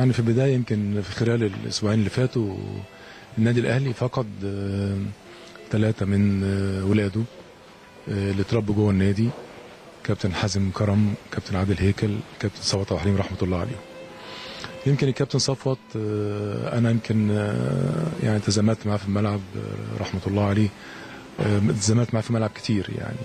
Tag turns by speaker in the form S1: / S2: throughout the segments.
S1: يعني في البدايه يمكن في خلال الاسبوعين اللي فاتوا النادي الاهلي فقد ثلاثه من آه، ولاده آه، اللي اتربوا جوه النادي كابتن حازم كرم كابتن عادل هيكل كابتن صفوت عبد الحليم رحمه الله عليهم يمكن الكابتن صفوت آه، انا يمكن آه، يعني تزاملت معاه في الملعب آه، رحمه الله عليه آه، تزاملت معاه في الملعب كتير يعني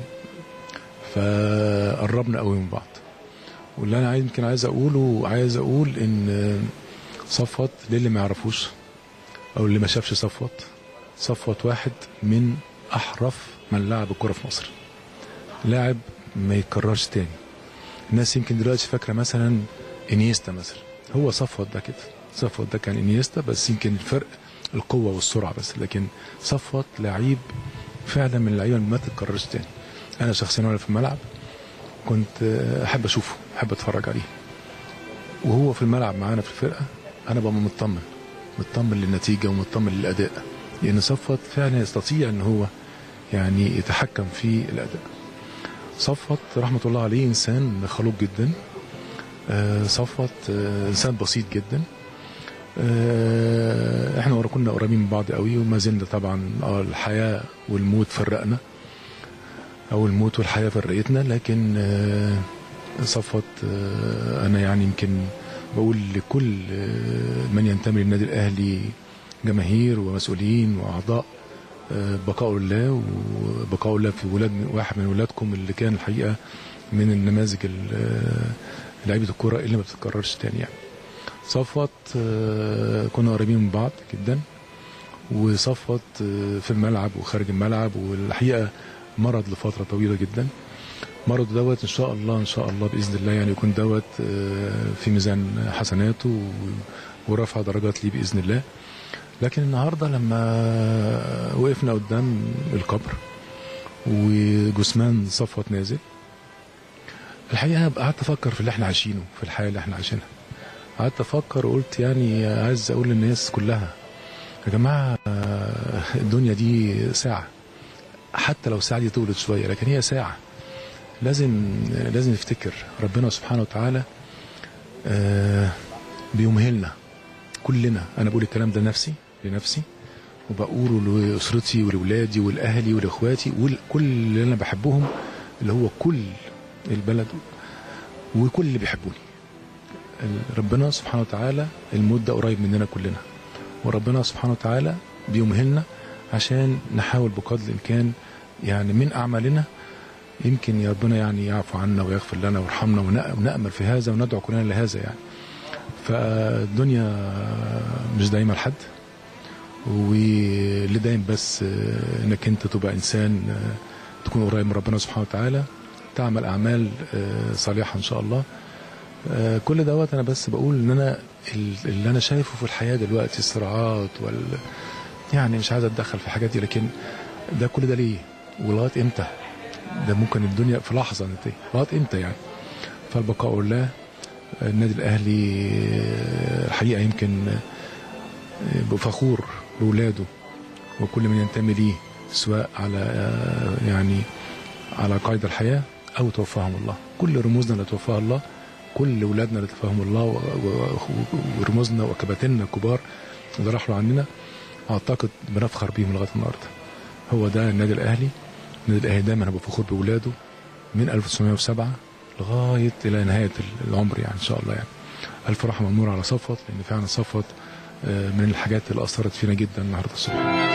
S1: فقربنا قوي من بعض واللي انا عايز يمكن عايز اقوله عايز اقول ان آه، صفوت للي ما يعرفوش او اللي ما شافش صفوت صفوت واحد من احرف من لعب الكره في مصر لاعب ما يتكررش تاني الناس يمكن دلوقتي فاكره مثلا انيستا مثلا هو صفوت ده كده صفوت ده كان انيستا بس يمكن الفرق القوه والسرعه بس لكن صفوت لعيب فعلا من اللعيبه اللي ما تتكررش تاني انا شخصيا وانا في الملعب كنت آه، احب اشوفه احب اتفرج عليه وهو في الملعب معانا في الفرقه انا ببقى مطمن مطمن للنتيجه ومطمن للاداء لان صفوت فعلا يستطيع ان هو يعني يتحكم في الاداء صفوت رحمه الله عليه انسان خلوق جدا آه، صفوت آه، انسان بسيط جدا آه، احنا ورا كنا قريبين من بعض قوي وما زلنا طبعا اه الحياه والموت فرقنا او الموت والحياه فرقتنا لكن آه، صفوت آه، انا يعني يمكن بقول لكل آه، من ينتمي للنادي الاهلي جماهير ومسؤولين واعضاء آه، بقاء الله وبقاء الله في ولاد واحد من ولادكم اللي كان الحقيقه من النماذج ال- آه، لعيبه الكوره اللي ما بتتكررش تاني يعني صفوت آه، كنا قريبين من بعض جدا وصفوت آه، في الملعب وخارج الملعب والحقيقه مرض لفتره طويله جدا مرض دوت ان شاء الله ان شاء الله باذن الله يعني يكون دوت آه، في ميزان حسناته و- ورفع درجات ليه باذن الله لكن النهارده لما وقفنا قدام القبر وجثمان صفوت نازل الحقيقه انا قعدت افكر في اللي احنا عايشينه في الحياه اللي احنا عايشينها قعدت افكر وقلت يعني عايز اقول للناس كلها يا جماعه آه، الدنيا دي ساعه حتى لو الساعه دي طولت شويه لكن هي ساعه لازم لازم نفتكر ربنا سبحانه وتعالى آه، بيمهلنا كلنا انا بقول الكلام ده نفسي لنفسي وبقوله لاسرتي ولولادي ولاهلي ولاخواتي وكل اللي انا بحبهم اللي هو كل البلد وكل اللي بيحبوني ال- ربنا سبحانه وتعالى الموت ده قريب مننا كلنا وربنا سبحانه وتعالى بيمهلنا عشان نحاول بقدر الامكان يعني من اعمالنا يمكن يا ربنا يعني يعفو عنا ويغفر لنا ويرحمنا ونأ- ونأمل في هذا وندعو كلنا لهذا يعني فالدنيا مش دايما لحد واللي دايم بس آه، انك انت تبقى انسان آه، تكون قريب من ربنا سبحانه وتعالى تعمل اعمال آه، صالحه ان شاء الله آه، كل دوت انا بس بقول ان انا ال- اللي انا شايفه في الحياه دلوقتي الصراعات وال يعني مش عايز اتدخل في الحاجات دي لكن ده كل ده ليه؟ ولغايه امتى؟ ده ممكن الدنيا في لحظه ننتهي لغايه امتى يعني؟ فالبقاء لله النادي الاهلي آه، الحقيقه يمكن آه، فخور باولاده وكل من ينتمي ليه سواء على آه، يعني على قيد الحياه او توفاهم الله كل رموزنا اللي توفاها الله كل اولادنا اللي توفاهم الله و- و- ورموزنا وكباتننا الكبار اللي راحوا عننا اعتقد بنفخر بيهم لغايه النهارده هو ده النادي الاهلي النادي الاهلي دايما هيبقى فخور باولاده من 1907 لغايه الى نهايه العمر يعني ان شاء الله يعني الف رحمه ونور على صفوت لان فعلا صفوت آه، من الحاجات اللي اثرت فينا جدا النهارده الصبح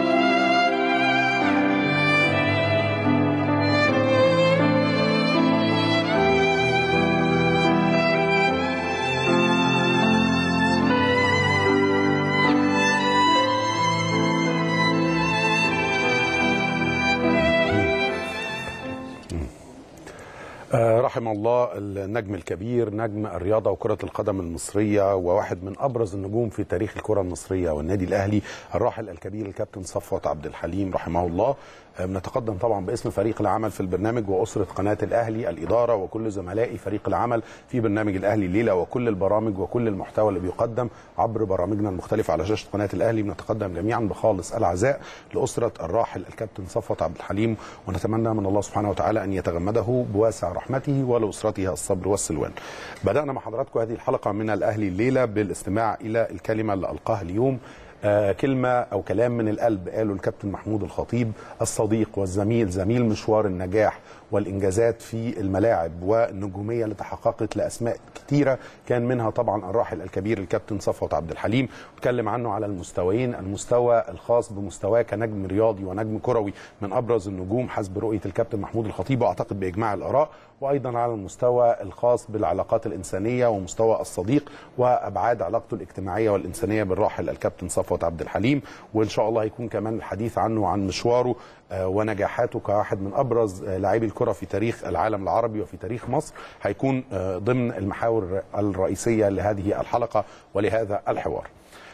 S2: آه، رحم الله النجم الكبير نجم الرياضة وكرة القدم المصرية وواحد من أبرز النجوم في تاريخ الكرة المصرية والنادي الأهلي الراحل الكبير الكابتن صفوت عبد الحليم رحمه الله بنتقدم طبعا باسم فريق العمل في البرنامج واسره قناه الاهلي الاداره وكل زملائي فريق العمل في برنامج الاهلي الليله وكل البرامج وكل المحتوى اللي بيقدم عبر برامجنا المختلفه على شاشه قناه الاهلي بنتقدم جميعا بخالص العزاء لاسره الراحل الكابتن صفوت عبد الحليم ونتمنى من الله سبحانه وتعالى ان يتغمده بواسع رحمته ولاسرته الصبر والسلوان. بدانا مع حضراتكم هذه الحلقه من الاهلي الليله بالاستماع الى الكلمه اللي القاها اليوم آه كلمة أو كلام من القلب قاله الكابتن محمود الخطيب الصديق والزميل زميل مشوار النجاح والإنجازات في الملاعب والنجومية اللي تحققت لأسماء كتيرة كان منها طبعا الراحل الكبير الكابتن صفوت عبد الحليم اتكلم عنه على المستويين المستوى الخاص بمستواه كنجم رياضي ونجم كروي من أبرز النجوم حسب رؤية الكابتن محمود الخطيب وأعتقد بإجماع الآراء وايضا على المستوى الخاص بالعلاقات الانسانيه ومستوى الصديق وابعاد علاقته الاجتماعيه والانسانيه بالراحل الكابتن صفوت عبد الحليم وان شاء الله هيكون كمان الحديث عنه وعن مشواره ونجاحاته كواحد من ابرز لاعبي الكره في تاريخ العالم العربي وفي تاريخ مصر هيكون ضمن المحاور الرئيسيه لهذه الحلقه ولهذا الحوار.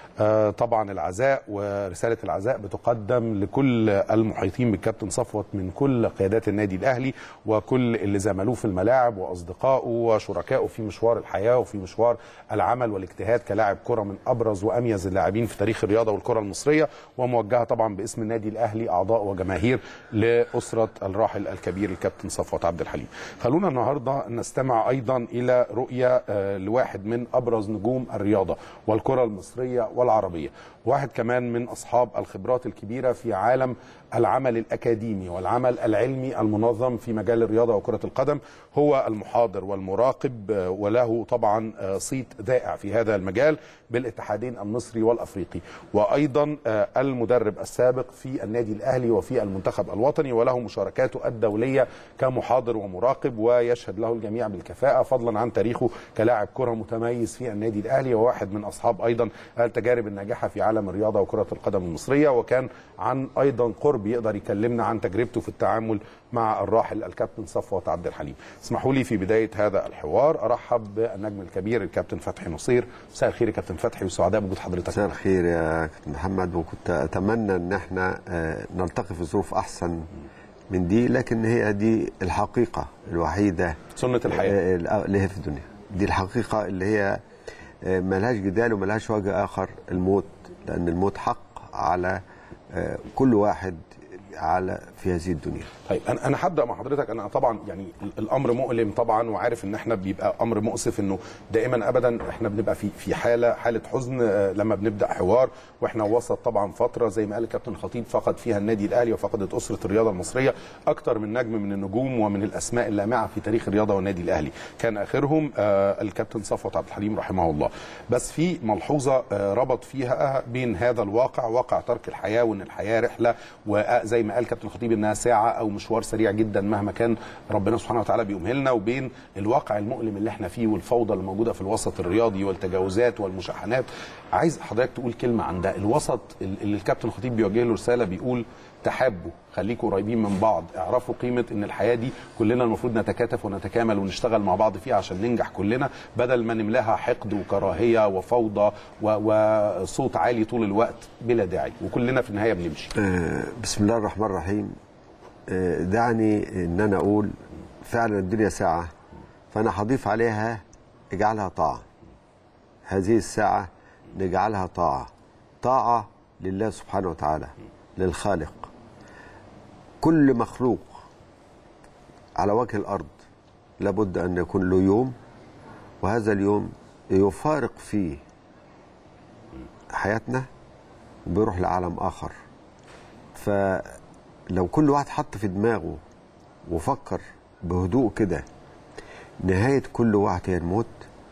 S2: طبعا العزاء ورساله العزاء بتقدم لكل المحيطين بالكابتن صفوت من كل قيادات النادي الاهلي وكل اللي زملوه في الملاعب واصدقائه وشركائه في مشوار الحياه وفي مشوار العمل والاجتهاد كلاعب كره من ابرز واميز اللاعبين في تاريخ الرياضه والكره المصريه وموجهه طبعا باسم النادي الاهلي اعضاء وجماهير لاسره الراحل الكبير الكابتن صفوت عبد الحليم. خلونا النهارده نستمع ايضا الى رؤيه لواحد من ابرز نجوم الرياضه والكره المصريه والعربيه واحد كمان من اصحاب الخبرات الكبيره في عالم العمل الاكاديمي والعمل العلمي المنظم في مجال الرياضه وكره القدم هو المحاضر والمراقب وله طبعا صيت ذائع في هذا المجال بالاتحادين المصري والافريقي وايضا المدرب السابق في النادي الاهلي وفي المنتخب الوطني وله مشاركاته الدوليه كمحاضر ومراقب ويشهد له الجميع بالكفاءه فضلا عن تاريخه كلاعب كره متميز في النادي الاهلي وواحد من اصحاب ايضا التجارب الناجحه في عالم الرياضه وكره القدم المصريه وكان عن ايضا قرب يقدر يكلمنا عن تجربته في التعامل مع الراحل الكابتن صفوت عبد الحليم اسمحوا لي في بدايه هذا الحوار ارحب بالنجم الكبير الكابتن فتحي نصير مساء الخير يا كابتن فتحي وسعداء بوجود حضرتك
S3: مساء الخير يا كابتن محمد وكنت اتمنى ان احنا نلتقي في ظروف احسن من دي لكن هي دي الحقيقه الوحيده
S2: سنه الحياه
S3: اللي هي في الدنيا دي الحقيقه اللي هي ملهاش جدال وملهاش وجه اخر الموت لان الموت حق على كل واحد على في هذه الدنيا
S2: طيب انا انا هبدا مع حضرتك انا طبعا يعني الامر مؤلم طبعا وعارف ان احنا بيبقى امر مؤسف انه دائما ابدا احنا بنبقى في في حاله حاله حزن لما بنبدا حوار واحنا وسط طبعا فتره زي ما قال الكابتن الخطيب فقد فيها النادي الاهلي وفقدت اسره الرياضه المصريه اكثر من نجم من النجوم ومن الاسماء اللامعه في تاريخ الرياضه والنادي الاهلي كان اخرهم الكابتن صفوت عبد الحليم رحمه الله بس في ملحوظه ربط فيها بين هذا الواقع واقع ترك الحياه وان الحياه رحله وزي ما قال كابتن الخطيب انها ساعه او مشوار سريع جدا مهما كان ربنا سبحانه وتعالى بيمهلنا وبين الواقع المؤلم اللي احنا فيه والفوضى اللي موجوده في الوسط الرياضي والتجاوزات والمشاحنات عايز حضرتك تقول كلمه عن ده الوسط اللي الكابتن الخطيب بيوجه له رساله بيقول تحابوا خليكوا قريبين من بعض اعرفوا قيمه ان الحياه دي كلنا المفروض نتكاتف ونتكامل ونشتغل مع بعض فيها عشان ننجح كلنا بدل ما نملاها حقد وكراهيه وفوضى وصوت عالي طول الوقت بلا داعي وكلنا في النهايه بنمشي
S3: آه بسم الله الرحمن الرحيم آه دعني ان انا اقول فعلا الدنيا ساعه فانا هضيف عليها اجعلها طاعه هذه الساعه نجعلها طاعه طاعه لله سبحانه وتعالى للخالق كل مخلوق على وجه الارض لابد ان يكون له يوم وهذا اليوم يفارق فيه حياتنا وبيروح لعالم اخر فلو كل واحد حط في دماغه وفكر بهدوء كده نهايه كل واحد هي الموت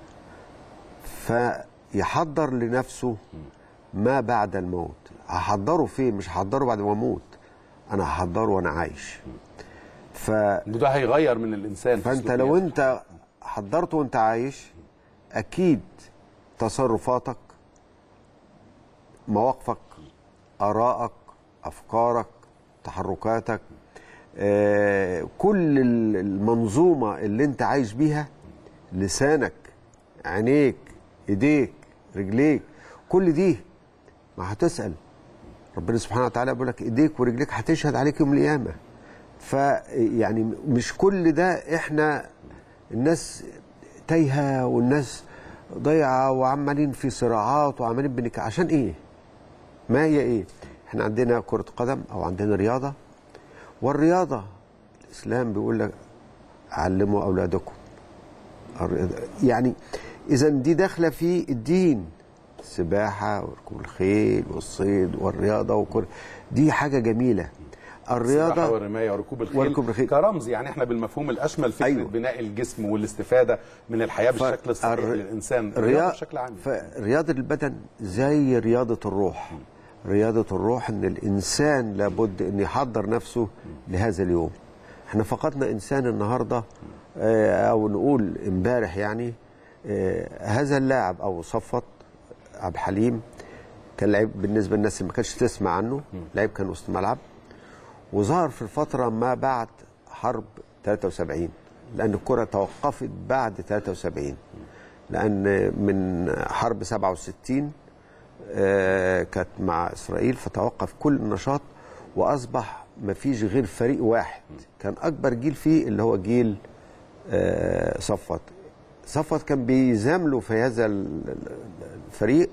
S3: فيحضر لنفسه ما بعد الموت هحضره فين مش هحضره بعد ما اموت انا هحضره وانا عايش ف
S2: وده هيغير من الانسان
S3: فانت لو انت حضرته وانت عايش اكيد تصرفاتك مواقفك ارائك افكارك تحركاتك آه كل المنظومه اللي انت عايش بيها لسانك عينيك ايديك رجليك كل دي ما هتسال ربنا سبحانه وتعالى بيقول لك ايديك ورجليك هتشهد عليك يوم القيامه فيعني مش كل ده احنا الناس تايهه والناس ضيعه وعمالين في صراعات وعمالين بنك عشان ايه؟ ما هي ايه؟ احنا عندنا كره قدم او عندنا رياضه والرياضه الاسلام بيقول لك علموا اولادكم الرياضة- يعني اذا دي داخله في الدين السباحه وركوب الخيل والصيد والرياضه وكل دي حاجه جميله
S2: الرياضه
S3: الرياضه
S2: والرمايه وركوب الخيل
S3: وركوب الخيل.
S2: كرمز يعني احنا بالمفهوم الاشمل فكره
S3: أيوة.
S2: أيوه. بناء الجسم والاستفاده من الحياه
S3: ف-
S2: بالشكل الصحيح
S3: الر-
S2: للانسان الرياضه
S3: الرياضة
S2: بشكل عام
S3: فرياضة البدن زي رياضة الروح رياضة الروح ان الانسان لابد ان يحضر نفسه لهذا اليوم احنا فقدنا انسان النهارده آه، او نقول امبارح يعني آه، هذا اللاعب او صفت عبد الحليم كان لعيب بالنسبه للناس اللي ما كانتش تسمع عنه لعيب كان وسط ملعب وظهر في الفتره ما بعد حرب 73 لان الكره توقفت بعد 73 لان من حرب 67 آه، كانت مع اسرائيل فتوقف كل النشاط واصبح ما فيش غير فريق واحد كان اكبر جيل فيه اللي هو جيل آه، صفوت صفوت كان بيزامله في هذا ال- ال- الفريق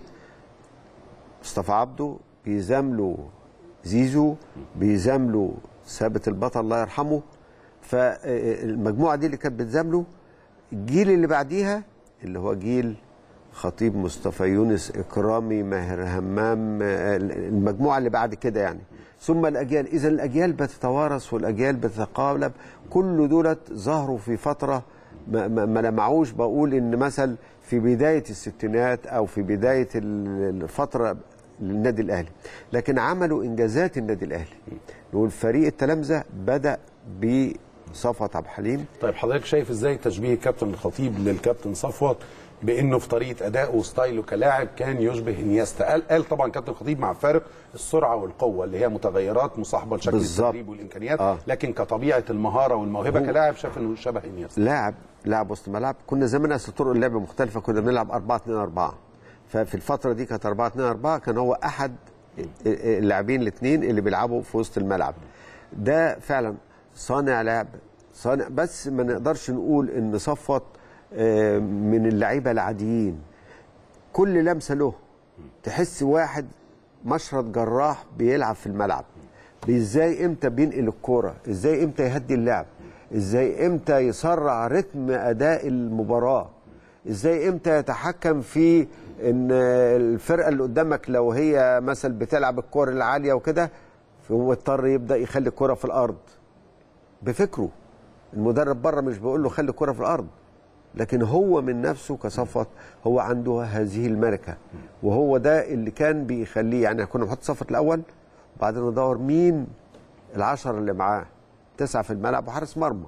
S3: مصطفى عبده بيزامله زيزو بيزامله ثابت البطل الله يرحمه فالمجموعه دي اللي كانت بتزامله الجيل اللي بعديها اللي هو جيل خطيب مصطفى يونس اكرامي ماهر همام آه، المجموعه اللي بعد كده يعني ثم الاجيال اذا الاجيال بتتوارث والاجيال بتتقالب كل دولت ظهروا في فتره ما, ما, ما لمعوش بقول ان مثل في بدايه الستينات او في بدايه ال- الفتره للنادي الاهلي لكن عملوا انجازات النادي الاهلي نقول فريق التلامذه بدا بصفوت عبد الحليم
S2: طيب حضرتك شايف ازاي تشبيه كابتن الخطيب للكابتن صفوت بانه في طريقه ادائه وستايله كلاعب كان يشبه انيستا قال, قال طبعا كابتن الخطيب مع فارق السرعه والقوه اللي هي متغيرات مصاحبه لشكل
S3: بالظبط.
S2: التدريب والامكانيات
S3: آه.
S2: آه. لكن كطبيعه المهاره والموهبه
S3: هو-
S2: كلاعب شاف انه شبه انيستا
S3: لاعب لاعب وسط ملعب كنا زمان اصل طرق اللعب مختلفه كنا بنلعب 4 2 4 ففي الفتره دي كانت 4 2 4 كان هو احد اللاعبين الاثنين اللي بيلعبوا في وسط الملعب ده فعلا صانع لعب صانع بس ما نقدرش نقول ان صفوت آه، من اللعيبه العاديين كل لمسه له تحس واحد مشرط جراح بيلعب في الملعب ازاي امتى بينقل الكوره ازاي امتى يهدي اللعب ازاي امتى يسرع رتم اداء المباراه ازاي امتى يتحكم في ان الفرقه اللي قدامك لو هي مثلا بتلعب الكوره العاليه وكده هو اضطر يبدا يخلي الكوره في الارض بفكره المدرب بره مش بيقول له خلي الكوره في الارض لكن هو من نفسه كصفوت هو عنده هذه الملكه وهو ده اللي كان بيخليه يعني كنا بنحط صفوت الاول وبعدين ندور مين العشرة اللي معاه تسعة في الملعب وحارس مرمى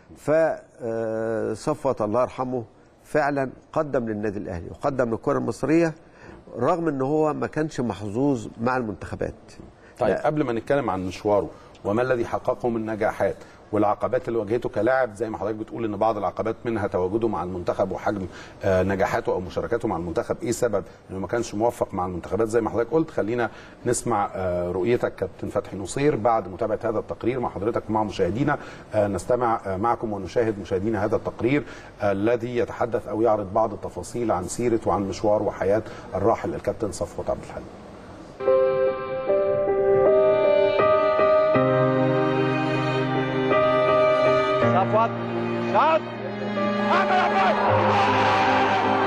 S3: فصفوت الله يرحمه فعلا قدم للنادي الاهلي وقدم للكره المصريه رغم ان هو ما كانش محظوظ مع المنتخبات
S2: طيب
S3: لا.
S2: قبل ما نتكلم عن مشواره وما الذي حققه من نجاحات والعقبات اللي واجهته كلاعب زي ما حضرتك بتقول ان بعض العقبات منها تواجده مع المنتخب وحجم آه، نجاحاته او مشاركاته مع المنتخب ايه سبب انه ما كانش موفق مع المنتخبات زي ما حضرتك قلت خلينا نسمع آه، رؤيتك كابتن فتحي نصير بعد متابعه هذا التقرير مع حضرتك ومع مشاهدينا آه، نستمع آه، معكم ونشاهد مشاهدينا هذا التقرير آه، الذي يتحدث او يعرض بعض التفاصيل عن سيره وعن مشوار وحياه الراحل الكابتن صفوت عبد الحليم
S4: صفوت شاط عمل أبوي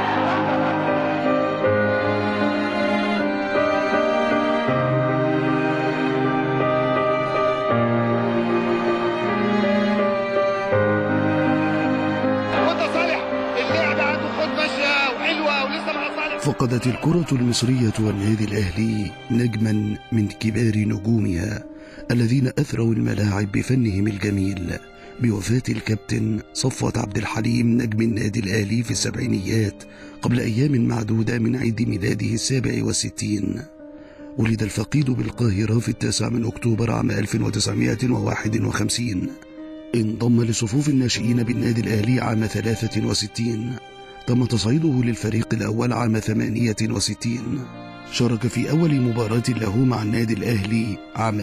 S5: وانت صالح اللعبه عنده خد ماشيه وحلوه ولسه مع صالح
S6: فقدت الكرة المصرية والنادي الأهلي نجما من كبار نجومها الذين أثروا الملاعب بفنهم الجميل بوفاة الكابتن صفوت عبد الحليم نجم النادي الأهلي في السبعينيات قبل أيام معدودة من عيد ميلاده السابع والستين ولد الفقيد بالقاهرة في التاسع من أكتوبر عام 1951 انضم لصفوف الناشئين بالنادي الأهلي عام 63 تم تصعيده للفريق الأول عام 68 شارك في أول مباراة له مع النادي الأهلي عام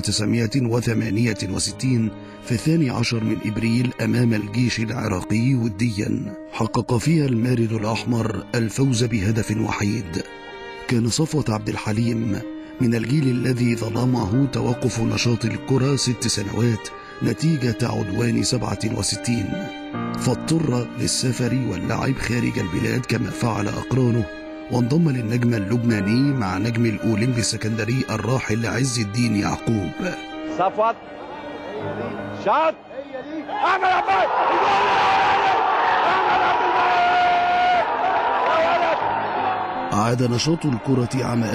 S6: 1968 في الثاني عشر من إبريل أمام الجيش العراقي وديا حقق فيها المارد الأحمر الفوز بهدف وحيد كان صفوة عبد الحليم من الجيل الذي ظلمه توقف نشاط الكرة ست سنوات نتيجة عدوان 67 فاضطر للسفر واللعب خارج البلاد كما فعل أقرانه وانضم للنجم اللبناني مع نجم الأولمبي السكندري الراحل عز الدين يعقوب
S4: صفوت شاط احمد عباس احمد عبد الملك يا ولد
S6: عاد نشاط الكرة عام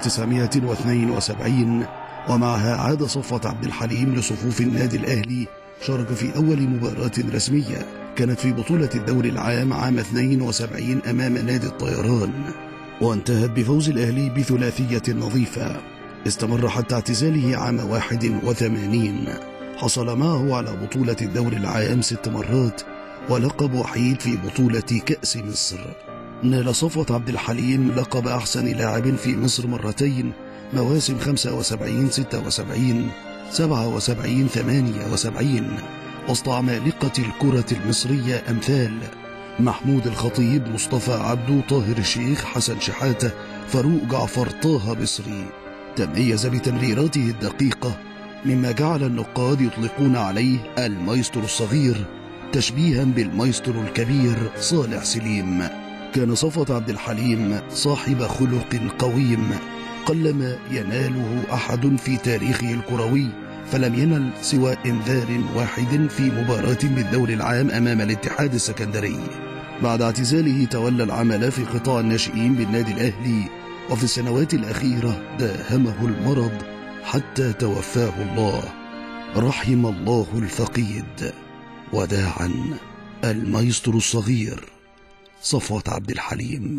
S6: 1972 ومعها عاد صفوة عبد الحليم لصفوف النادي الأهلي شارك في أول مباراة رسمية كانت في بطولة الدوري العام عام 72 أمام نادي الطيران وانتهت بفوز الأهلي بثلاثية نظيفة استمر حتى اعتزاله عام 81 حصل معه على بطولة الدوري العام ست مرات ولقب وحيد في بطولة كأس مصر نال صفوة عبد الحليم لقب أحسن لاعب في مصر مرتين مواسم 75 76 77 78 وسط عمالقة الكرة المصرية أمثال محمود الخطيب مصطفى عبدو طاهر الشيخ حسن شحاتة فاروق جعفر طه بصري تميز بتمريراته الدقيقة مما جعل النقاد يطلقون عليه المايسترو الصغير تشبيها بالمايسترو الكبير صالح سليم كان صفوة عبد الحليم صاحب خلق قويم قلما يناله أحد في تاريخه الكروي فلم ينل سوى إنذار واحد في مباراة بالدور العام أمام الاتحاد السكندري بعد اعتزاله تولى العمل في قطاع الناشئين بالنادي الأهلي وفي السنوات الأخيرة داهمه المرض حتى توفاه الله رحم الله الفقيد وداعا المايسترو الصغير صفوة عبد الحليم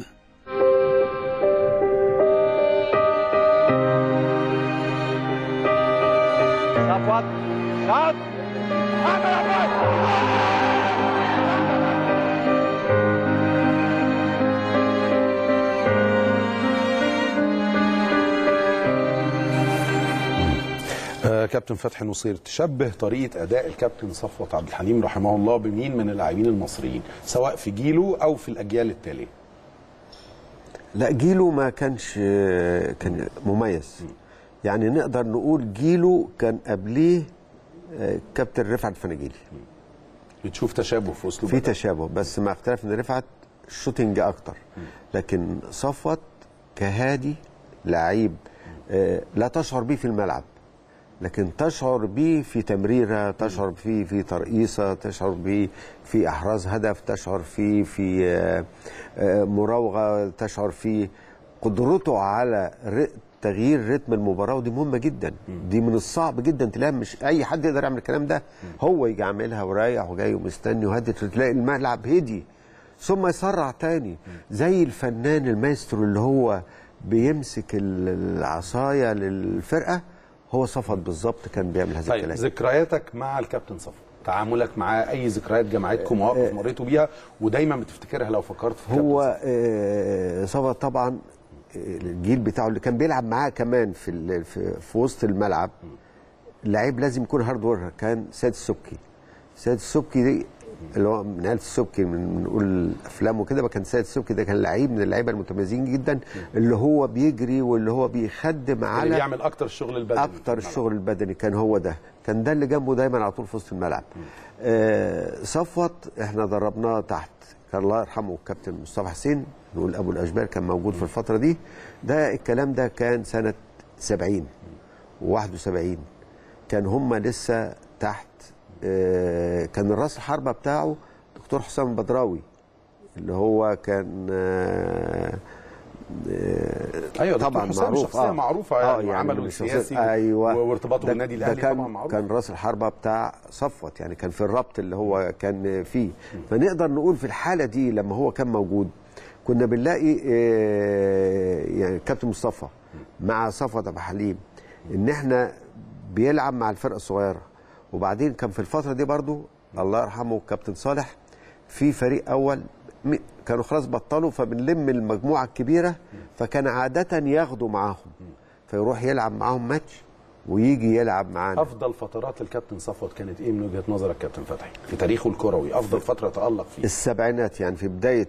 S4: صفوت شاط احمد عباس
S2: آه كابتن فتحي نصير تشبه طريقه اداء الكابتن صفوت عبد الحليم رحمه الله بمين من اللاعبين المصريين سواء في جيله او في الاجيال التاليه
S3: لا جيله ما كانش كان مميز يعني نقدر نقول جيله كان قبليه آه، كابتن رفعت فناجيلي
S2: بتشوف تشابه في اسلوب
S3: في
S2: أداء.
S3: تشابه بس مع اختلاف ان رفعت شوتنج اكتر لكن صفوت كهادي لعيب آه، لا تشعر به في الملعب لكن تشعر به في تمريره تشعر به في ترقيصه تشعر به في احراز هدف تشعر فيه في آه، آه، مراوغه تشعر في قدرته على ر- تغيير رتم المباراه ودي مهمه جدا دي من الصعب جدا تلاقي مش اي حد يقدر يعمل الكلام ده هو يجي عاملها ورايح وجاي ومستني وهدي تلاقي الملعب هدي ثم يسرع تاني زي الفنان المايسترو اللي هو بيمسك ال- العصايه للفرقه هو صفت بالظبط كان بيعمل هذا
S2: طيب
S3: الكلام
S2: ذكرياتك مع الكابتن صفوت تعاملك معاه اي ذكريات جمعتكم مواقف مريتوا بيها ودايما بتفتكرها لو فكرت في
S3: هو
S2: كابتن
S3: آه، صفت طبعا آه، الجيل بتاعه اللي كان بيلعب معاه كمان في ال- في, في وسط الملعب لعيب لازم يكون هارد ورك كان سيد السبكي سيد السبكي دي اللي هو من عيله السبكي من نقول افلامه كده ما كان سيد السبكي ده كان لعيب من اللعيبه المتميزين جدا اللي هو بيجري واللي هو بيخدم
S2: اللي
S3: على
S2: بيعمل اكتر الشغل البدني
S3: اكتر الشغل البدني كان هو ده كان ده اللي جنبه دايما على طول في وسط الملعب آه صفوت احنا دربناه تحت كان الله يرحمه الكابتن مصطفى حسين نقول ابو الاشبال كان موجود في الفتره دي ده الكلام ده كان سنه 70 و71 كان هم لسه تحت آه كان الراس الحربه بتاعه دكتور حسام بدراوي اللي هو كان آه
S2: ايوه دكتور
S3: طبعا
S2: حسام
S3: معروف
S2: شخصيه معروفه يعني وعمله
S3: من الشخصية-
S2: السياسي
S3: ايوه
S2: وارتباطه
S3: ده-
S2: بالنادي
S3: ده
S2: الاهلي
S3: كان
S2: طبعا معروف
S3: كان راس الحربه بتاع صفوت يعني كان في الربط اللي هو كان فيه فنقدر نقول في الحاله دي لما هو كان موجود كنا بنلاقي آه، يعني كابتن مصطفى مع صفوت ابو حليم ان احنا بيلعب مع الفرقه الصغيره وبعدين كان في الفتره دي برضو الله يرحمه كابتن صالح في فريق اول م- كانوا خلاص بطلوا فبنلم المجموعه الكبيره فكان عاده ياخدوا معاهم فيروح يلعب معاهم ماتش ويجي يلعب معانا
S2: افضل فترات الكابتن صفوت كانت ايه من وجهه نظرك كابتن فتحي في تاريخه الكروي افضل فتره تالق فيها
S3: السبعينات يعني في بدايه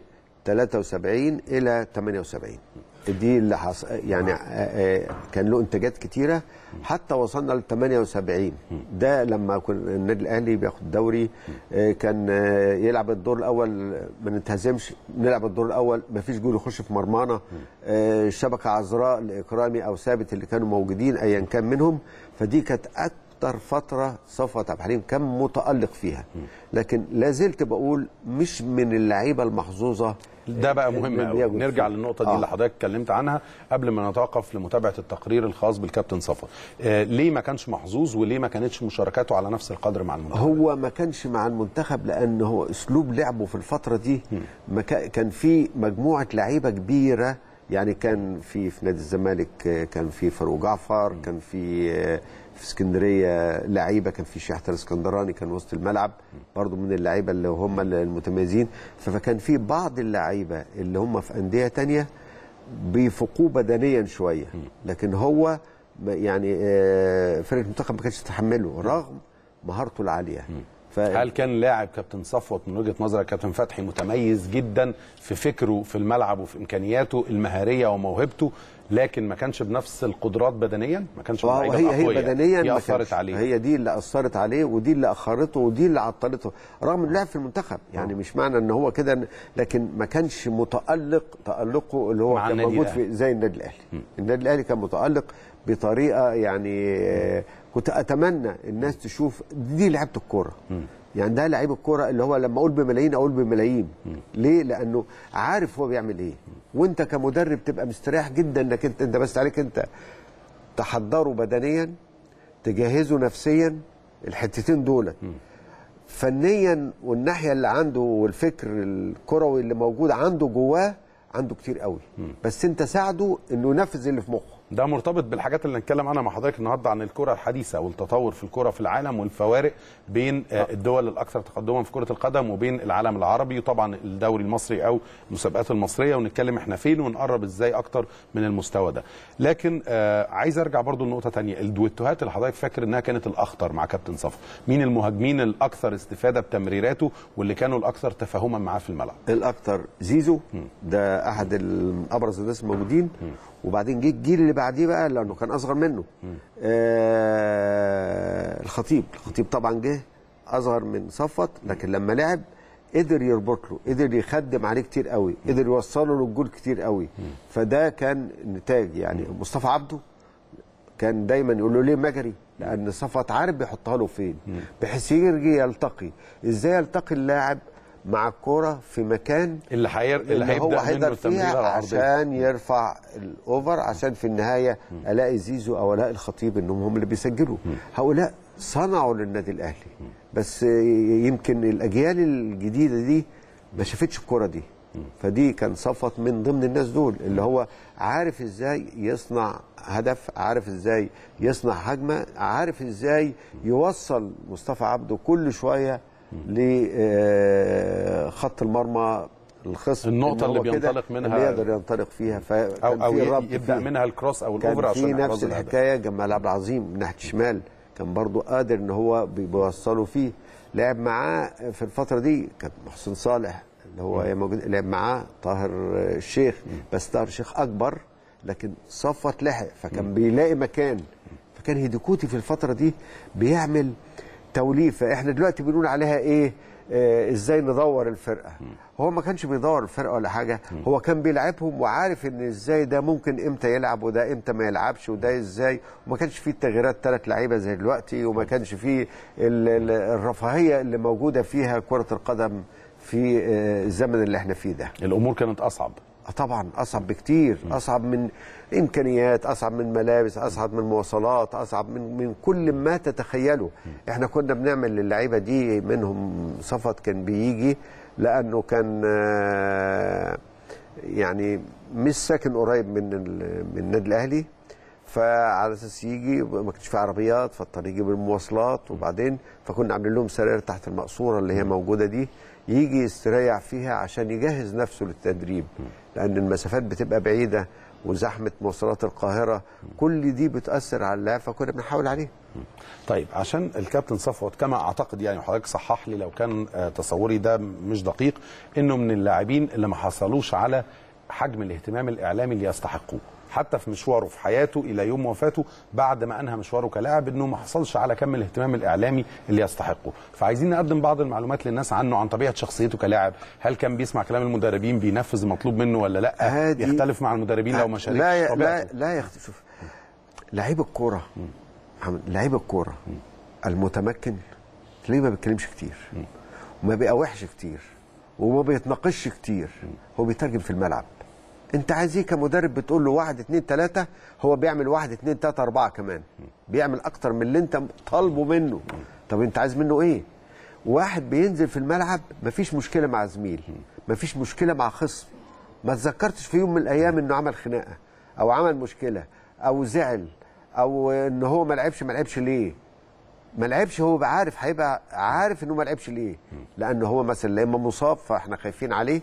S3: 73 الى 78 دي اللي حص... يعني آه، آه، كان له انتاجات كتيره حتى وصلنا ل 78 ده لما كان النادي الاهلي بياخد دوري آه، كان آه، يلعب الدور الاول ما نتهزمش نلعب الدور الاول ما فيش جول يخش في مرمانا آه، شبكه عذراء لاكرامي او ثابت اللي كانوا موجودين ايا كان منهم فدي كانت اكتر فتره صفوت عبد الحليم كان متالق فيها لكن لا زلت بقول مش من اللعيبه المحظوظه
S2: ده بقى مهم
S3: اللي
S2: قوي
S3: بياخد
S2: نرجع
S3: فيه.
S2: للنقطه دي
S3: آه.
S2: اللي حضرتك اتكلمت عنها قبل ما نتوقف لمتابعه التقرير الخاص بالكابتن صفوت آه ليه ما كانش محظوظ وليه ما كانتش مشاركاته على نفس القدر مع المنتخب
S3: هو ما كانش مع المنتخب لان هو اسلوب لعبه في الفتره دي ما كا- كان في مجموعه لعيبه كبيره يعني كان في في نادي الزمالك آه، كان في فاروق جعفر كان في آه، في اسكندريه لعيبه كان في شحته الاسكندراني كان وسط الملعب برضو من اللعيبه اللي هم المتميزين فكان في بعض اللعيبه اللي هم في انديه تانية بيفوقوه بدنيا شويه لكن هو ما- يعني آه، فرقه المنتخب ما كانتش تتحمله رغم مهارته العاليه ف...
S2: هل كان لاعب كابتن صفوت من وجهه نظرك كابتن فتحي متميز جدا في فكره في الملعب وفي امكانياته المهاريه وموهبته لكن ما كانش بنفس القدرات بدنيا ما كانش من
S3: آه،
S2: اللعيبة
S3: هي هي
S2: الأقوياء.
S3: بدنيا
S2: دي
S3: ما
S2: اثرت
S3: كانش.
S2: عليه
S3: هي دي اللي اثرت عليه ودي اللي اخرته ودي اللي عطلته رغم انه لعب في المنتخب يعني مش معنى ان هو كده لكن ما كانش متالق تالقه اللي هو
S2: مع
S3: كان
S2: النادي
S3: موجود
S2: الأهلي.
S3: في زي النادي الاهلي النادي الاهلي كان متالق بطريقه يعني آه، كنت اتمنى الناس تشوف دي لعيبه الكوره يعني ده لعيب الكوره اللي هو لما اقول بملايين اقول بملايين ليه لانه عارف هو بيعمل ايه وانت كمدرب تبقى مستريح جدا انك انت انت بس عليك انت تحضره بدنيا تجهزه نفسيا الحتتين دولت فنيا والناحيه اللي عنده والفكر الكروي اللي موجود عنده جواه عنده كتير قوي بس انت ساعده انه ينفذ اللي في مخه
S2: ده مرتبط بالحاجات اللي نتكلم عنها مع حضرتك النهارده عن الكره الحديثه والتطور في الكره في العالم والفوارق بين آه، الدول الاكثر تقدما في كره القدم وبين العالم العربي وطبعا الدوري المصري او المسابقات المصريه ونتكلم احنا فين ونقرب ازاي اكتر من المستوى ده لكن آه عايز ارجع برضو لنقطه تانية الدويتوهات اللي حضرتك فاكر انها كانت الاخطر مع كابتن صفا مين المهاجمين الاكثر استفاده بتمريراته واللي كانوا الاكثر تفاهما معاه في الملعب
S3: الاكتر زيزو ده احد ال- ابرز الناس الموجودين وبعدين جه الجيل اللي بعديه بقى لانه كان اصغر منه آه الخطيب الخطيب طبعا جه اصغر من صفت لكن لما لعب قدر يربط له قدر يخدم عليه كتير قوي قدر يوصله للجول كتير قوي فده كان نتاج يعني مصطفى عبده كان دايما يقول له ليه مجري لان صفت عارف بيحطها له فين بحيث يجي يلتقي ازاي يلتقي اللاعب مع الكوره في مكان
S2: اللي حير... اللي,
S3: اللي هو
S2: هيبدا منه
S3: هيقدر
S2: التمريره
S3: فيها
S2: العرضيه
S3: عشان يرفع الاوفر عشان في النهايه الاقي زيزو او الاقي الخطيب انهم هم اللي بيسجلوا هؤلاء صنعوا للنادي الاهلي بس يمكن الاجيال الجديده دي ما شافتش الكره دي فدي كان صفت من ضمن الناس دول اللي هو عارف ازاي يصنع هدف عارف ازاي يصنع هجمه عارف ازاي يوصل مصطفى عبده كل شويه لخط المرمى الخصم
S2: النقطة
S3: إن هو
S2: اللي
S3: كده
S2: بينطلق منها-
S3: اللي يقدر ينطلق فيها فكان
S2: او او
S3: في
S2: ي-
S3: ربط
S2: يبدا
S3: فيه.
S2: منها الكروس او
S3: كان
S2: الاوفر
S3: في
S2: عشان
S3: نفس
S2: إحراز الهدف.
S3: الحكايه جمال عبد العظيم من ناحيه الشمال كان برضو قادر ان هو بي- بيوصله فيه لعب معاه في الفتره دي كان محسن صالح اللي هو موجود لعب معاه طاهر الشيخ بس طاهر الشيخ اكبر لكن صفت لحق فكان بيلاقي مكان فكان هيديكوتي في الفتره دي بيعمل توليفه احنا دلوقتي بنقول عليها ايه آه ازاي ندور الفرقه هو ما كانش بيدور الفرقه ولا حاجه هو كان بيلعبهم وعارف ان ازاي ده ممكن امتى يلعب وده امتى ما يلعبش وده ازاي وما كانش فيه التغييرات ثلاث لعيبه زي دلوقتي وما كانش فيه ال- ال- الرفاهيه اللي موجوده فيها كره القدم في آه، الزمن اللي احنا فيه ده
S2: الامور كانت اصعب
S3: آه طبعا اصعب بكتير اصعب من امكانيات اصعب من ملابس اصعب من مواصلات اصعب من من كل ما تتخيله احنا كنا بنعمل للعيبه دي منهم صفت كان بيجي لانه كان آه، يعني مش ساكن قريب من ال- من النادي الاهلي فعلى اساس يجي ما كانش في عربيات فاضطر يجي بالمواصلات وبعدين فكنا عاملين لهم سراير تحت المقصوره اللي هي موجوده دي يجي يستريح فيها عشان يجهز نفسه للتدريب لان المسافات بتبقى بعيده وزحمه مواصلات القاهره كل دي بتاثر على اللاعب فكنا بنحاول عليه
S2: طيب عشان الكابتن صفوت كما اعتقد يعني حضرتك صحح لي لو كان آه، تصوري ده مش دقيق انه من اللاعبين اللي ما حصلوش على حجم الاهتمام الاعلامي اللي يستحقوه حتى في مشواره في حياته الى يوم وفاته بعد ما انهى مشواره كلاعب انه ما حصلش على كم الاهتمام الاعلامي اللي يستحقه فعايزين نقدم بعض المعلومات للناس عنه عن طبيعه شخصيته كلاعب هل كان بيسمع كلام المدربين بينفذ المطلوب منه ولا لا
S3: هادي.
S2: يختلف مع المدربين لو ما شاركش
S3: لا ي... لا
S2: طبيعته.
S3: لا يخت... شوف لعيب الكوره محمد لعيب الكوره المتمكن تلاقيه ما بيتكلمش كتير وما بيقاوحش كتير وما بيتناقشش كتير هو بيترجم في الملعب انت عايز ايه كمدرب بتقول له واحد اتنين تلاته هو بيعمل واحد اتنين تلاته اربعه كمان بيعمل اكتر من اللي انت طالبه منه طب انت عايز منه ايه واحد بينزل في الملعب مفيش مشكله مع زميل مفيش مشكله مع خصم ما تذكرتش في يوم من الايام انه عمل خناقه او عمل مشكله او زعل او ان هو ما لعبش ما لعبش ليه ما لعبش هو بقى عارف هيبقى عارف انه ما لعبش ليه لان هو مثلا لا اما مصاب فاحنا خايفين عليه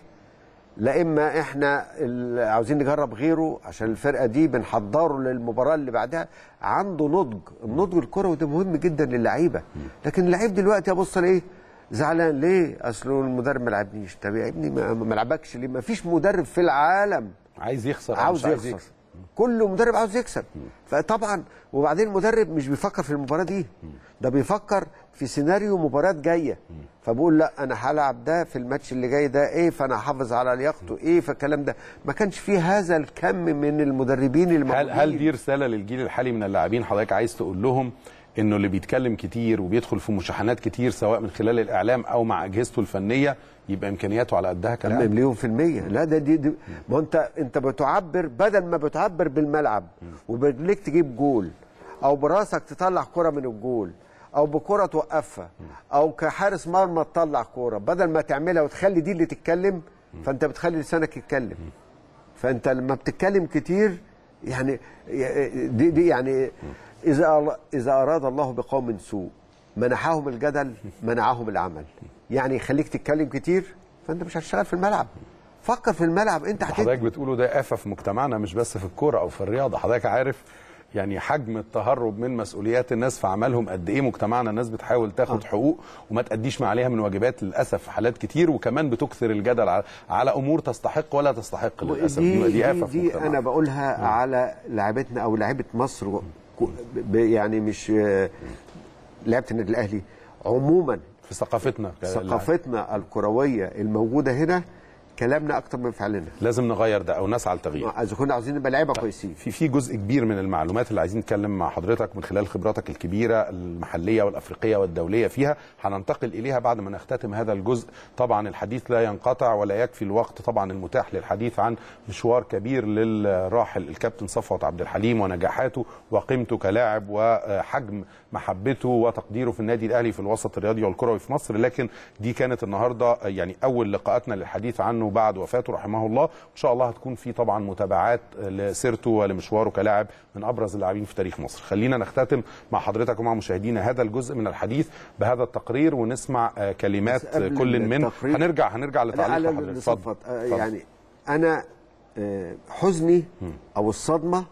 S3: لا اما احنا ال- عاوزين نجرب غيره عشان الفرقه دي بنحضره للمباراه اللي بعدها عنده نضج النضج الكروي ده مهم جدا للعيبه لكن اللعيب دلوقتي ابص الايه زعلان ليه اصله المدرب ما لعبنيش طب يا ابني ما ما لعبكش ليه ما فيش مدرب في العالم
S2: عايز يخسر أو
S3: عاوز
S2: مش
S3: يخسر كل مدرب عاوز يكسب فطبعا وبعدين المدرب مش بيفكر في المباراه دي ده بيفكر في سيناريو مباراه جايه فبقول لا انا هلعب ده في الماتش اللي جاي ده ايه فانا هحافظ على لياقته ايه فالكلام ده ما كانش فيه هذا الكم من المدربين
S2: هل
S3: الموجودين
S2: هل دي رساله للجيل الحالي من اللاعبين حضرتك عايز تقول لهم انه اللي بيتكلم كتير وبيدخل في مشاحنات كتير سواء من خلال الاعلام او مع اجهزته الفنيه يبقى امكانياته على قدها كلاعب
S3: مليون في المية لا ده دي, دي ما انت انت بتعبر بدل ما بتعبر بالملعب وبرجليك تجيب جول او براسك تطلع كرة من الجول او بكرة توقفها او كحارس مرمى تطلع كرة بدل ما تعملها وتخلي دي اللي تتكلم فانت بتخلي لسانك يتكلم فانت لما بتتكلم كتير يعني دي, دي يعني اذا اذا اراد الله بقوم سوء منحهم الجدل منعهم العمل يعني يخليك تتكلم كتير فانت مش هتشتغل في الملعب فكر في الملعب انت
S2: حضرتك
S3: هتدي
S2: بتقوله ده آفة في مجتمعنا مش بس في الكوره او في الرياضه حضرتك عارف يعني حجم التهرب من مسؤوليات الناس في عملهم قد ايه مجتمعنا الناس بتحاول تاخد حقوق وما تأديش ما عليها من واجبات للاسف في حالات كتير وكمان بتكثر الجدل على, على امور تستحق ولا تستحق للاسف
S3: دي,
S2: دي,
S3: دي,
S2: آفة في
S3: دي
S2: مجتمعنا
S3: انا بقولها على لاعبتنا او لاعيبه مصر كو- ب- يعني مش آه، لعيبه النادي الاهلي عموما
S2: في ثقافتنا كلاعب.
S3: ثقافتنا الكرويه الموجوده هنا كلامنا اكتر من فعلنا
S2: لازم نغير ده او نسعى لتغيير
S3: اذا كنا عاوزين نبقى لعيبه كويسين
S2: في في جزء كبير من المعلومات اللي عايزين نتكلم مع حضرتك من خلال خبراتك الكبيره المحليه والافريقيه والدوليه فيها هننتقل اليها بعد ما نختتم هذا الجزء طبعا الحديث لا ينقطع ولا يكفي الوقت طبعا المتاح للحديث عن مشوار كبير للراحل الكابتن صفوت عبد الحليم ونجاحاته وقيمته كلاعب وحجم محبته وتقديره في النادي الاهلي في الوسط الرياضي والكروي في مصر لكن دي كانت النهارده يعني اول لقاءاتنا للحديث عنه بعد وفاته رحمه الله ان شاء الله هتكون في طبعا متابعات لسيرته ولمشواره كلاعب من ابرز اللاعبين في تاريخ مصر خلينا نختتم مع حضرتك ومع مشاهدينا هذا الجزء من الحديث بهذا التقرير ونسمع آه، كلمات
S3: بس قبل
S2: كل من
S3: التقرير-
S2: هنرجع هنرجع
S3: لا
S2: لتعليق
S3: على
S2: حضرتك
S3: صفت آه،
S2: اتفضل.
S3: يعني انا آه، حزني او الصدمه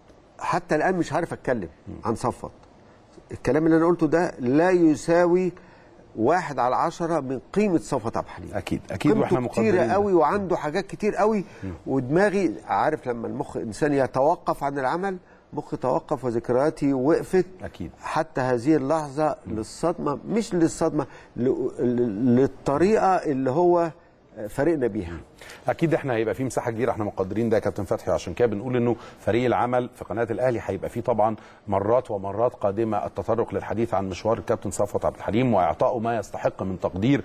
S3: حتى الان مش عارف اتكلم عن صفت الكلام اللي انا قلته ده لا يساوي واحد على عشرة من قيمة صفوت عبد الحليم
S2: اكيد اكيد
S3: قيمته
S2: واحنا
S3: كتيرة
S2: مقدرين
S3: قوي وعنده حاجات كتير قوي ودماغي عارف لما المخ انسان يتوقف عن العمل مخي توقف وذكرياتي وقفت
S2: أكيد.
S3: حتى هذه اللحظة للصدمة مش للصدمة ل- ل- للطريقة اللي هو فارقنا بيها
S2: اكيد احنا هيبقى في مساحه كبيره احنا مقدرين ده يا كابتن فتحي عشان كده بنقول انه فريق العمل في قناه الاهلي هيبقى فيه طبعا مرات ومرات قادمه التطرق للحديث عن مشوار الكابتن صفوت عبد الحليم واعطائه ما يستحق من تقدير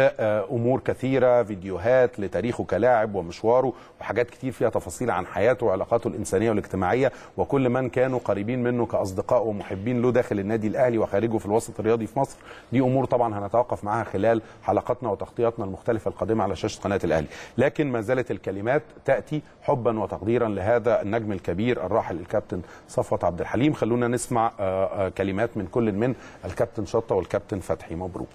S2: بامور كثيره فيديوهات لتاريخه كلاعب ومشواره وحاجات كتير فيها تفاصيل عن حياته وعلاقاته الانسانيه والاجتماعيه وكل من كانوا قريبين منه كاصدقاء ومحبين له داخل النادي الاهلي وخارجه في الوسط الرياضي في مصر دي امور طبعا هنتوقف معاها خلال حلقاتنا وتغطياتنا المختلفه القادمه على على شاشه قناه الاهلي لكن ما زالت الكلمات تاتي حبا وتقديرا لهذا النجم الكبير الراحل الكابتن صفوت عبد الحليم خلونا نسمع آه، آه، كلمات من كل من الكابتن شطه والكابتن فتحي مبروك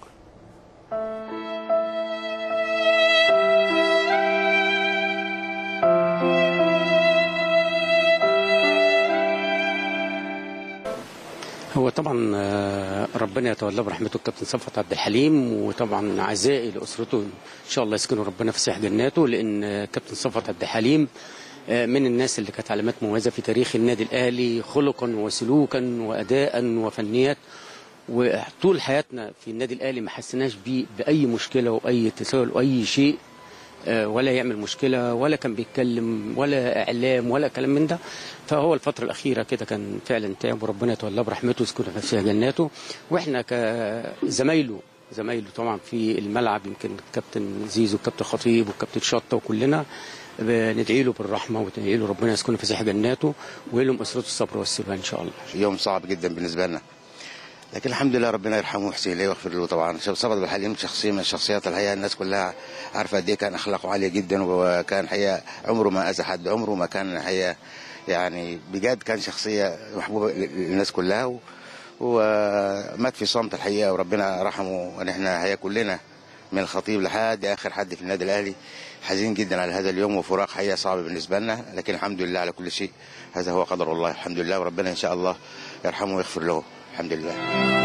S7: هو طبعا آه، ربنا يتولى برحمته الكابتن صفوت عبد الحليم وطبعا عزائي لاسرته ان شاء الله يسكنوا ربنا في سيح جناته لان آه، كابتن صفوت عبد الحليم آه، من الناس اللي كانت علامات مميزه في تاريخ النادي الاهلي خلقا وسلوكا واداء وفنيات وطول حياتنا في النادي الاهلي ما حسيناش بيه باي مشكله واي تساؤل واي شيء آه، ولا يعمل مشكله ولا كان بيتكلم ولا اعلام ولا كلام من ده فهو الفتره الاخيره كده كان فعلا تعب وربنا يتولاه برحمته ويسكنه في جناته واحنا كزمايله زمايله طبعا في الملعب يمكن كابتن زيزو والكابتن خطيب والكابتن شطه وكلنا بندعي له بالرحمه وندعي له ربنا يسكنه في سيح جناته ويلهم اسرته الصبر والسلوان ان شاء الله
S8: يوم صعب جدا بالنسبه لنا لكن الحمد لله ربنا يرحمه ويحسن اليه ويغفر له طبعا شيخ صفد بالحليم شخصيه من الشخصيات الحقيقه الناس كلها عارفه قد ايه كان اخلاقه عاليه جدا وكان حقيقه عمره ما اذى حد عمره ما كان حقيقه يعني بجد كان شخصيه محبوبه للناس كلها و- ومات في صمت الحقيقه وربنا رحمه ونحن هي كلنا من الخطيب لحد اخر حد في النادي الاهلي حزين جدا على هذا اليوم وفراق حقيقه صعب بالنسبه لنا لكن الحمد لله على كل شيء هذا هو قدر الله الحمد لله وربنا ان شاء الله يرحمه ويغفر له الحمد لله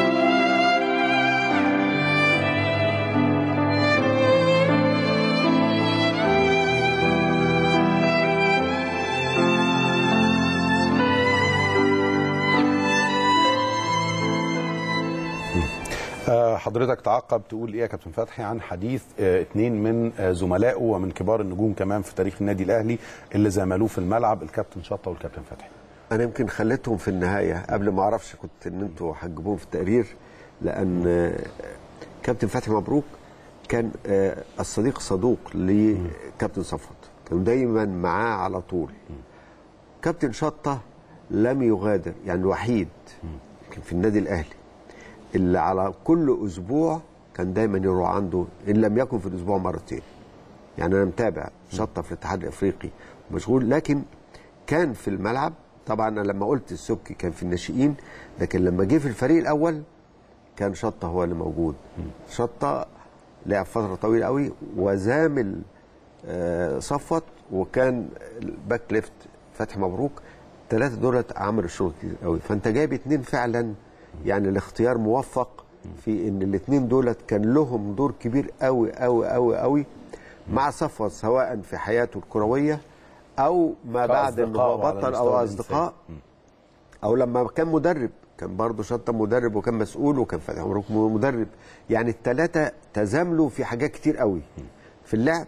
S2: آه، حضرتك تعقب تقول ايه يا كابتن فتحي عن حديث آه، اتنين من آه، زملائه ومن كبار النجوم كمان في تاريخ النادي الاهلي اللي زملوه في الملعب الكابتن شطه والكابتن فتحي
S3: انا يمكن خليتهم في النهايه قبل ما اعرفش كنت ان انتوا هتجيبوهم في التقرير لان آه، كابتن فتحي مبروك كان آه، الصديق صدوق لكابتن صفوت كان دايما معاه على طول كابتن شطه لم يغادر يعني الوحيد كان في النادي الاهلي اللي على كل اسبوع كان دايما يروح عنده ان لم يكن في الاسبوع مرتين يعني انا متابع شطه في الاتحاد الافريقي مشغول لكن كان في الملعب طبعا انا لما قلت السبكي كان في الناشئين لكن لما جه في الفريق الاول كان شطه هو اللي موجود شطه لعب فتره طويله قوي وزامل آه، صفوت وكان الباك ليفت فتحي مبروك ثلاثه دولت عملوا الشغل كتير قوي فانت جايب اتنين فعلا يعني الاختيار موفق في ان الاثنين دولت كان لهم دور كبير قوي قوي قوي قوي مع صفوت سواء في حياته الكرويه او ما بعد ان هو
S2: كأصدقاء وعلى
S3: بطل
S2: المستوى
S3: او
S2: الإنساني.
S3: اصدقاء او لما كان مدرب كان برضه شطه مدرب وكان مسؤول وكان فتحي مبروك مدرب يعني الثلاثه تزاملوا في حاجات كتير قوي في اللعب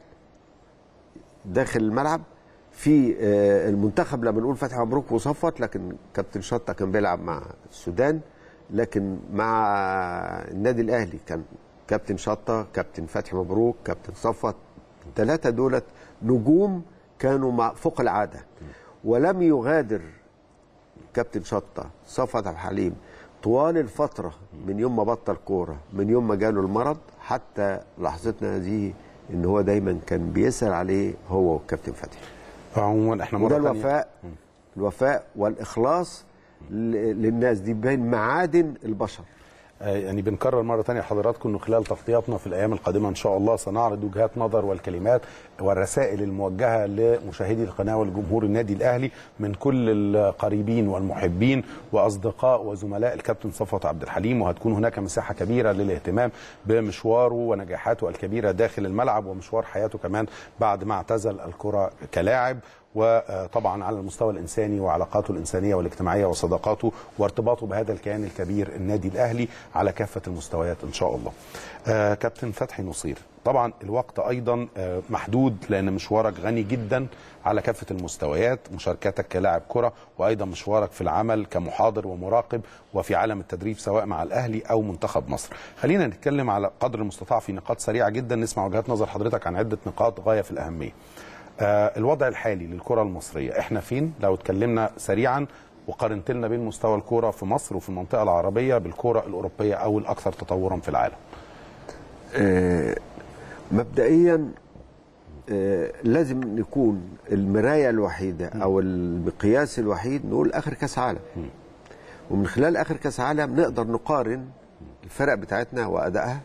S3: داخل الملعب في آه، المنتخب لما نقول فتحي مبروك وصفت لكن كابتن شطه كان بيلعب مع السودان لكن مع النادي الاهلي كان كابتن شطه كابتن فتحي مبروك كابتن صفت الثلاثه دولت نجوم كانوا مع فوق العاده ولم يغادر كابتن شطه صفوت عبد الحليم طوال الفتره من يوم ما بطل كوره من يوم ما جاله المرض حتى لحظتنا هذه ان هو دايما كان بيسال عليه هو والكابتن فتحي
S2: عموما احنا
S3: وده
S2: مره تانية
S3: الوفاء الوفاء والاخلاص ل- للناس دي بين معادن البشر
S2: آه، يعني بنكرر مره تانية لحضراتكم انه خلال تغطياتنا في الايام القادمه ان شاء الله سنعرض وجهات نظر والكلمات والرسائل الموجهه لمشاهدي القناه ولجمهور النادي الاهلي من كل القريبين والمحبين واصدقاء وزملاء الكابتن صفوت عبد الحليم وهتكون هناك مساحه كبيره للاهتمام بمشواره ونجاحاته الكبيره داخل الملعب ومشوار حياته كمان بعد ما اعتزل الكره كلاعب وطبعا على المستوى الانساني وعلاقاته الانسانيه والاجتماعيه وصداقاته وارتباطه بهذا الكيان الكبير النادي الاهلي على كافه المستويات ان شاء الله. آه كابتن فتحي نصير طبعا الوقت ايضا آه محدود لان مشوارك غني جدا على كافه المستويات مشاركتك كلاعب كره وايضا مشوارك في العمل كمحاضر ومراقب وفي عالم التدريب سواء مع الاهلي او منتخب مصر. خلينا نتكلم على قدر المستطاع في نقاط سريعه جدا نسمع وجهات نظر حضرتك عن عده نقاط غايه في الاهميه. آه، الوضع الحالي للكره المصريه احنا فين لو اتكلمنا سريعا وقارنت لنا بين مستوى الكوره في مصر وفي المنطقه العربيه بالكوره الاوروبيه او الاكثر تطورا في العالم
S3: آه، مبدئيا آه، لازم نكون المرايه الوحيده او المقياس الوحيد نقول اخر كاس عالم ومن خلال اخر كاس عالم نقدر نقارن الفرق بتاعتنا وادائها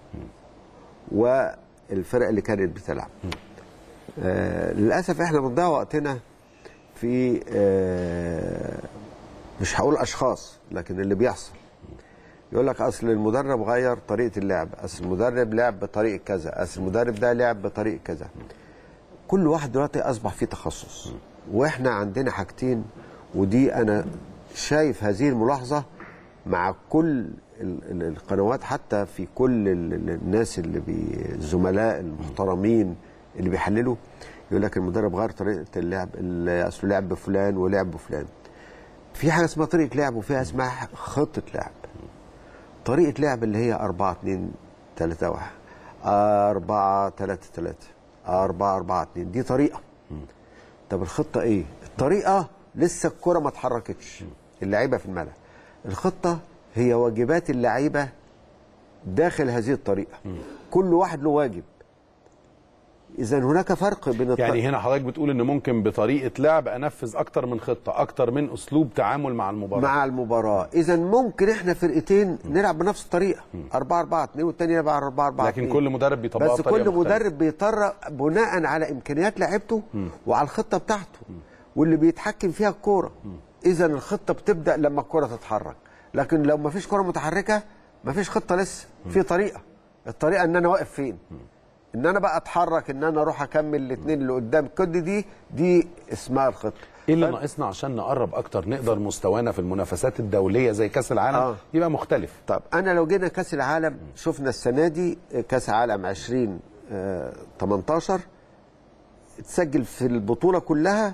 S3: والفرق اللي كانت بتلعب آه للاسف احنا بنضيع وقتنا في آه مش هقول اشخاص لكن اللي بيحصل يقول لك اصل المدرب غير طريقه اللعب اصل المدرب لعب بطريقه كذا اصل المدرب ده لعب بطريقه كذا كل واحد دلوقتي اصبح فيه تخصص واحنا عندنا حاجتين ودي انا شايف هذه الملاحظه مع كل ال- ال- القنوات حتى في كل ال- ال- الناس اللي بي الزملاء المحترمين اللي بيحللوا يقول لك المدرب غير طريقه اللعب ال- اصله لعب بفلان ولعب بفلان في حاجه اسمها طريقه لعب وفيها اسمها خطه لعب طريقه لعب اللي هي 4 2 3 1 4 3 3 4 4 2 دي طريقه طب الخطه ايه الطريقه لسه الكره ما اتحركتش اللعيبه في الملعب الخطه هي واجبات اللعيبه داخل هذه الطريقه كل واحد له واجب اذا هناك فرق بين الط-
S2: يعني هنا حضرتك بتقول ان ممكن بطريقه لعب انفذ اكتر من خطه اكتر من اسلوب تعامل مع المباراه
S3: مع المباراه اذا ممكن احنا فرقتين نلعب بنفس الطريقه 4 4 2 والثاني يلعب 4 4
S2: لكن كل مدرب بيطبقها
S3: بس
S2: بطريقة
S3: كل
S2: مختلفة.
S3: مدرب بيضطر بناء على امكانيات لعيبته وعلى الخطه بتاعته واللي بيتحكم فيها الكوره اذا الخطه بتبدا لما الكوره تتحرك لكن لو ما فيش كوره متحركه ما فيش خطه لسه في طريقه الطريقه ان انا واقف فين ان انا بقى اتحرك ان انا اروح اكمل الاثنين اللي قدام كل دي دي اسمها الخطه
S2: ايه اللي ناقصنا عشان نقرب اكتر نقدر مستوانا في المنافسات الدوليه زي كاس العالم
S3: آه.
S2: يبقى مختلف
S3: طب انا لو جينا كاس العالم شفنا السنه دي كاس عالم 20 آه، 18 اتسجل في البطوله كلها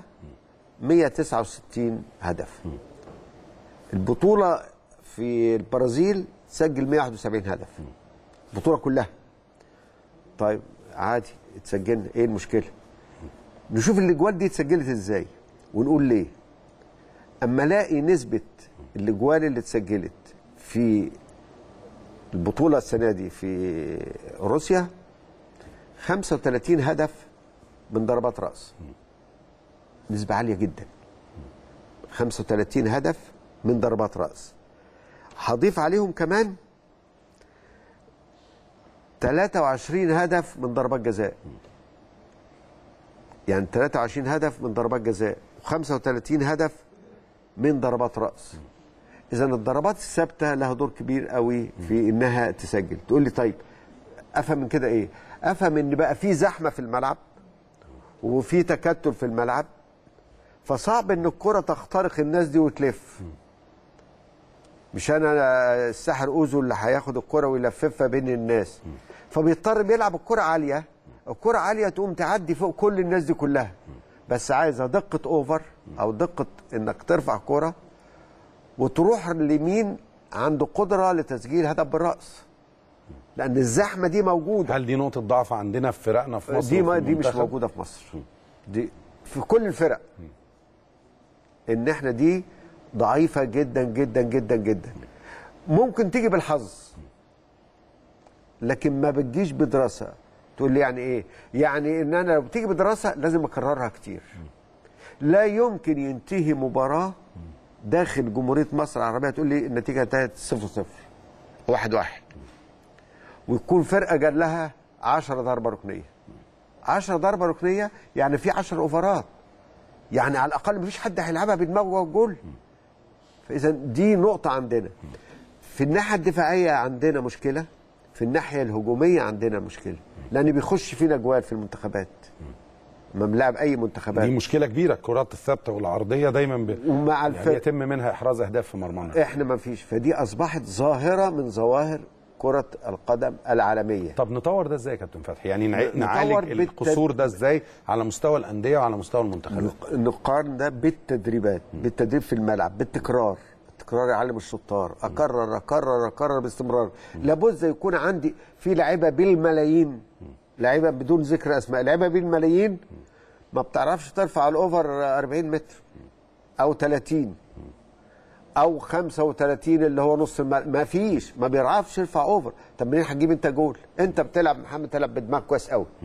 S3: 169 هدف البطوله في البرازيل تسجل 171 هدف البطوله كلها طيب عادي اتسجلنا ايه المشكله نشوف الاجوال دي اتسجلت ازاي ونقول ليه اما الاقي نسبه الاجوال اللي اتسجلت في البطوله السنه دي في روسيا 35 هدف من ضربات راس نسبه عاليه جدا 35 هدف من ضربات راس هضيف عليهم كمان 23 هدف من ضربات جزاء يعني 23 هدف من ضربات جزاء و35 هدف من ضربات راس اذا الضربات الثابته لها دور كبير قوي في انها تسجل تقول لي طيب افهم من كده ايه افهم ان بقى في زحمه في الملعب وفي تكتل في الملعب فصعب ان الكره تخترق الناس دي وتلف مش انا الساحر اوزو اللي هياخد الكره ويلففها بين الناس فبيضطر بيلعب الكره عاليه الكره عاليه تقوم تعدي فوق كل الناس دي كلها بس عايزه دقه اوفر او دقه انك ترفع كره وتروح اليمين عنده قدره لتسجيل هدف بالراس لان الزحمه دي موجوده
S2: هل دي نقطه ضعف عندنا في فرقنا في مصر
S3: دي
S2: وفي
S3: ما دي مش
S2: المنتخب؟
S3: موجوده في مصر دي في كل الفرق ان احنا دي ضعيفه جدا جدا جدا جدا ممكن تيجي بالحظ لكن ما بتجيش بدراسه تقول لي يعني ايه يعني ان انا لو بتيجي بدراسه لازم اكررها كتير لا يمكن ينتهي مباراه داخل جمهوريه مصر العربيه تقول لي النتيجه انتهت 0 0 واحد واحد ويكون فرقه جال لها 10 ضربه ركنيه 10 ضربه ركنيه يعني في 10 اوفرات يعني على الاقل مفيش حد هيلعبها بدماغه جوه الجول فاذا دي نقطه عندنا في الناحيه الدفاعيه عندنا مشكله في الناحيه الهجوميه عندنا مشكله لان بيخش فينا جوال في المنتخبات ما بنلعب اي منتخبات
S2: دي مشكله كبيره الكرات الثابته والعرضيه دايما ب...
S3: ومع
S2: يعني
S3: الفرق
S2: يتم منها احراز اهداف في مرمانا
S3: احنا ما فيش فدي اصبحت ظاهره من ظواهر كره القدم العالميه
S2: طب نطور ده ازاي يا كابتن فتحي يعني نع-
S3: نطور
S2: نعالج
S3: بالتد-
S2: القصور ده ازاي على مستوى الانديه وعلى مستوى المنتخبات
S3: نق- نقارن ده بالتدريبات بالتدريب في الملعب بالتكرار التكرار يعلم الشطار اكرر اكرر اكرر باستمرار لابد يكون عندي في لعيبه بالملايين لعيبه بدون ذكر اسماء لعيبه بالملايين ما بتعرفش ترفع الاوفر 40 متر او 30 او 35 اللي هو نص الملعب ما فيش ما بيعرفش يرفع اوفر طب منين هتجيب انت جول انت بتلعب محمد تلعب بدماغ كويس قوي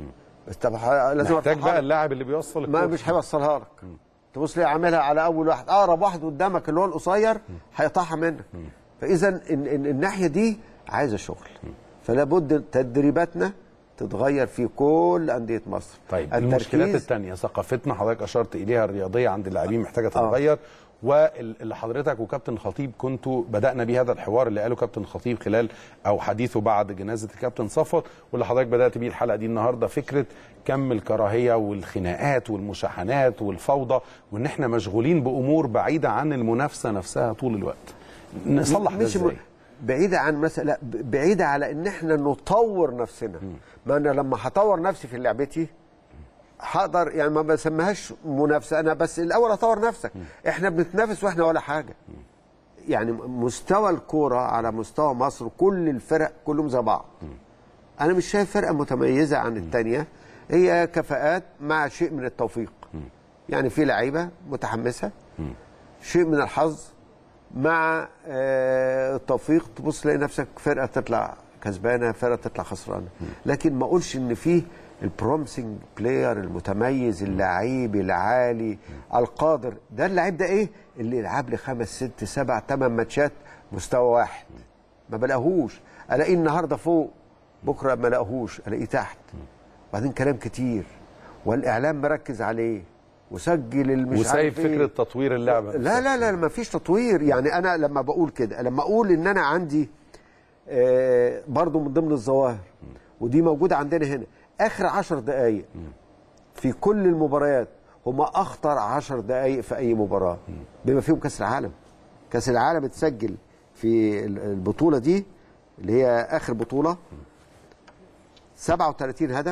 S3: بس طب ه- لازم
S2: محتاج
S3: أرفعها
S2: بقى
S3: لك.
S2: اللاعب اللي بيوصل
S3: ما
S2: الكورة.
S3: مش هيوصلها لك تبص ليه عاملها على اول واحد اقرب واحد قدامك اللي هو القصير هيقطعها منك فاذا ال- ال- الناحيه دي عايزه شغل فلا بد تدريباتنا تتغير في كل انديه مصر
S2: طيب المشكلات الثانيه ثقافتنا حضرتك اشرت اليها الرياضيه عند اللاعبين محتاجه تتغير واللي حضرتك وكابتن خطيب كنتوا بدانا بيه هذا الحوار اللي قاله كابتن خطيب خلال او حديثه بعد جنازه الكابتن صفوت واللي حضرتك بدات بيه الحلقه دي النهارده فكره كم الكراهيه والخناقات والمشاحنات والفوضى وان احنا مشغولين بامور بعيده عن المنافسه نفسها طول الوقت نصلح ده
S3: مش
S2: ازاي؟
S3: بعيدة عن مثلا لا ب- بعيدة على ان احنا نطور نفسنا ما انا لما هطور نفسي في لعبتي هقدر يعني ما بسميهاش منافسة انا بس الاول اطور نفسك احنا بنتنافس واحنا ولا حاجة يعني مستوى الكورة على مستوى مصر كل الفرق كلهم زي بعض انا مش شايف فرقة متميزة عن التانية هي كفاءات مع شيء من التوفيق يعني في لعيبة متحمسة شيء من الحظ مع آه، التوفيق تبص تلاقي نفسك فرقه تطلع كسبانه فرقه تطلع خسرانه لكن ما اقولش ان فيه البرومسنج بلاير المتميز اللعيب العالي القادر ده اللعيب ده ايه اللي يلعب لي خمس ست سبع ثمان ماتشات مستوى واحد ما بلاقيهوش الاقيه النهارده فوق بكره ما الاقيهوش الاقيه تحت وبعدين كلام كتير والاعلام مركز عليه وسجل المش
S2: وسايب
S3: عارف إيه.
S2: فكره تطوير اللعبه
S3: لا لا لا ما فيش تطوير يعني انا لما بقول كده لما اقول ان انا عندي آه، برضو من ضمن الظواهر ودي موجوده عندنا هنا اخر عشر دقائق في كل المباريات هما اخطر عشر دقائق في اي مباراه بما فيهم كاس العالم كاس العالم اتسجل في ال- البطوله دي اللي هي اخر بطوله 37 هدف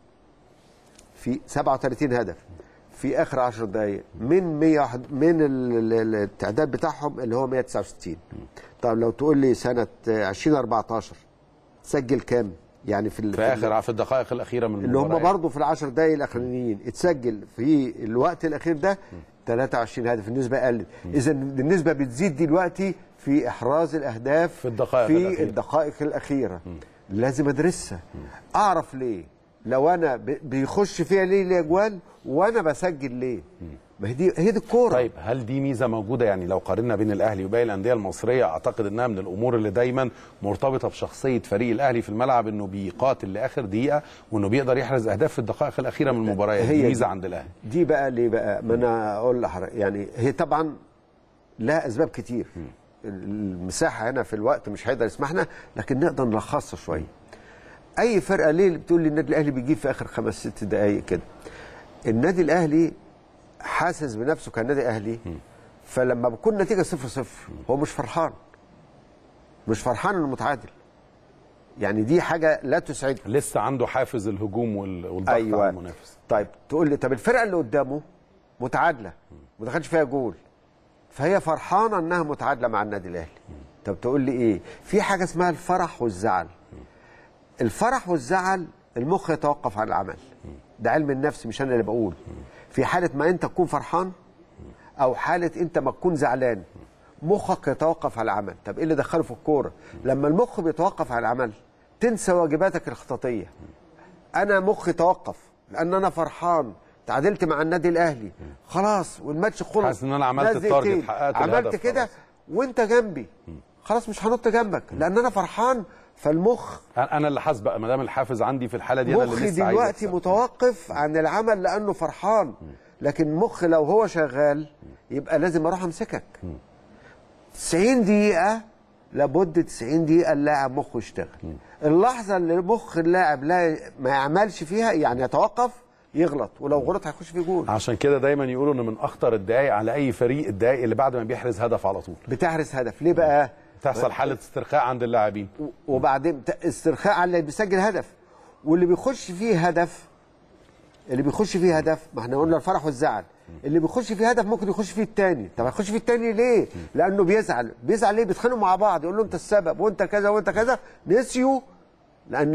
S3: في 37 هدف في اخر 10 دقائق من 100 من ال- ال- ال- التعداد بتاعهم اللي هو 169 طب لو تقول لي سنه 2014 سجل كام يعني في ال-
S2: في اخر في الدقائق الاخيره من
S3: اللي هم
S2: المباراة.
S3: برضه في العشر دقايق الاخرانيين اتسجل في الوقت الاخير ده 23 هدف النسبه قلت اذا النسبه بتزيد دلوقتي في احراز الاهداف
S2: في الدقائق
S3: في
S2: الأخيرة.
S3: الدقائق الاخيره لازم ادرسها اعرف ليه لو انا ب- بيخش فيها ليه الاجوال وانا بسجل ليه ما هي دي هي دي الكوره
S2: طيب هل دي ميزه موجوده يعني لو قارنا بين الاهلي وباقي الانديه المصريه اعتقد انها من الامور اللي دايما مرتبطه بشخصيه فريق الاهلي في الملعب انه بيقاتل لاخر دقيقه وانه بيقدر يحرز اهداف في الدقائق الاخيره من المباريات
S3: هي
S2: دي
S3: دي.
S2: ميزه عند الاهلي
S3: دي بقى ليه بقى ما انا اقول لحضرتك يعني هي طبعا لها اسباب كتير المساحه هنا في الوقت مش هيقدر يسمحنا لكن نقدر نلخصها شويه اي فرقه ليه بتقول لي النادي الاهلي بيجيب في اخر خمس ست دقائق كده النادي الاهلي حاسس بنفسه كنادي اهلي فلما بكون نتيجه صفر صفر هو مش فرحان مش فرحان انه متعادل يعني دي حاجه لا تسعده
S2: لسه عنده حافز الهجوم وال- والضغط
S3: أيوة.
S2: على المنافس
S3: طيب تقول لي طب الفرقه اللي قدامه متعادله ما دخلش فيها جول فهي فرحانه انها متعادله مع النادي الاهلي طب تقول لي ايه في حاجه اسمها الفرح والزعل الفرح والزعل المخ يتوقف عن العمل ده علم النفس مش انا اللي بقول في حاله ما انت تكون فرحان او حاله انت ما تكون زعلان مخك يتوقف على العمل طب ايه اللي دخله في الكوره لما المخ بيتوقف على العمل تنسى واجباتك الخططيه انا مخي توقف لان انا فرحان تعادلت مع النادي الاهلي خلاص والماتش خلص
S2: حاسس إن أنا عملت
S3: ناس
S2: التارجت،
S3: دقيقتين.
S2: حققت
S3: عملت
S2: الهدف
S3: كده
S2: خلاص.
S3: وانت جنبي خلاص مش هنط جنبك لان انا فرحان فالمخ
S2: انا اللي حاسس بقى ما دام الحافز عندي في الحاله دي انا اللي
S3: مخي
S2: لسه عايز
S3: دلوقتي
S2: أكسب.
S3: متوقف عن العمل لانه فرحان لكن مخ لو هو شغال يبقى لازم اروح امسكك 90 دقيقه لابد 90 دقيقه اللاعب مخه يشتغل اللحظه اللي مخ اللاعب لا ما يعملش فيها يعني يتوقف يغلط ولو غلط هيخش فيه جول
S2: عشان كده دايما يقولوا ان من اخطر الدقائق على اي فريق الدقائق اللي بعد ما بيحرز هدف على طول
S3: بتحرز هدف ليه بقى
S2: تحصل حاله استرخاء عند اللاعبين
S3: وبعدين ت- استرخاء على اللي بيسجل هدف واللي بيخش فيه هدف اللي بيخش فيه هدف ما احنا قلنا الفرح والزعل اللي بيخش فيه هدف ممكن يخش فيه التاني طب هيخش فيه التاني ليه لانه بيزعل بيزعل ليه بيتخانقوا مع بعض يقول له انت السبب وانت كذا وانت كذا نسيوا لان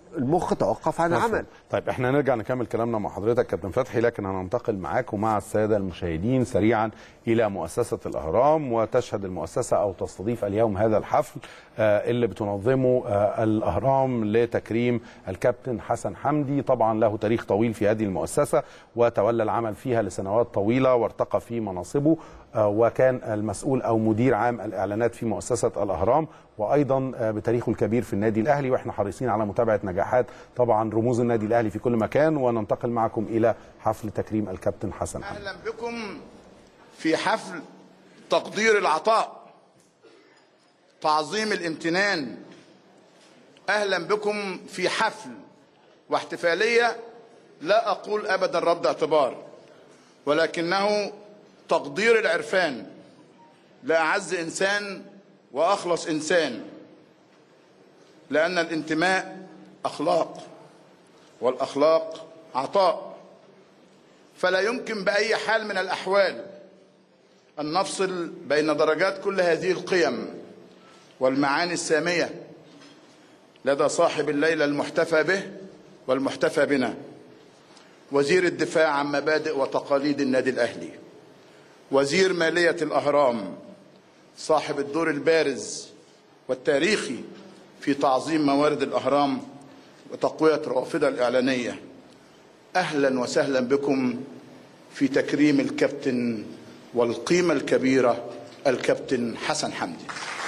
S3: المخ توقف عن العمل
S2: طيب احنا نرجع نكمل كلامنا مع حضرتك كابتن فتحي لكن هننتقل معاك ومع الساده المشاهدين سريعا الى مؤسسه الاهرام وتشهد المؤسسه او تستضيف اليوم هذا الحفل آه، اللي بتنظمه آه، الاهرام لتكريم الكابتن حسن حمدي طبعا له تاريخ طويل في هذه المؤسسه وتولى العمل فيها لسنوات طويله وارتقى في مناصبه آه، وكان المسؤول او مدير عام الاعلانات في مؤسسه الاهرام وايضا آه، بتاريخه الكبير في النادي الاهلي واحنا حريصين على متابعه نجاحات طبعا رموز النادي الاهلي في كل مكان وننتقل معكم الى حفل تكريم الكابتن حسن حمدي
S9: اهلا بكم في حفل تقدير العطاء تعظيم الامتنان اهلا بكم في حفل واحتفاليه لا اقول ابدا رد اعتبار ولكنه تقدير العرفان لاعز انسان واخلص انسان لان الانتماء اخلاق والاخلاق عطاء فلا يمكن باي حال من الاحوال ان نفصل بين درجات كل هذه القيم والمعاني الساميه لدى صاحب الليله المحتفى به والمحتفى بنا وزير الدفاع عن مبادئ وتقاليد النادي الاهلي وزير ماليه الاهرام صاحب الدور البارز والتاريخي في تعظيم موارد الاهرام وتقويه روافدها الاعلانيه اهلا وسهلا بكم في تكريم الكابتن والقيمه الكبيره الكابتن حسن حمدي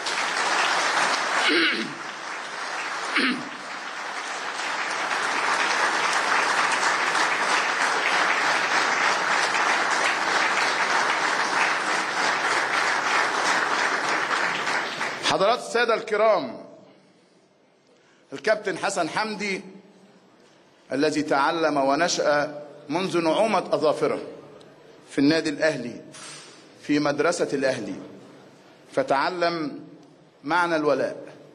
S9: حضرات الساده الكرام الكابتن حسن حمدي الذي تعلم ونشأ منذ نعومة أظافره في النادي الأهلي في مدرسة الأهلي فتعلم معنى الولاء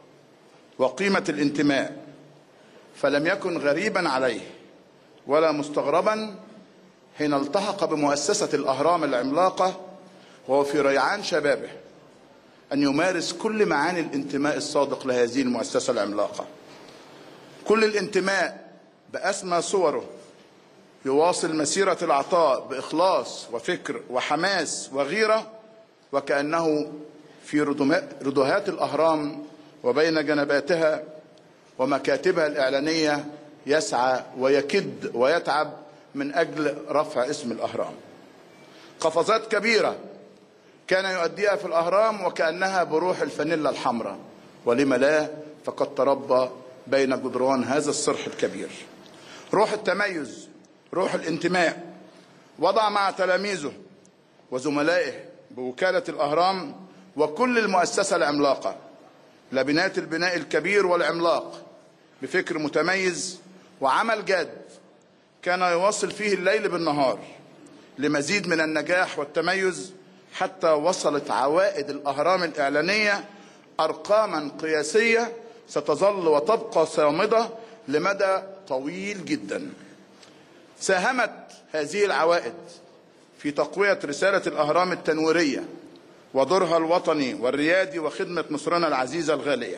S9: وقيمة الانتماء فلم يكن غريبا عليه ولا مستغربا حين التحق بمؤسسة الأهرام العملاقة وهو في ريعان شبابه أن يمارس كل معاني الانتماء الصادق لهذه المؤسسة العملاقة كل الانتماء بأسمى صوره يواصل مسيرة العطاء بإخلاص وفكر وحماس وغيرة وكأنه في ردما- ردهات الأهرام وبين جنباتها ومكاتبها الإعلانية يسعى ويكد ويتعب من أجل رفع اسم الأهرام قفزات كبيرة كان يؤديها في الأهرام وكأنها بروح الفانيلا الحمراء ولم لا فقد تربى بين جدران هذا الصرح الكبير روح التميز روح الانتماء وضع مع تلاميذه وزملائه بوكالة الأهرام وكل المؤسسة العملاقة لبنات البناء الكبير والعملاق بفكر متميز وعمل جاد كان يواصل فيه الليل بالنهار لمزيد من النجاح والتميز حتى وصلت عوائد الأهرام الإعلانية أرقاما قياسية ستظل وتبقى صامدة لمدى طويل جدا ساهمت هذه العوائد في تقوية رسالة الأهرام التنويرية ودورها الوطني والريادي وخدمة مصرنا العزيزة الغالية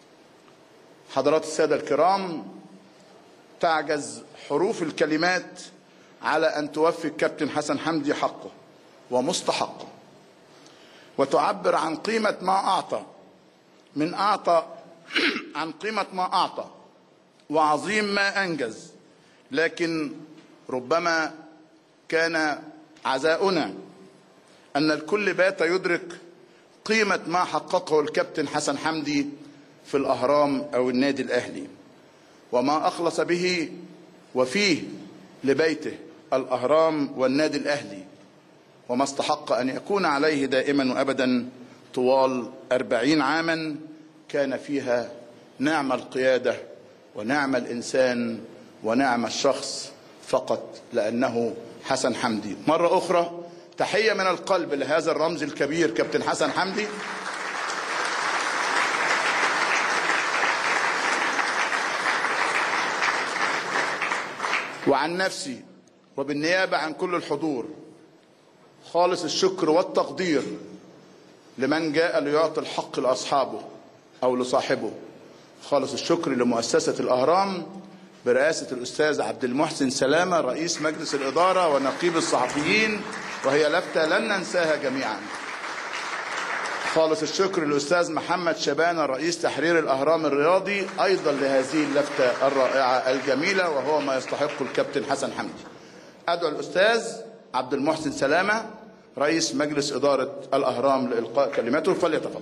S9: حضرات السادة الكرام تعجز حروف الكلمات على أن توفي الكابتن حسن حمدي حقه ومستحقه وتعبر عن قيمة ما أعطى من أعطى عن قيمة ما أعطى وعظيم ما أنجز لكن ربما كان عزاؤنا أن الكل بات يدرك قيمة ما حققه الكابتن حسن حمدي في الأهرام أو النادي الأهلي وما أخلص به وفيه لبيته الأهرام والنادي الأهلي وما استحق أن يكون عليه دائما وأبدا طوال أربعين عاما كان فيها نعم القيادة ونعم الإنسان ونعم الشخص فقط لأنه حسن حمدي مرة أخرى تحية من القلب لهذا الرمز الكبير كابتن حسن حمدي وعن نفسي وبالنيابة عن كل الحضور خالص الشكر والتقدير لمن جاء ليعطي الحق لأصحابه أو لصاحبه خالص الشكر لمؤسسة الأهرام برئاسة الأستاذ عبد المحسن سلامة رئيس مجلس الإدارة ونقيب الصحفيين وهي لفتة لن ننساها جميعا خالص الشكر للأستاذ محمد شبانة رئيس تحرير الأهرام الرياضي أيضا لهذه اللفتة الرائعة الجميلة وهو ما يستحق الكابتن حسن حمدي أدعو الأستاذ عبد المحسن سلامة رئيس مجلس إدارة الأهرام لإلقاء كلمته فليتفضل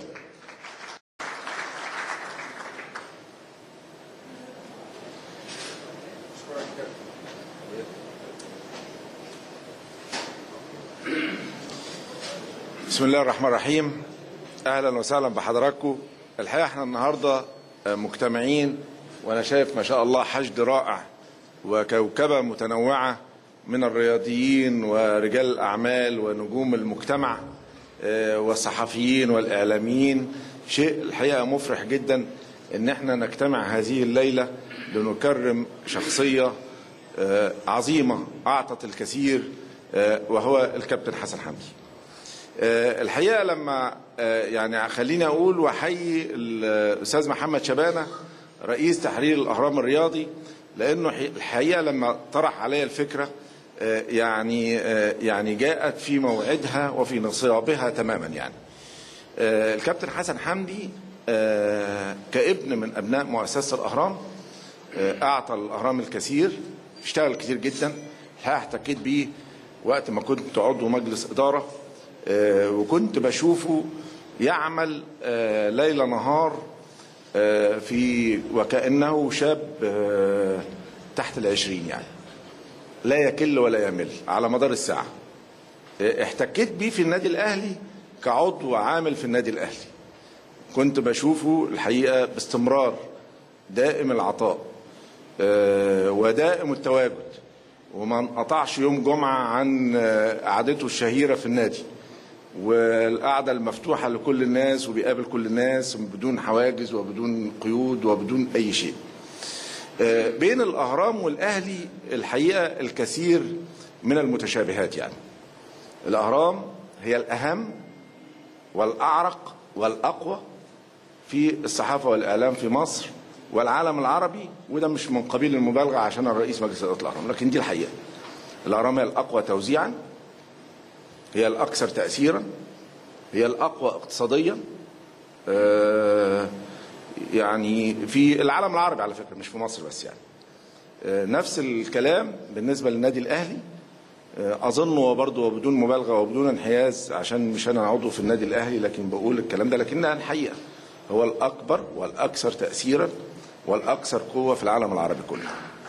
S10: بسم الله الرحمن الرحيم اهلا وسهلا بحضراتكم الحقيقه احنا النهارده مجتمعين وانا شايف ما شاء الله حشد رائع وكوكبه متنوعه من الرياضيين ورجال الاعمال ونجوم المجتمع آه، والصحفيين والاعلاميين شيء الحقيقه مفرح جدا ان احنا نجتمع هذه الليله لنكرم شخصيه آه، عظيمه اعطت الكثير آه، وهو الكابتن حسن حمدي آه، الحقيقه لما آه، يعني خليني اقول واحيي الاستاذ محمد شبانه رئيس تحرير الاهرام الرياضي لانه حي- الحقيقه لما طرح علي الفكره آه، يعني آه، يعني جاءت في موعدها وفي نصابها تماما يعني آه، الكابتن حسن حمدي آه، كابن من ابناء مؤسسه الاهرام آه، اعطى الاهرام الكثير اشتغل كتير جدا الحقيقه احتكيت بيه وقت ما كنت عضو مجلس اداره آه، وكنت بشوفه يعمل آه، ليل نهار آه، في وكانه شاب آه، تحت العشرين يعني لا يكل ولا يمل على مدار الساعه آه، احتكيت بيه في النادي الاهلي كعضو عامل في النادي الاهلي كنت بشوفه الحقيقه باستمرار دائم العطاء آه، ودائم التواجد وما انقطعش يوم جمعه عن آه، قعدته الشهيره في النادي والقعده المفتوحه لكل الناس وبيقابل كل الناس بدون حواجز وبدون قيود وبدون اي شيء. آه، بين الاهرام والاهلي الحقيقه الكثير من المتشابهات يعني. الاهرام هي الاهم والاعرق والاقوى في الصحافه والاعلام في مصر والعالم العربي وده مش من قبيل المبالغه عشان الرئيس مجلس اداره الاهرام لكن دي الحقيقه. الاهرام هي الاقوى توزيعا هي الاكثر تاثيرا هي الاقوى اقتصاديا آه، يعني في العالم العربي على فكره مش في مصر بس يعني آه، نفس الكلام بالنسبه للنادي الاهلي آه، اظن وبرضه وبدون مبالغه وبدون انحياز عشان مش انا عضو في النادي الاهلي لكن بقول الكلام ده لكنها الحقيقه هو الاكبر والاكثر تاثيرا والاكثر قوه في العالم العربي كله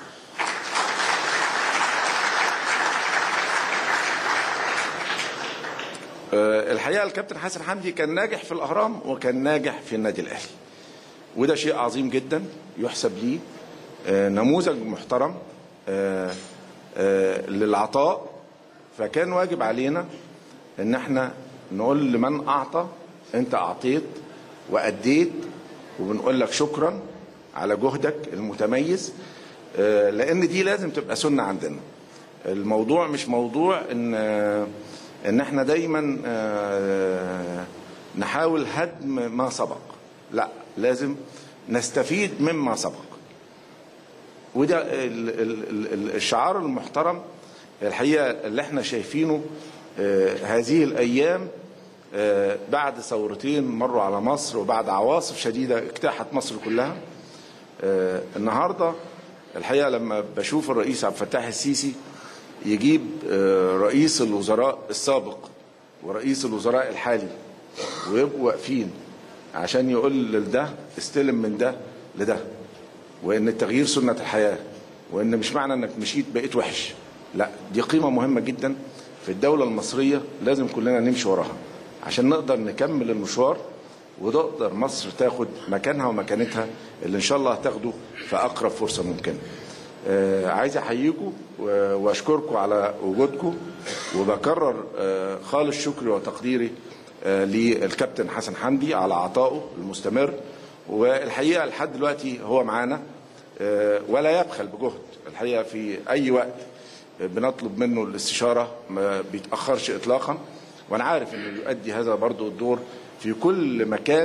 S10: آه، الحقيقه الكابتن حسن حمدي كان ناجح في الاهرام وكان ناجح في النادي الاهلي وده شيء عظيم جدا يحسب ليه آه، نموذج محترم آه، آه، للعطاء فكان واجب علينا ان احنا نقول لمن اعطى انت اعطيت واديت وبنقول لك شكرا على جهدك المتميز آه، لان دي لازم تبقى سنه عندنا الموضوع مش موضوع ان آه، ان احنا دايما آه، نحاول هدم ما سبق لا لازم نستفيد مما سبق وده ال- ال- ال- ال- الشعار المحترم الحقيقه اللي احنا شايفينه آه، هذه الايام آه، بعد ثورتين مروا على مصر وبعد عواصف شديده اجتاحت مصر كلها آه، النهارده الحقيقه لما بشوف الرئيس عبد الفتاح السيسي يجيب آه، رئيس الوزراء السابق ورئيس الوزراء الحالي ويبقوا واقفين عشان يقول لده استلم من ده لده وان التغيير سنه الحياه وان مش معنى انك مشيت بقيت وحش لا دي قيمه مهمه جدا في الدوله المصريه لازم كلنا نمشي وراها عشان نقدر نكمل المشوار وتقدر مصر تاخد مكانها ومكانتها اللي ان شاء الله هتاخده في اقرب فرصه ممكنه آه، عايز احييكم و- واشكركم على وجودكم وبكرر آه، خالص شكري وتقديري آه، للكابتن حسن حمدي على عطائه المستمر والحقيقه لحد دلوقتي هو معانا آه، ولا يبخل بجهد الحقيقه في اي وقت بنطلب منه الاستشاره ما بيتاخرش اطلاقا وانا عارف انه يؤدي هذا برضو الدور في كل مكان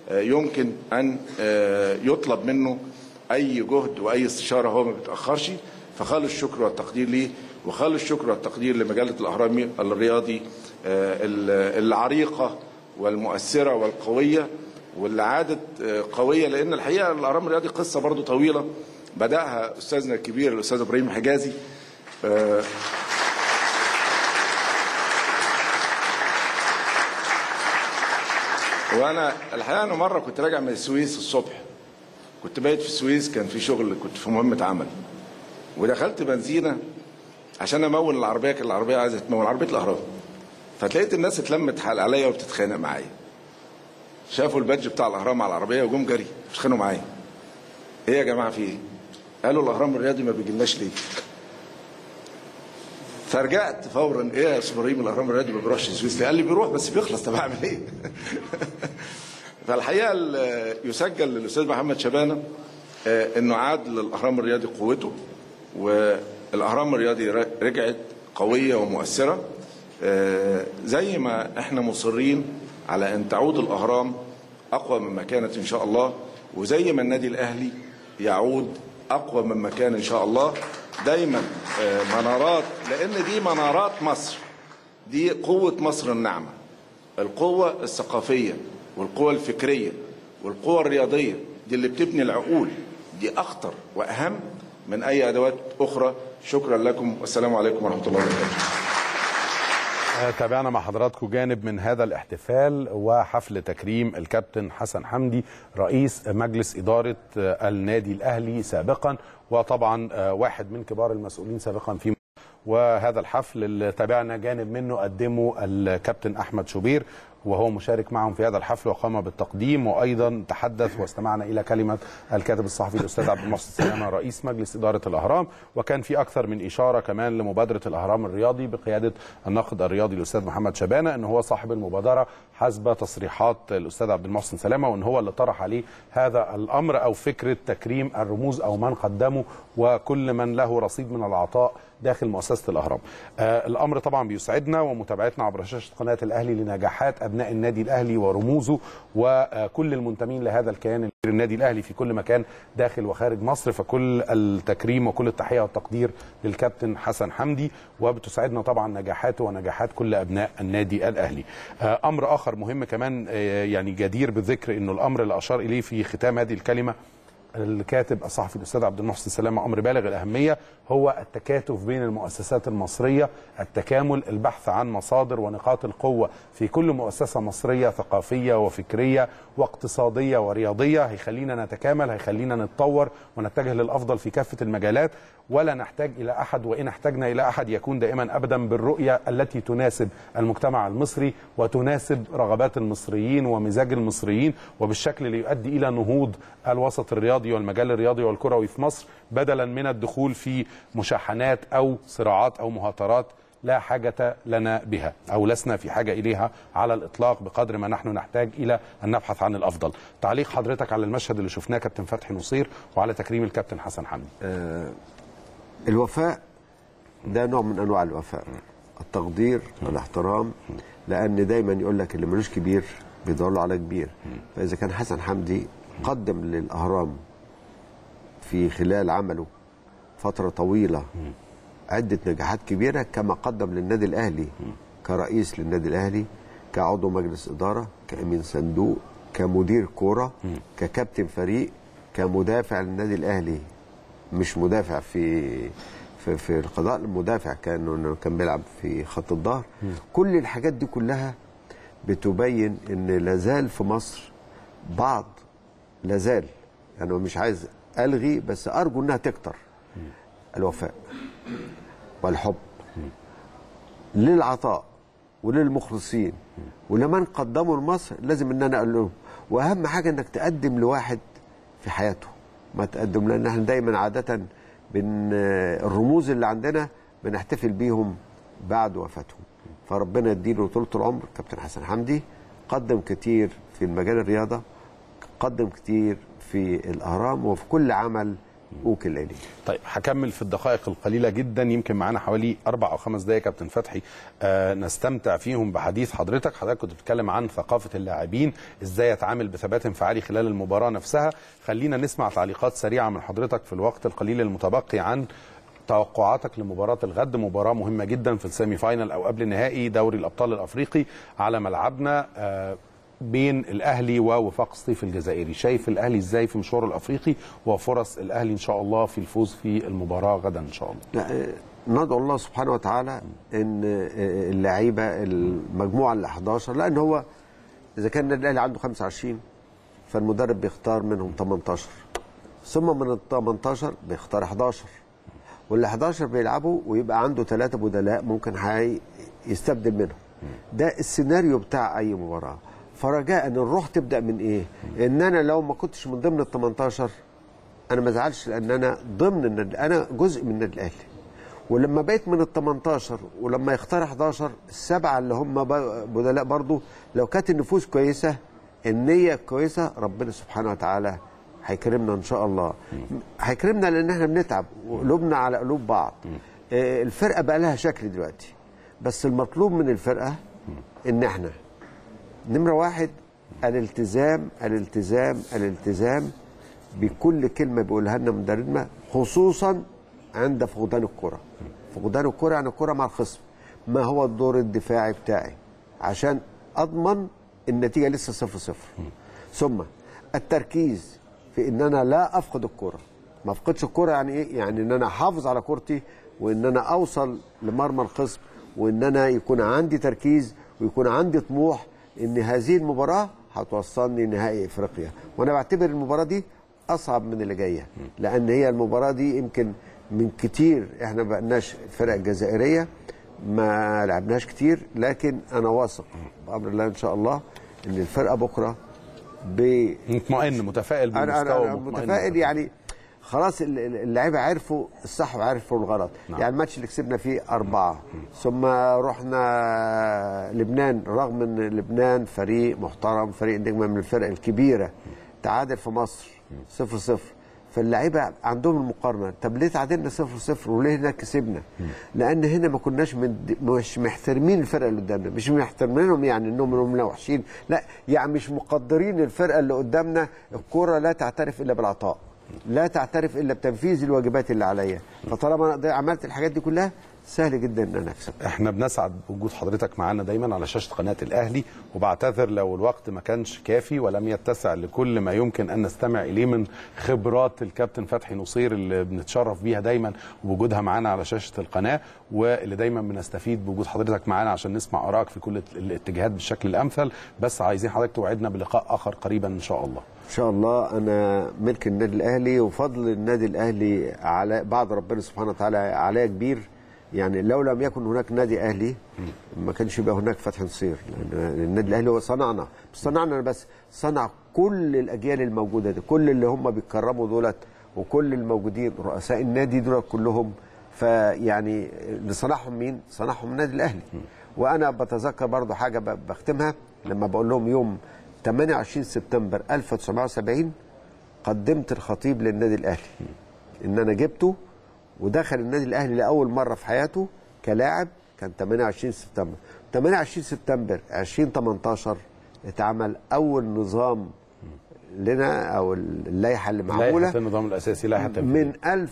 S10: آه، يمكن ان آه، يطلب منه اي جهد واي استشاره هو ما بيتاخرش فخالص الشكر والتقدير ليه وخالص الشكر والتقدير لمجله الاهرام الرياضي آه، ال- العريقه والمؤثره والقويه واللي عادت آه، قويه لان الحقيقه الاهرام الرياضي قصه برضو طويله بداها استاذنا الكبير الاستاذ ابراهيم حجازي آه، وانا الحقيقه انا مره كنت راجع من السويس الصبح كنت بايت في السويس كان في شغل كنت في مهمه عمل ودخلت بنزينه عشان امون العربيه كان العربيه عايزه تمون عربيه الاهرام فتلاقيت الناس اتلمت حال عليا وبتتخانق معايا شافوا البادج بتاع الاهرام على العربيه وجم جري بيتخانقوا معايا ايه يا جماعه في ايه؟ قالوا الاهرام الرياضي ما بيجيلناش ليه؟ فرجعت فورا ايه يا استاذ ابراهيم الاهرام الرياضي ما بيروحش السويس ليه؟ قال لي بيروح بس بيخلص طب اعمل ايه؟ فالحقيقه ال- يسجل للاستاذ محمد شبانه آه، انه عاد للاهرام الرياضي قوته والاهرام الرياضي ر- رجعت قويه ومؤثره آه، زي ما احنا مصرين على ان تعود الاهرام اقوى مما كانت ان شاء الله وزي ما النادي الاهلي يعود اقوى مما كان ان شاء الله دايما آه، منارات لان دي منارات مصر دي قوه مصر الناعمه القوة الثقافية والقوة الفكرية والقوة الرياضية دي اللي بتبني العقول دي أخطر وأهم من أي أدوات أخرى شكرا لكم والسلام عليكم ورحمة الله وبركاته
S2: آه، تابعنا مع حضراتكم جانب من هذا الاحتفال وحفل تكريم الكابتن حسن حمدي رئيس مجلس إدارة آه، النادي الأهلي سابقا وطبعا آه، واحد من كبار المسؤولين سابقا في وهذا الحفل اللي تابعنا جانب منه قدمه الكابتن احمد شوبير وهو مشارك معهم في هذا الحفل وقام بالتقديم وايضا تحدث واستمعنا الى كلمه الكاتب الصحفي الاستاذ عبد المحسن سلامه رئيس مجلس اداره الاهرام وكان في اكثر من اشاره كمان لمبادره الاهرام الرياضي بقياده الناقد الرياضي الاستاذ محمد شبانه ان هو صاحب المبادره حسب تصريحات الاستاذ عبد المحسن سلامه وان هو اللي طرح عليه هذا الامر او فكره تكريم الرموز او من قدموا وكل من له رصيد من العطاء داخل مؤسسه الاهرام. آه الامر طبعا بيسعدنا ومتابعتنا عبر شاشه قناه الاهلي لنجاحات ابناء النادي الاهلي ورموزه وكل المنتمين لهذا الكيان النادي الاهلي في كل مكان داخل وخارج مصر فكل التكريم وكل التحيه والتقدير للكابتن حسن حمدي وبتسعدنا طبعا نجاحاته ونجاحات كل ابناء النادي الاهلي. آه امر اخر مهم كمان آه يعني جدير بالذكر انه الامر اللي اشار اليه في ختام هذه الكلمه الكاتب الصحفي الاستاذ عبد المحسن سلامه امر بالغ الاهميه هو التكاتف بين المؤسسات المصريه التكامل البحث عن مصادر ونقاط القوه في كل مؤسسه مصريه ثقافيه وفكريه واقتصاديه ورياضيه هيخلينا نتكامل هيخلينا نتطور ونتجه للافضل في كافه المجالات ولا نحتاج الى احد وان احتجنا الى احد يكون دائما ابدا بالرؤيه التي تناسب المجتمع المصري وتناسب رغبات المصريين ومزاج المصريين وبالشكل اللي يؤدي الى نهوض الوسط الرياضي والمجال الرياضي والكروي في مصر بدلا من الدخول في مشاحنات او صراعات او مهاترات لا حاجة لنا بها أو لسنا في حاجة إليها على الإطلاق بقدر ما نحن نحتاج إلى أن نبحث عن الأفضل تعليق حضرتك على المشهد اللي شفناه كابتن فتحي نصير وعلى تكريم الكابتن حسن حمدي
S3: آه الوفاء ده نوع من انواع الوفاء التقدير والاحترام لان دايما يقول لك اللي ملوش كبير بيدور له على كبير فاذا كان حسن حمدي قدم للاهرام في خلال عمله فتره طويله عده نجاحات كبيره كما قدم للنادي الاهلي كرئيس للنادي الاهلي كعضو مجلس اداره كامين صندوق كمدير كوره ككابتن فريق كمدافع للنادي الاهلي مش مدافع في في في القضاء المدافع كان كان بيلعب في خط الظهر كل الحاجات دي كلها بتبين ان لازال في مصر بعض لازال يعني مش عايز الغي بس ارجو انها تكتر الوفاء والحب للعطاء وللمخلصين ولمن قدموا لمصر لازم ان انا اقول لهم واهم حاجه انك تقدم لواحد في حياته ما تقدم لان احنا دايما عاده بن الرموز اللي عندنا بنحتفل بيهم بعد وفاتهم فربنا يديله طولة العمر كابتن حسن حمدي قدم كتير في المجال الرياضة قدم كتير في الأهرام وفي كل عمل اوكل اليه
S2: طيب هكمل في الدقائق القليله جدا يمكن معانا حوالي اربع او خمس دقائق كابتن فتحي آه نستمتع فيهم بحديث حضرتك حضرتك كنت بتتكلم عن ثقافه اللاعبين ازاي يتعامل بثبات انفعالي خلال المباراه نفسها خلينا نسمع تعليقات سريعه من حضرتك في الوقت القليل المتبقي عن توقعاتك لمباراة الغد مباراة مهمة جدا في السيمي فاينل أو قبل نهائي دوري الأبطال الأفريقي على ملعبنا آه، بين الأهلي ووفاق سطيف الجزائري شايف الأهلي إزاي في مشواره الأفريقي وفرص الأهلي إن شاء الله في الفوز في المباراة غدا إن شاء الله
S3: لا آه، ندعو الله سبحانه وتعالى ان آه، اللعيبه المجموعه ال 11 لان هو اذا كان النادي الاهلي عنده 25 فالمدرب بيختار منهم 18 ثم من ال 18 بيختار 11 وال 11 بيلعبوا ويبقى عنده ثلاثه بدلاء ممكن هي يستبدل منهم ده السيناريو بتاع اي مباراه فرجاء ان الروح تبدا من ايه؟ ان انا لو ما كنتش من ضمن ال 18 انا ما ازعلش لان انا ضمن النادي انا جزء من النادي الاهلي ولما بقيت من ال 18 ولما يختار 11 السبعه اللي هم ب- بدلاء برضو لو كانت النفوس كويسه النيه كويسه ربنا سبحانه وتعالى هيكرمنا ان شاء الله هيكرمنا لان احنا بنتعب وقلوبنا على قلوب بعض آه، الفرقه بقى لها شكل دلوقتي بس المطلوب من الفرقه ان احنا نمره واحد الالتزام الالتزام الالتزام بكل كلمه بيقولها لنا مدربنا خصوصا عند فقدان الكره فقدان الكره يعني الكره مع الخصم ما هو الدور الدفاعي بتاعي عشان اضمن النتيجه لسه صفر صفر ثم التركيز في ان انا لا افقد الكره ما افقدش الكره يعني ايه يعني ان انا احافظ على كورتي وان انا اوصل لمرمى الخصم وان انا يكون عندي تركيز ويكون عندي طموح ان هذه المباراه هتوصلني نهائي افريقيا وانا بعتبر المباراه دي اصعب من اللي جايه لان هي المباراه دي يمكن من كتير احنا ما بقناش الفرق الجزائريه ما لعبناش كتير لكن انا واثق بامر الله ان شاء الله ان الفرقه بكره ب
S2: مطمئن متفائل
S3: انا
S2: بالمستوى
S3: انا, أنا
S2: مطمئن.
S3: متفائل يعني خلاص ال- ال- اللعيبه عرفوا الصح وعرفوا الغلط
S2: نعم.
S3: يعني الماتش اللي كسبنا فيه أربعة ثم رحنا لبنان رغم ان لبنان فريق محترم فريق نجمه من الفرق الكبيره تعادل في مصر صفر صفر فاللعيبه عندهم المقارنه طب ليه تعادلنا صفر صفر وليه هناك كسبنا لان هنا ما كناش من مش محترمين الفرقه اللي قدامنا مش محترمينهم يعني انهم هم وحشين لا يعني مش مقدرين الفرقه اللي قدامنا الكره لا تعترف الا بالعطاء لا تعترف الا بتنفيذ الواجبات اللي عليا فطالما انا عملت الحاجات دي كلها سهل جدا ان انا اكسب
S2: احنا بنسعد بوجود حضرتك معانا دايما على شاشه قناه الاهلي وبعتذر لو الوقت ما كانش كافي ولم يتسع لكل ما يمكن ان نستمع اليه من خبرات الكابتن فتحي نصير اللي بنتشرف بيها دايما وجودها معانا على شاشه القناه واللي دايما بنستفيد بوجود حضرتك معانا عشان نسمع ارائك في كل الاتجاهات بالشكل الامثل بس عايزين حضرتك توعدنا بلقاء اخر قريبا ان شاء الله
S3: ان شاء الله انا ملك النادي الاهلي وفضل النادي الاهلي على بعد ربنا سبحانه وتعالى عليا كبير يعني لو لم يكن هناك نادي اهلي ما كانش يبقى هناك فتح نصير لان النادي الاهلي هو صنعنا مش صنعنا بس صنع كل الاجيال الموجوده دي كل اللي هم بيتكرموا دولت وكل الموجودين رؤساء النادي دولت كلهم فيعني اللي صنعهم مين؟ صنعهم النادي الاهلي وانا بتذكر برضو حاجه ب- بختمها لما بقول لهم يوم 28 سبتمبر 1970 قدمت الخطيب للنادي الاهلي ان انا جبته ودخل النادي الاهلي لاول مره في حياته كلاعب كان 28 سبتمبر 28 سبتمبر 2018 اتعمل اول نظام لنا او اللائحه اللي معموله
S2: لائحه النظام الاساسي لائحه التنفيذ.
S3: من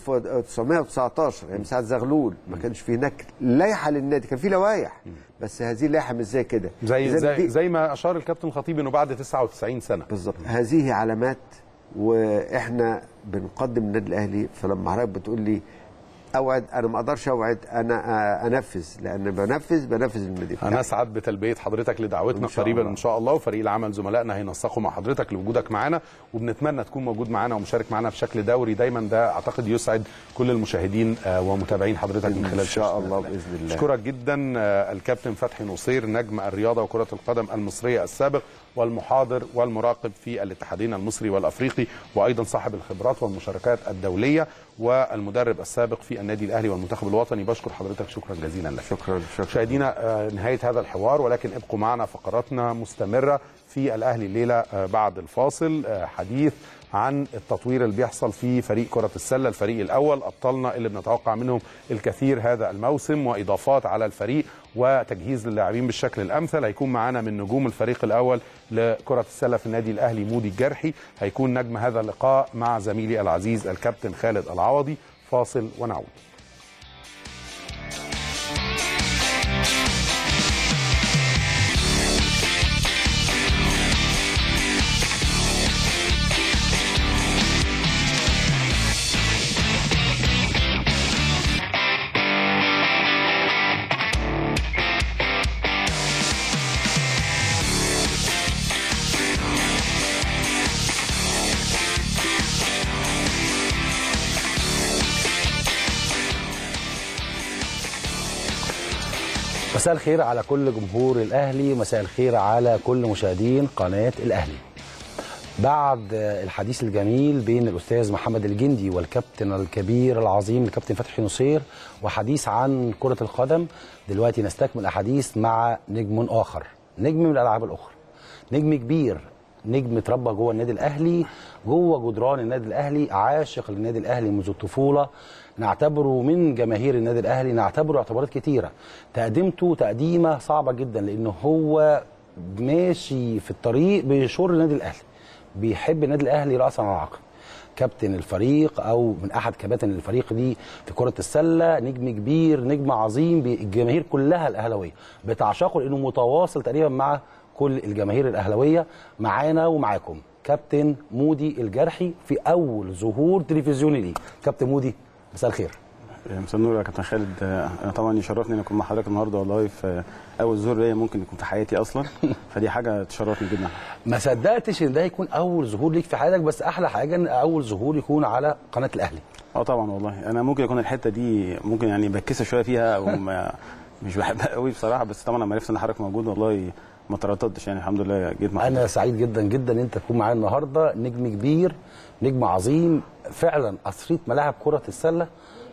S3: 1919 يعني ساعه زغلول ما كانش في هناك لائحه للنادي كان في لوائح بس هذه اللائحه مش زي كده
S2: زي
S3: إذن
S2: زي,
S3: دي-
S2: زي ما اشار الكابتن الخطيب انه بعد 99 سنه
S3: بالظبط هذه علامات واحنا بنقدم النادي الاهلي فلما حضرتك بتقول لي اوعد انا ما اقدرش اوعد انا آه، انفذ لان بنفذ بنفذ النادي بتاعي.
S2: هنسعد بتلبيه حضرتك لدعوتنا
S3: إن شاء
S2: قريبا
S3: الله.
S2: ان شاء الله وفريق العمل زملائنا هينسقوا مع حضرتك لوجودك معانا وبنتمنى تكون موجود معانا ومشارك معانا بشكل دوري دايما ده اعتقد يسعد كل المشاهدين آه، ومتابعين حضرتك من خلال
S3: ان شاء
S2: شاشة
S3: الله
S2: القناة.
S3: باذن الله
S2: اشكرك جدا آه، الكابتن فتحي نصير نجم الرياضه وكره القدم المصريه السابق والمحاضر والمراقب في الاتحادين المصري والافريقي وايضا صاحب الخبرات والمشاركات الدوليه والمدرب السابق في النادي الاهلي والمنتخب الوطني بشكر حضرتك شكرا جزيلا لك
S3: شكرا شكرا
S2: مشاهدينا آه، نهايه هذا الحوار ولكن ابقوا معنا فقراتنا مستمره في الاهلي الليله آه، بعد الفاصل آه، حديث عن التطوير اللي بيحصل في فريق كرة السلة الفريق الأول أبطالنا اللي بنتوقع منهم الكثير هذا الموسم وإضافات على الفريق وتجهيز للاعبين بالشكل الأمثل هيكون معانا من نجوم الفريق الأول لكرة السلة في النادي الأهلي مودي الجرحي هيكون نجم هذا اللقاء مع زميلي العزيز الكابتن خالد العوضي فاصل ونعود
S11: مساء الخير على كل جمهور الاهلي مساء الخير على كل مشاهدين قناه الاهلي بعد الحديث الجميل بين الاستاذ محمد الجندي والكابتن الكبير العظيم الكابتن فتحي نصير وحديث عن كره القدم دلوقتي نستكمل احاديث مع نجم اخر نجم من الالعاب الاخرى نجم كبير نجم اتربى جوه النادي الاهلي جوه جدران النادي الاهلي عاشق للنادي الاهلي منذ الطفوله نعتبره من جماهير النادي الاهلي نعتبره اعتبارات كتيره تقدمته تقديمه صعبه جدا لانه هو ماشي في الطريق بشور النادي الاهلي بيحب النادي الاهلي راسا على عقب كابتن الفريق او من احد كباتن الفريق دي في كره السله نجم كبير نجم عظيم بي- الجماهير كلها الاهلاويه بتعشقه لانه متواصل تقريبا مع كل الجماهير الاهلاويه معانا ومعاكم كابتن مودي الجرحي في اول ظهور تلفزيوني ليه كابتن مودي مساء الخير
S12: مساء النور يا كابتن خالد آه، انا طبعا يشرفني ان اكون مع حضرتك النهارده والله في اول ظهور ليا ممكن يكون في حياتي اصلا فدي حاجه تشرفني جدا
S11: ما صدقتش ان ده يكون اول ظهور ليك في حياتك بس احلى حاجه ان اول ظهور يكون على قناه الاهلي
S12: اه طبعا والله انا ممكن يكون الحته دي ممكن يعني بتكسف شويه فيها او ما مش بحبها قوي بصراحه بس طبعا لما عرفت ان حضرتك موجود والله ما ترددتش يعني الحمد لله جيت مع
S11: انا سعيد جدا جدا ان انت تكون معايا النهارده نجم كبير نجم عظيم فعلا اثريت ملاعب كره السله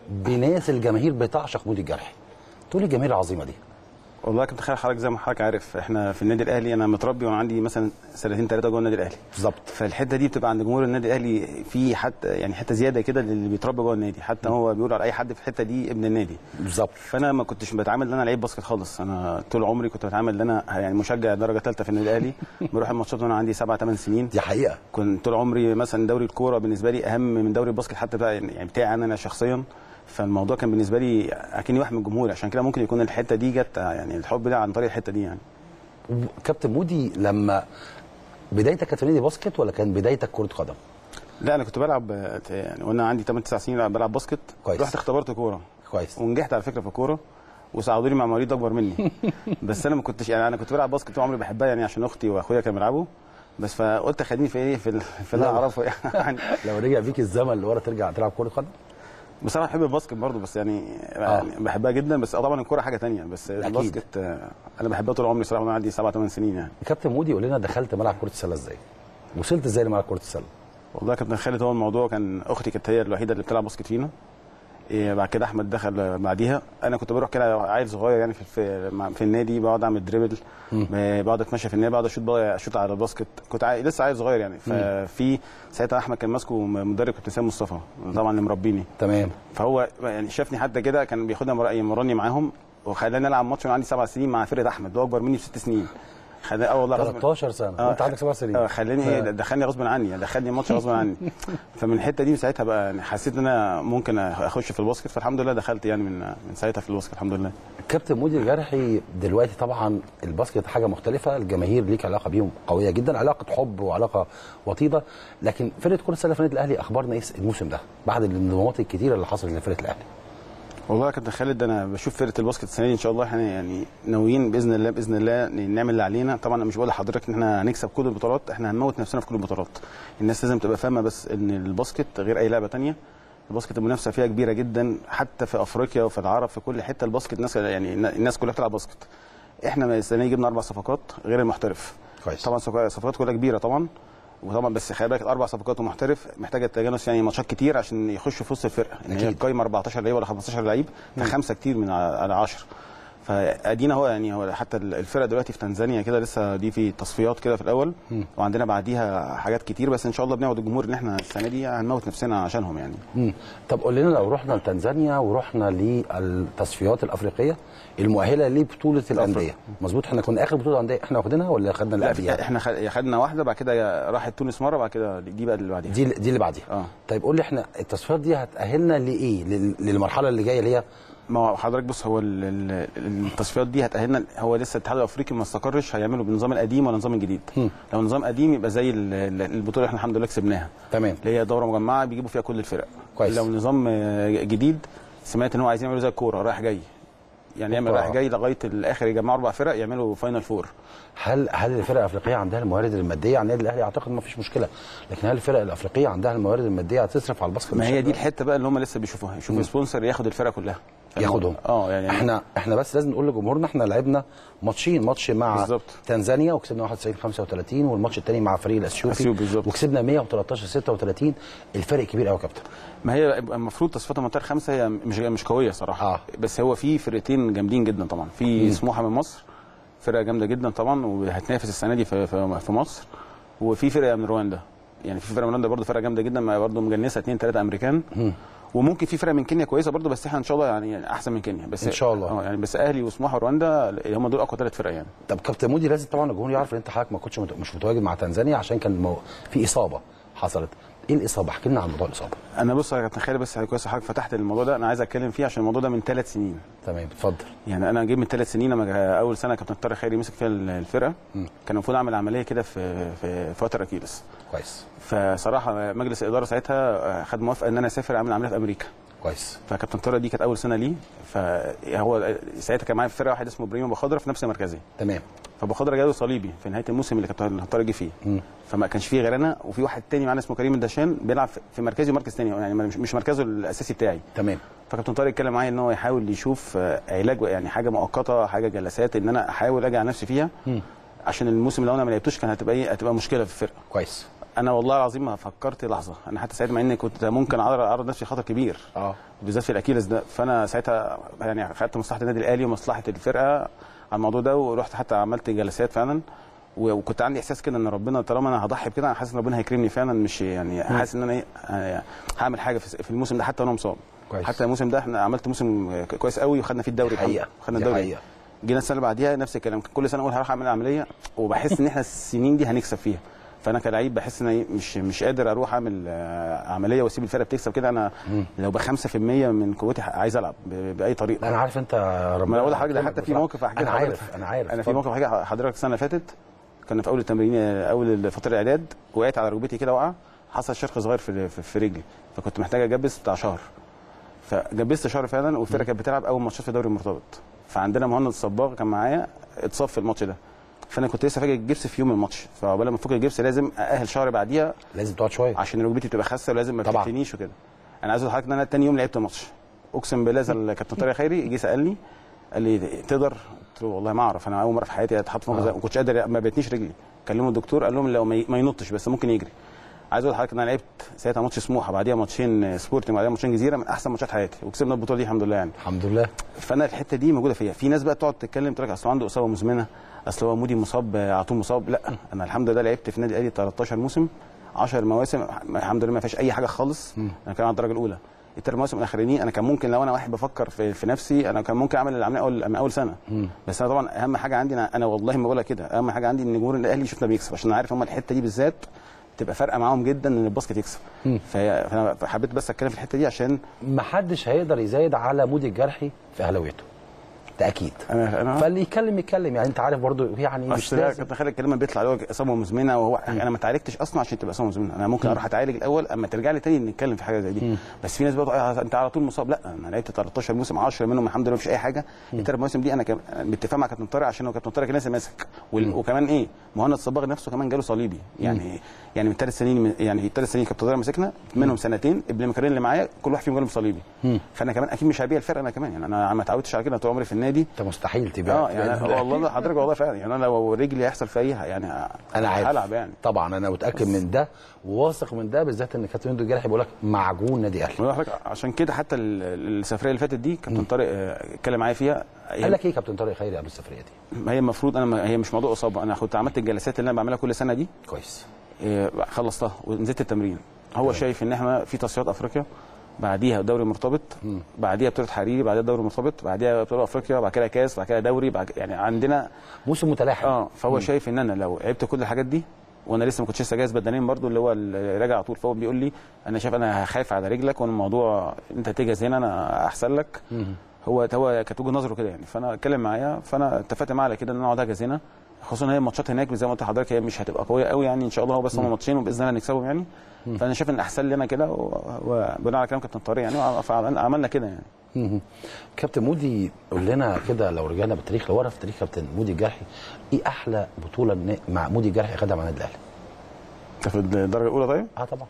S11: بناس الجماهير بتعشق مودي الجرحي تقول لي الجماهير العظيمه دي
S12: والله يا كابتن خالد حضرتك زي ما حضرتك عارف احنا في النادي الاهلي انا متربي وانا عندي مثلا سنتين ثلاثه جوه النادي الاهلي
S11: بالظبط
S12: فالحته دي بتبقى عند جمهور النادي الاهلي في حتى يعني حته زياده كده للي بيتربى جوه النادي حتى هو بيقول على اي حد في الحته دي ابن النادي
S11: بالظبط
S12: فانا ما كنتش بتعامل ان انا لعيب باسكت خالص انا طول عمري كنت بتعامل ان انا يعني مشجع درجه ثالثه في النادي الاهلي بروح الماتشات وانا عندي سبع ثمان سنين
S11: دي حقيقه
S12: كنت طول عمري مثلا دوري الكوره بالنسبه لي اهم من دوري الباسكت حتى بقى يعني بتاعي انا شخصيا فالموضوع كان بالنسبه لي اكني واحد من الجمهور عشان كده ممكن يكون الحته دي جت يعني الحب ده عن طريق الحته دي يعني
S11: كابتن مودي لما بدايتك كانت في نادي باسكت ولا كان بدايتك كره قدم
S12: لا انا كنت بلعب آه، يعني وانا عندي 8 9 سنين بلعب باسكت
S11: كويس.
S12: رحت اختبرت كوره
S11: كويس
S12: ونجحت على فكره في الكوره وساعدوني مع مواليد اكبر مني بس انا ما كنتش يعني انا كنت بلعب باسكت طول عمري بحبها يعني عشان اختي واخويا كانوا بيلعبوا بس فقلت خليني في ايه في ال- في اللي
S11: لا.
S12: انا اعرفه يعني
S11: لو رجع بيك الزمن لورا ترجع تلعب كره قدم
S12: بصراحه بحب الباسكت برضو بس يعني, يعني بحبها جدا بس طبعا الكوره حاجه تانية بس
S11: أكيد.
S12: الباسكت آه، انا بحبها طول عمري صراحه وانا عندي 7 8 سنين يعني
S11: كابتن مودي قول لنا دخلت ملعب كره السله ازاي وصلت ازاي لملعب كره السله
S12: والله يا كابتن خالد هو الموضوع كان اختي كانت هي الوحيده اللي بتلعب باسكت فينا إيه بعد كده احمد دخل بعديها انا كنت بروح كده عيل صغير يعني في في, مع- في النادي بقعد اعمل دريبل ب- بقعد اتمشى في النادي بقعد اشوط بقى اشوط على الباسكت كنت عاي... لسه عيل صغير يعني ففي ساعتها احمد كان ماسكه م- مدرب كابتن سام مصطفى طبعا اللي مربيني
S11: تمام
S12: فهو يعني شافني حتى كده كان بياخدنا مر- يمرني معاهم وخلاني العب ماتش وانا عندي سبع سنين مع فرقه احمد اللي هو اكبر مني بست سنين خلاني اه والله غصب-
S11: 13 سنه
S12: آه،
S11: وانت عندك سبع سنين
S12: اه خلاني
S11: آه.
S12: ايه دخلني غصب عني دخلني ماتش غصب عني فمن الحته دي من ساعتها بقى يعني حسيت ان انا ممكن اخش في الباسكت فالحمد لله دخلت يعني من من ساعتها في الباسكت الحمد لله
S11: كابتن مودي الجرحي دلوقتي طبعا الباسكت حاجه مختلفه الجماهير ليك علاقه بيهم قويه جدا علاقه حب وعلاقه وطيده لكن فرقه كره السله في النادي الاهلي اخبارنا ايه الموسم ده بعد الانضمامات الكتيره اللي حصلت لفرقه الاهلي
S12: والله يا كابتن خالد انا بشوف فرقه الباسكت السنه دي ان شاء الله احنا يعني ناويين باذن الله باذن الله نعمل اللي علينا طبعا انا مش بقول لحضرتك ان احنا هنكسب كل البطولات احنا هنموت نفسنا في كل البطولات الناس لازم تبقى فاهمه بس ان الباسكت غير اي لعبه تانية الباسكت المنافسه فيها كبيره جدا حتى في افريقيا وفي العرب في كل حته الباسكت الناس يعني الناس كلها بتلعب باسكت احنا السنه دي جبنا اربع صفقات غير المحترف
S11: كويس
S12: طبعا صفقات صفقات كلها كبيره طبعا وطبعا بس خلي بالك اربع صفقات ومحترف محتاجه تجانس يعني ماتشات كتير عشان يخشوا في وسط الفرقه ان هي
S11: أكيد.
S12: القايمه 14 لعيب ولا 15 لعيب فخمسه كتير من على 10 فادينا هو يعني هو حتى الفرقه دلوقتي في تنزانيا كده لسه دي في تصفيات كده في الاول
S11: مم.
S12: وعندنا بعديها حاجات كتير بس ان شاء الله بنعود الجمهور ان احنا السنه دي هنموت نفسنا عشانهم يعني
S11: مم. طب قول لنا لو رحنا لتنزانيا ورحنا للتصفيات الافريقيه المؤهله لبطوله الانديه مظبوط احنا كنا اخر بطوله انديه احنا واخدينها ولا خدنا اللي
S12: لا
S11: قبليها
S12: احنا خد- خدنا واحده بعد كده راحت تونس مره بعد كده دي بقى اللي بعديها
S11: دي دي اللي بعديها
S12: اه
S11: طيب قول لي احنا التصفيات دي هتاهلنا لايه لل- للمرحله اللي جايه اللي هي
S12: ما هو حضرتك بص هو ال- ال- التصفيات دي هتأهلنا هو لسه الاتحاد الافريقي ما استقرش هيعملوا بالنظام القديم ولا النظام الجديد لو نظام قديم يبقى زي ال- ال- البطوله اللي احنا الحمد لله كسبناها
S11: تمام
S12: اللي هي دوره مجمعه بيجيبوا فيها كل الفرق
S11: كويس.
S12: لو نظام آه، جديد سمعت ان هو عايزين يعملوا زي الكوره رايح جاي يعني يعمل
S11: أوبا.
S12: رايح جاي لغايه الاخر يجمعوا اربع فرق يعملوا فاينل فور
S11: هل هل الفرق الافريقيه عندها الموارد الماديه يعني النادي الاهلي اعتقد ما فيش مشكله لكن هل الفرق الافريقيه عندها الموارد الماديه هتصرف على الباسكت
S12: ما هي
S11: بالشكل
S12: دي
S11: ده؟
S12: الحته بقى اللي هم لسه بيشوفوها يشوفوا
S11: مم.
S12: سبونسر ياخد الفرقه كلها
S11: ياخدهم
S12: اه يعني
S11: احنا احنا بس لازم نقول لجمهورنا احنا لعبنا ماتشين ماتش مع
S12: بالظبط.
S11: تنزانيا وكسبنا 91 35 والماتش الثاني مع فريق الاثيوبي
S12: أثيوبي بالظبط.
S11: وكسبنا 113 36 الفرق كبير قوي يا كابتن
S12: ما هي المفروض تصفيات المنطقه الخامسه هي مش مش قويه صراحه آه. بس هو في فرقتين جامدين جدا طبعا في
S11: مم.
S12: سموحه من مصر فرقه جامده جدا طبعا وهتنافس السنه دي في في, في مصر وفي فرقه من رواندا يعني في فرقه من رواندا برضه فرقه جامده جدا ما برضه مجنسه اثنين ثلاثه امريكان
S11: مم.
S12: وممكن في فرقه من كينيا كويسه برضه بس احنا ان شاء الله يعني احسن من كينيا بس
S11: إن شاء الله.
S12: اه يعني بس اهلي وسموحه ورواندا هم دول اقوى ثلاث فرق يعني
S11: طب كابتن مودي لازم طبعا الجمهور يعرف ان انت حضرتك ما كنتش مت- مش متواجد مع تنزانيا عشان كان مو... في اصابه حصلت ايه الاصابه احكي لنا عن موضوع الاصابه
S12: انا بص يا كابتن خالد بس كويس حضرتك فتحت الموضوع ده انا عايز اتكلم فيه عشان الموضوع ده من ثلاث سنين
S11: تمام اتفضل
S12: يعني انا جاي من ثلاث سنين لما جا- اول سنه كابتن طارق خيري مسك فيها الفرقه
S11: مم.
S12: كان المفروض اعمل عمليه كده في في في وتر اكيلس
S11: كويس
S12: فصراحه مجلس الاداره ساعتها خد موافقه ان انا اسافر اعمل عمليه في امريكا
S11: كويس
S12: فكابتن طارق دي كانت اول سنه ليه فهو ساعتها كان معايا في فرقه واحد اسمه ابراهيم ابو خضره في نفس مركزي
S11: تمام
S12: فابو خضره جاله صليبي في نهايه الموسم اللي كابتن طارق جه فيه
S11: مم.
S12: فما كانش فيه غير انا وفي واحد تاني معانا اسمه كريم الدشان بيلعب في- في مركزي ومركز تاني يعني مش مش مركزه الاساسي بتاعي
S11: تمام
S12: فكابتن طارق اتكلم معايا ان هو يحاول يشوف آه، علاج يعني حاجه مؤقته حاجه جلسات ان انا احاول اجي على نفسي فيها
S11: مم.
S12: عشان الموسم لو انا ما لعبتوش كان هتبقى ايه هتبقى مشكله في الفرقه
S11: كويس
S12: انا والله العظيم ما فكرت لحظه انا حتى ساعتها مع اني كنت ممكن اعرض اعرض نفسي خطر كبير
S11: اه
S12: بالذات في الاكيلس ده فانا ساعتها يعني خدت مصلحه النادي الاهلي ومصلحه الفرقه على الموضوع ده ورحت حتى عملت جلسات فعلا و- وكنت عندي احساس كده ان ربنا طالما انا هضحي بكده انا حاسس ان ربنا هيكرمني فعلا مش يعني حاسس ان انا ايه آه، هعمل حاجه في في الموسم ده حتى وانا مصاب
S11: كويس.
S12: حتى الموسم ده احنا عملت موسم كويس قوي وخدنا فيه الدوري
S11: دي حقيقة.
S12: الحمد- خدنا
S11: دي
S12: الدوري
S11: حقيقة.
S12: جينا السنه اللي بعديها نفس الكلام كل سنه اقول هروح اعمل عمليه وبحس ان احنا السنين دي هنكسب فيها فانا كلاعب بحس ان أنا إيه مش مش قادر اروح اعمل آه، عمليه واسيب الفرقه بتكسب كده انا
S11: مم.
S12: لو ب 5% من قوتي عايز العب ب- باي طريقه
S11: انا عارف انت
S12: ما انا اقول لحضرتك ده حتى في موقف احكي
S11: انا
S12: لحضرتك.
S11: عارف انا عارف
S12: انا في
S11: اتفضل.
S12: موقف حاجه حضرتك السنه اللي فاتت كنا في اول التمرين اول فتره الاعداد وقعت على ركبتي كده وقع حصل شرخ صغير في في- في رجلي فكنت محتاج اجبس بتاع شهر فجبست شهر فعلا والفرقه كانت بتلعب اول ماتشات في الدوري المرتبط فعندنا مهند الصباغ كان معايا اتصاب في الماتش ده فانا كنت لسه فاكر الجبس في يوم الماتش فعقبال ما افك الجبس لازم ااهل شهر بعديها
S11: لازم تقعد شويه
S12: عشان ركبتي تبقى خاسه ولازم ما
S11: طبعا.
S12: تفتنيش وكده انا عايز اقول لحضرتك ان انا تاني يوم لعبت الماتش اقسم بالله زي الكابتن طارق خيري جه سالني قال لي تقدر قلت له والله ما اعرف انا اول مره في حياتي اتحط في موقف زي- ما كنتش قادر ما بتنيش رجلي كلموا الدكتور قال لهم لو ما ي- ما ينطش بس ممكن يجري عايز اقول لحضرتك ان انا لعبت ساعتها ماتش سموحه بعديها ماتشين سبورتنج بعديها ماتشين جزيره من احسن ماتشات حياتي وكسبنا البطوله دي الحمد لله يعني
S11: الحمد لله
S12: فانا الحته دي موجوده فيا في ناس بقى تقعد تتكلم تقول لك اصل عنده اصابه مزمنه اصل هو مودي مصاب على طول مصاب لا انا الحمد لله لعبت في النادي الاهلي 13 موسم 10 مواسم الحمد لله ما فيش اي حاجه خالص انا كان على الدرجه الاولى الثلاث مواسم الاخرانيين انا كان ممكن لو انا واحد بفكر في, في نفسي انا كان ممكن اعمل العمليه اول من اول سنه
S11: مم.
S12: بس انا طبعا اهم حاجه عندي انا, أنا والله ما بقولها كده اهم حاجه عندي ان جمهور الاهلي يشوفنا بيكسب عشان انا عارف هم الحته دي بالذات تبقى فارقه معاهم جدا ان الباسكت يكسب
S11: مم.
S12: فهي- فانا حبيت بس اتكلم في الحته دي عشان
S11: محدش هيقدر يزايد على مودي الجرحي في اهلاويته ده اكيد
S12: انا انا
S11: فاللي يتكلم يتكلم يعني انت عارف برضو يعني مش
S12: اصل لا
S11: لازم
S12: كابتن خالد الكلام بيطلع اللي هو اصابه مزمنه وهو انا ما اتعالجتش اصلا عشان تبقى اصابه مزمنه انا ممكن
S11: مم.
S12: اروح اتعالج الاول اما ترجع لي تاني نتكلم في حاجه زي دي
S11: مم.
S12: بس في ناس بقى تقول آه، انت على طول مصاب لا انا لعبت 13 موسم 10 منهم الحمد لله مفيش اي حاجه الثلاث مواسم دي انا كان باتفاق مع كابتن طارق عشان هو كابتن طارق كان لسه ماسك وال- وكمان ايه مهند صباغ نفسه كمان جاله صليبي يعني يعني من ثلاث سنين يعني ثلاث سنين كابتن طارق مسكنا منهم سنتين ابن مكرين اللي معايا كل واحد فيهم جاله صليبي
S11: مم.
S12: فانا كمان اكيد مش هبيع الفرقه انا كمان يعني انا ما اتعودتش على كده طول عمري في النادي نادي
S11: انت مستحيل تبيع
S12: اه يعني والله حضرتك والله فعلا يعني انا لو رجلي هيحصل فيها يعني
S11: انا عارف
S12: هلعب يعني
S11: طبعا انا متاكد من ده وواثق من ده بالذات ان كابتن مندو الجرحي بيقول لك معجون نادي اهلي
S12: بقول لحضرتك عشان كده حتى ال- السفريه اللي فاتت دي كابتن طارق آه، اتكلم معايا فيها
S11: قال لك ايه كابتن طارق خيري قبل السفريه دي
S12: ما هي المفروض انا ما- هي مش موضوع اصابه انا كنت عملت الجلسات اللي انا بعملها كل سنه دي
S11: كويس
S12: إيه، خلصتها ونزلت التمرين هو شايف ان احنا في تصفيات افريقيا بعديها دوري مرتبط بعديها بطوله حريري بعديها دوري مرتبط بعديها بطوله افريقيا بعد كده كاس بعد كده دوري بعد يعني عندنا
S11: موسم متلاحم
S12: اه فهو
S11: مم.
S12: شايف ان انا لو لعبت كل الحاجات دي وانا لسه ما كنتش لسه جاهز بدنيا برضو اللي هو ال- راجع على طول فهو بيقول لي انا شايف انا خايف على رجلك والموضوع انت تجهز هنا انا احسن لك هو هو كانت وجهه نظره كده يعني فانا اتكلم معايا فانا اتفقت معاه على كده ان انا اقعد اجهز هنا خصوصا ان هي الماتشات هناك زي ما قلت لحضرتك هي مش هتبقى قويه قوي يعني ان شاء الله هو بس هم
S11: مم.
S12: ماتشين وباذن الله نكسبهم يعني فانا شايف ان احسن لنا كده و- وبناء على كلام كابتن طارق يعني فعملنا كده يعني
S11: مهم. كابتن مودي قول لنا كده لو رجعنا بالتاريخ لورا في تاريخ كابتن مودي الجرحي ايه احلى بطوله نا- مع مودي الجرحي خدها مع النادي الاهلي؟
S12: انت في الدرجه الاولى طيب؟
S11: اه طبعا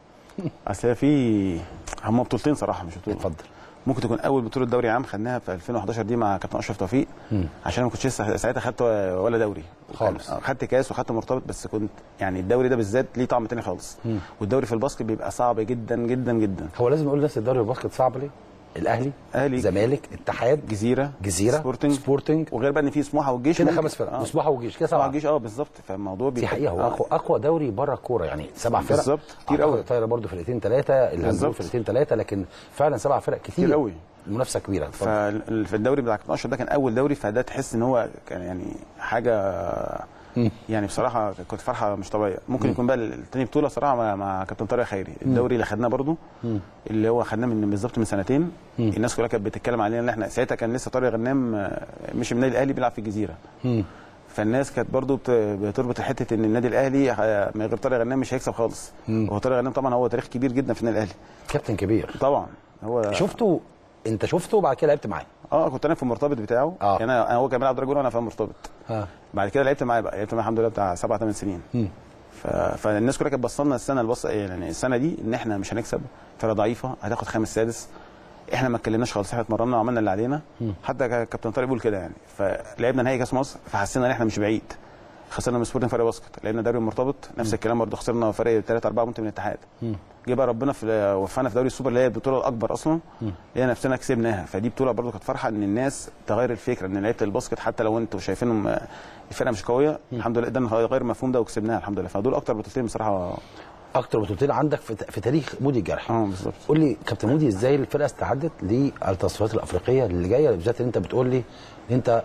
S12: اصل هي في هم بطولتين صراحه مش بطوله
S11: اتفضل
S12: ممكن تكون اول بطوله دوري عام خدناها في 2011 دي مع كابتن اشرف توفيق
S11: مم.
S12: عشان ما كنتش لسه ساعتها خدت ولا دوري
S11: خالص.
S12: آه، خدت كاس وخدت مرتبط بس كنت يعني الدوري ده بالذات ليه طعم تاني خالص
S11: مم.
S12: والدوري في الباسكت بيبقى صعب جدا جدا جدا
S11: هو لازم نقول للناس الدوري الباسكت صعب ليه؟ الاهلي
S12: اهلي
S11: زمالك اتحاد
S12: جزيره
S11: جزيره
S12: سبورتنج
S11: سبورتنج
S12: وغير بقى ان في سموحه والجيش
S11: كده
S12: ممكن-
S11: خمس فرق
S12: آه.
S11: وسموحه وجيش كده
S12: سبعه
S11: سبعه
S12: الجيش اه بالظبط فالموضوع
S11: دي
S12: بيبقى
S11: حقيقه هو
S12: آه.
S11: اقوى اقوى دوري بره الكوره يعني سبع فرق
S12: بالظبط، كتير قوي.
S11: طايره برضه فرقتين ثلاثه الهاندبول
S12: بالظبط.
S11: فرقتين ثلاثه لكن فعلا سبع فرق كتير
S12: كتير قوي.
S11: منافسه كبيره اتفضل.
S12: ففي الدوري بتاع كابتن اشرف ده كان اول دوري فده تحس ان هو كان يعني حاجه يعني بصراحه كنت فرحه مش طبيعيه ممكن
S11: مم.
S12: يكون بقى التاني بطوله صراحه مع, مع كابتن طارق خيري الدوري اللي خدناه برضو
S11: مم.
S12: اللي هو خدناه من بالظبط من سنتين
S11: مم.
S12: الناس كلها كانت بتتكلم علينا ان احنا ساعتها كان لسه طارق غنام آه، مشي من النادي الاهلي بيلعب في الجزيره
S11: مم.
S12: فالناس كانت برضو بت- بتربط الحته ان النادي الاهلي آه، من غير طارق غنام مش هيكسب خالص
S11: مم.
S12: وهو طارق غنام طبعا هو تاريخ كبير جدا في النادي الاهلي
S11: كابتن كبير
S12: طبعا هو
S11: شفته انت شفته وبعد كده لعبت معاه
S12: اه كنت انا في المرتبط بتاعه
S11: آه.
S12: يعني انا أنا هو كان بيلعب درجه اولى وانا في المرتبط
S11: ها
S12: بعد كده لعبت معاه بقى لعبت معاه الحمد لله بتاع سبع ثمان سنين
S11: مم.
S12: ف... فالناس كلها كانت بصلنا السنه البص يعني السنه دي ان احنا مش هنكسب فرقه ضعيفه هتاخد خامس سادس احنا ما اتكلمناش خالص احنا اتمرنا وعملنا اللي علينا
S11: مم.
S12: حتى كا- كابتن طارق بيقول كده يعني فلعبنا نهائي كاس مصر فحسينا ان احنا مش بعيد خسرنا من سبورتنج فرق باسكت لعبنا دوري مرتبط نفس الكلام برضه خسرنا فرق 3 4 بونت من الاتحاد
S11: مم.
S12: جه بقى ربنا في وفقنا في دوري السوبر اللي هي البطوله الاكبر اصلا
S11: مم.
S12: لقينا نفسنا كسبناها فدي بطوله برضه كانت فرحه ان الناس تغير الفكره ان لعيبه الباسكت حتى لو انتوا شايفينهم آه، الفرقه مش قويه الحمد لله قدرنا نغير المفهوم ده وكسبناها الحمد لله فدول اكتر بطولتين بصراحه
S11: اكتر بطولتين عندك في, في تاريخ مودي الجرحي
S12: اه بالظبط
S11: قول لي كابتن مودي ازاي الفرقه استعدت للتصفيات الافريقيه اللي جايه بالذات ان انت بتقول لي ان انت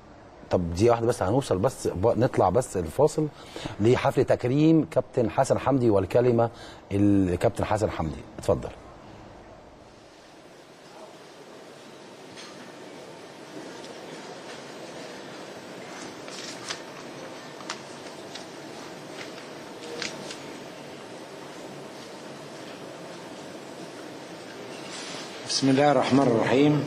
S11: طب دي واحده بس هنوصل بس ب- نطلع بس الفاصل لحفل تكريم كابتن حسن حمدي والكلمه الكابتن حسن حمدي اتفضل
S13: بسم الله الرحمن الرحيم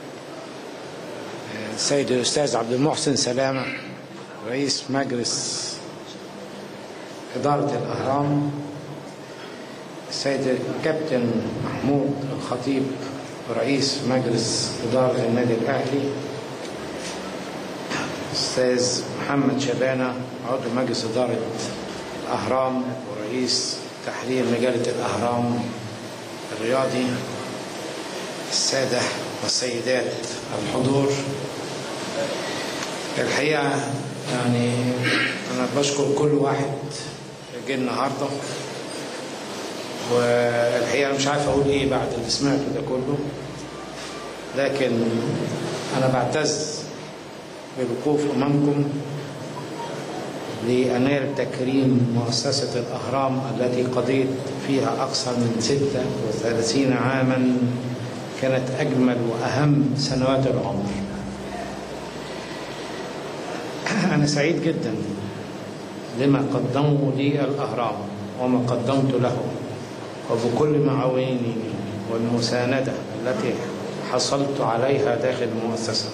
S13: السيد الأستاذ عبد المحسن سلامة رئيس مجلس إدارة الأهرام السيد الكابتن محمود الخطيب رئيس مجلس إدارة النادي الأهلي الأستاذ محمد شبانة عضو مجلس إدارة الأهرام ورئيس تحرير مجلة الأهرام الرياضي السادة والسيدات الحضور الحقيقة يعني أنا بشكر كل واحد جه النهاردة والحقيقة أنا مش عارف أقول إيه بعد اللي سمعته ده كله لكن أنا بعتز بالوقوف أمامكم لأنال تكريم مؤسسة الأهرام التي قضيت فيها أكثر من 36 عاما كانت أجمل وأهم سنوات العمر أنا سعيد جدا لما قدموا لي الأهرام وما قدمت له وبكل معاوني والمساندة التي حصلت عليها داخل المؤسسة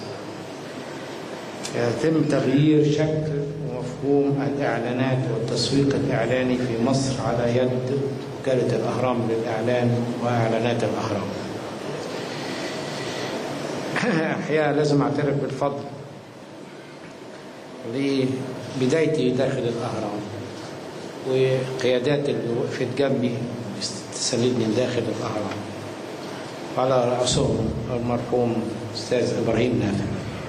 S13: يتم تغيير شكل ومفهوم الإعلانات والتسويق الإعلاني في مصر على يد وكالة الأهرام للإعلان وإعلانات الأهرام الحقيقة لازم أعترف بالفضل لبدايتي داخل الأهرام وقيادات اللي وقفت جنبي تساندني داخل الأهرام وعلى رأسهم المرحوم أستاذ إبراهيم نافع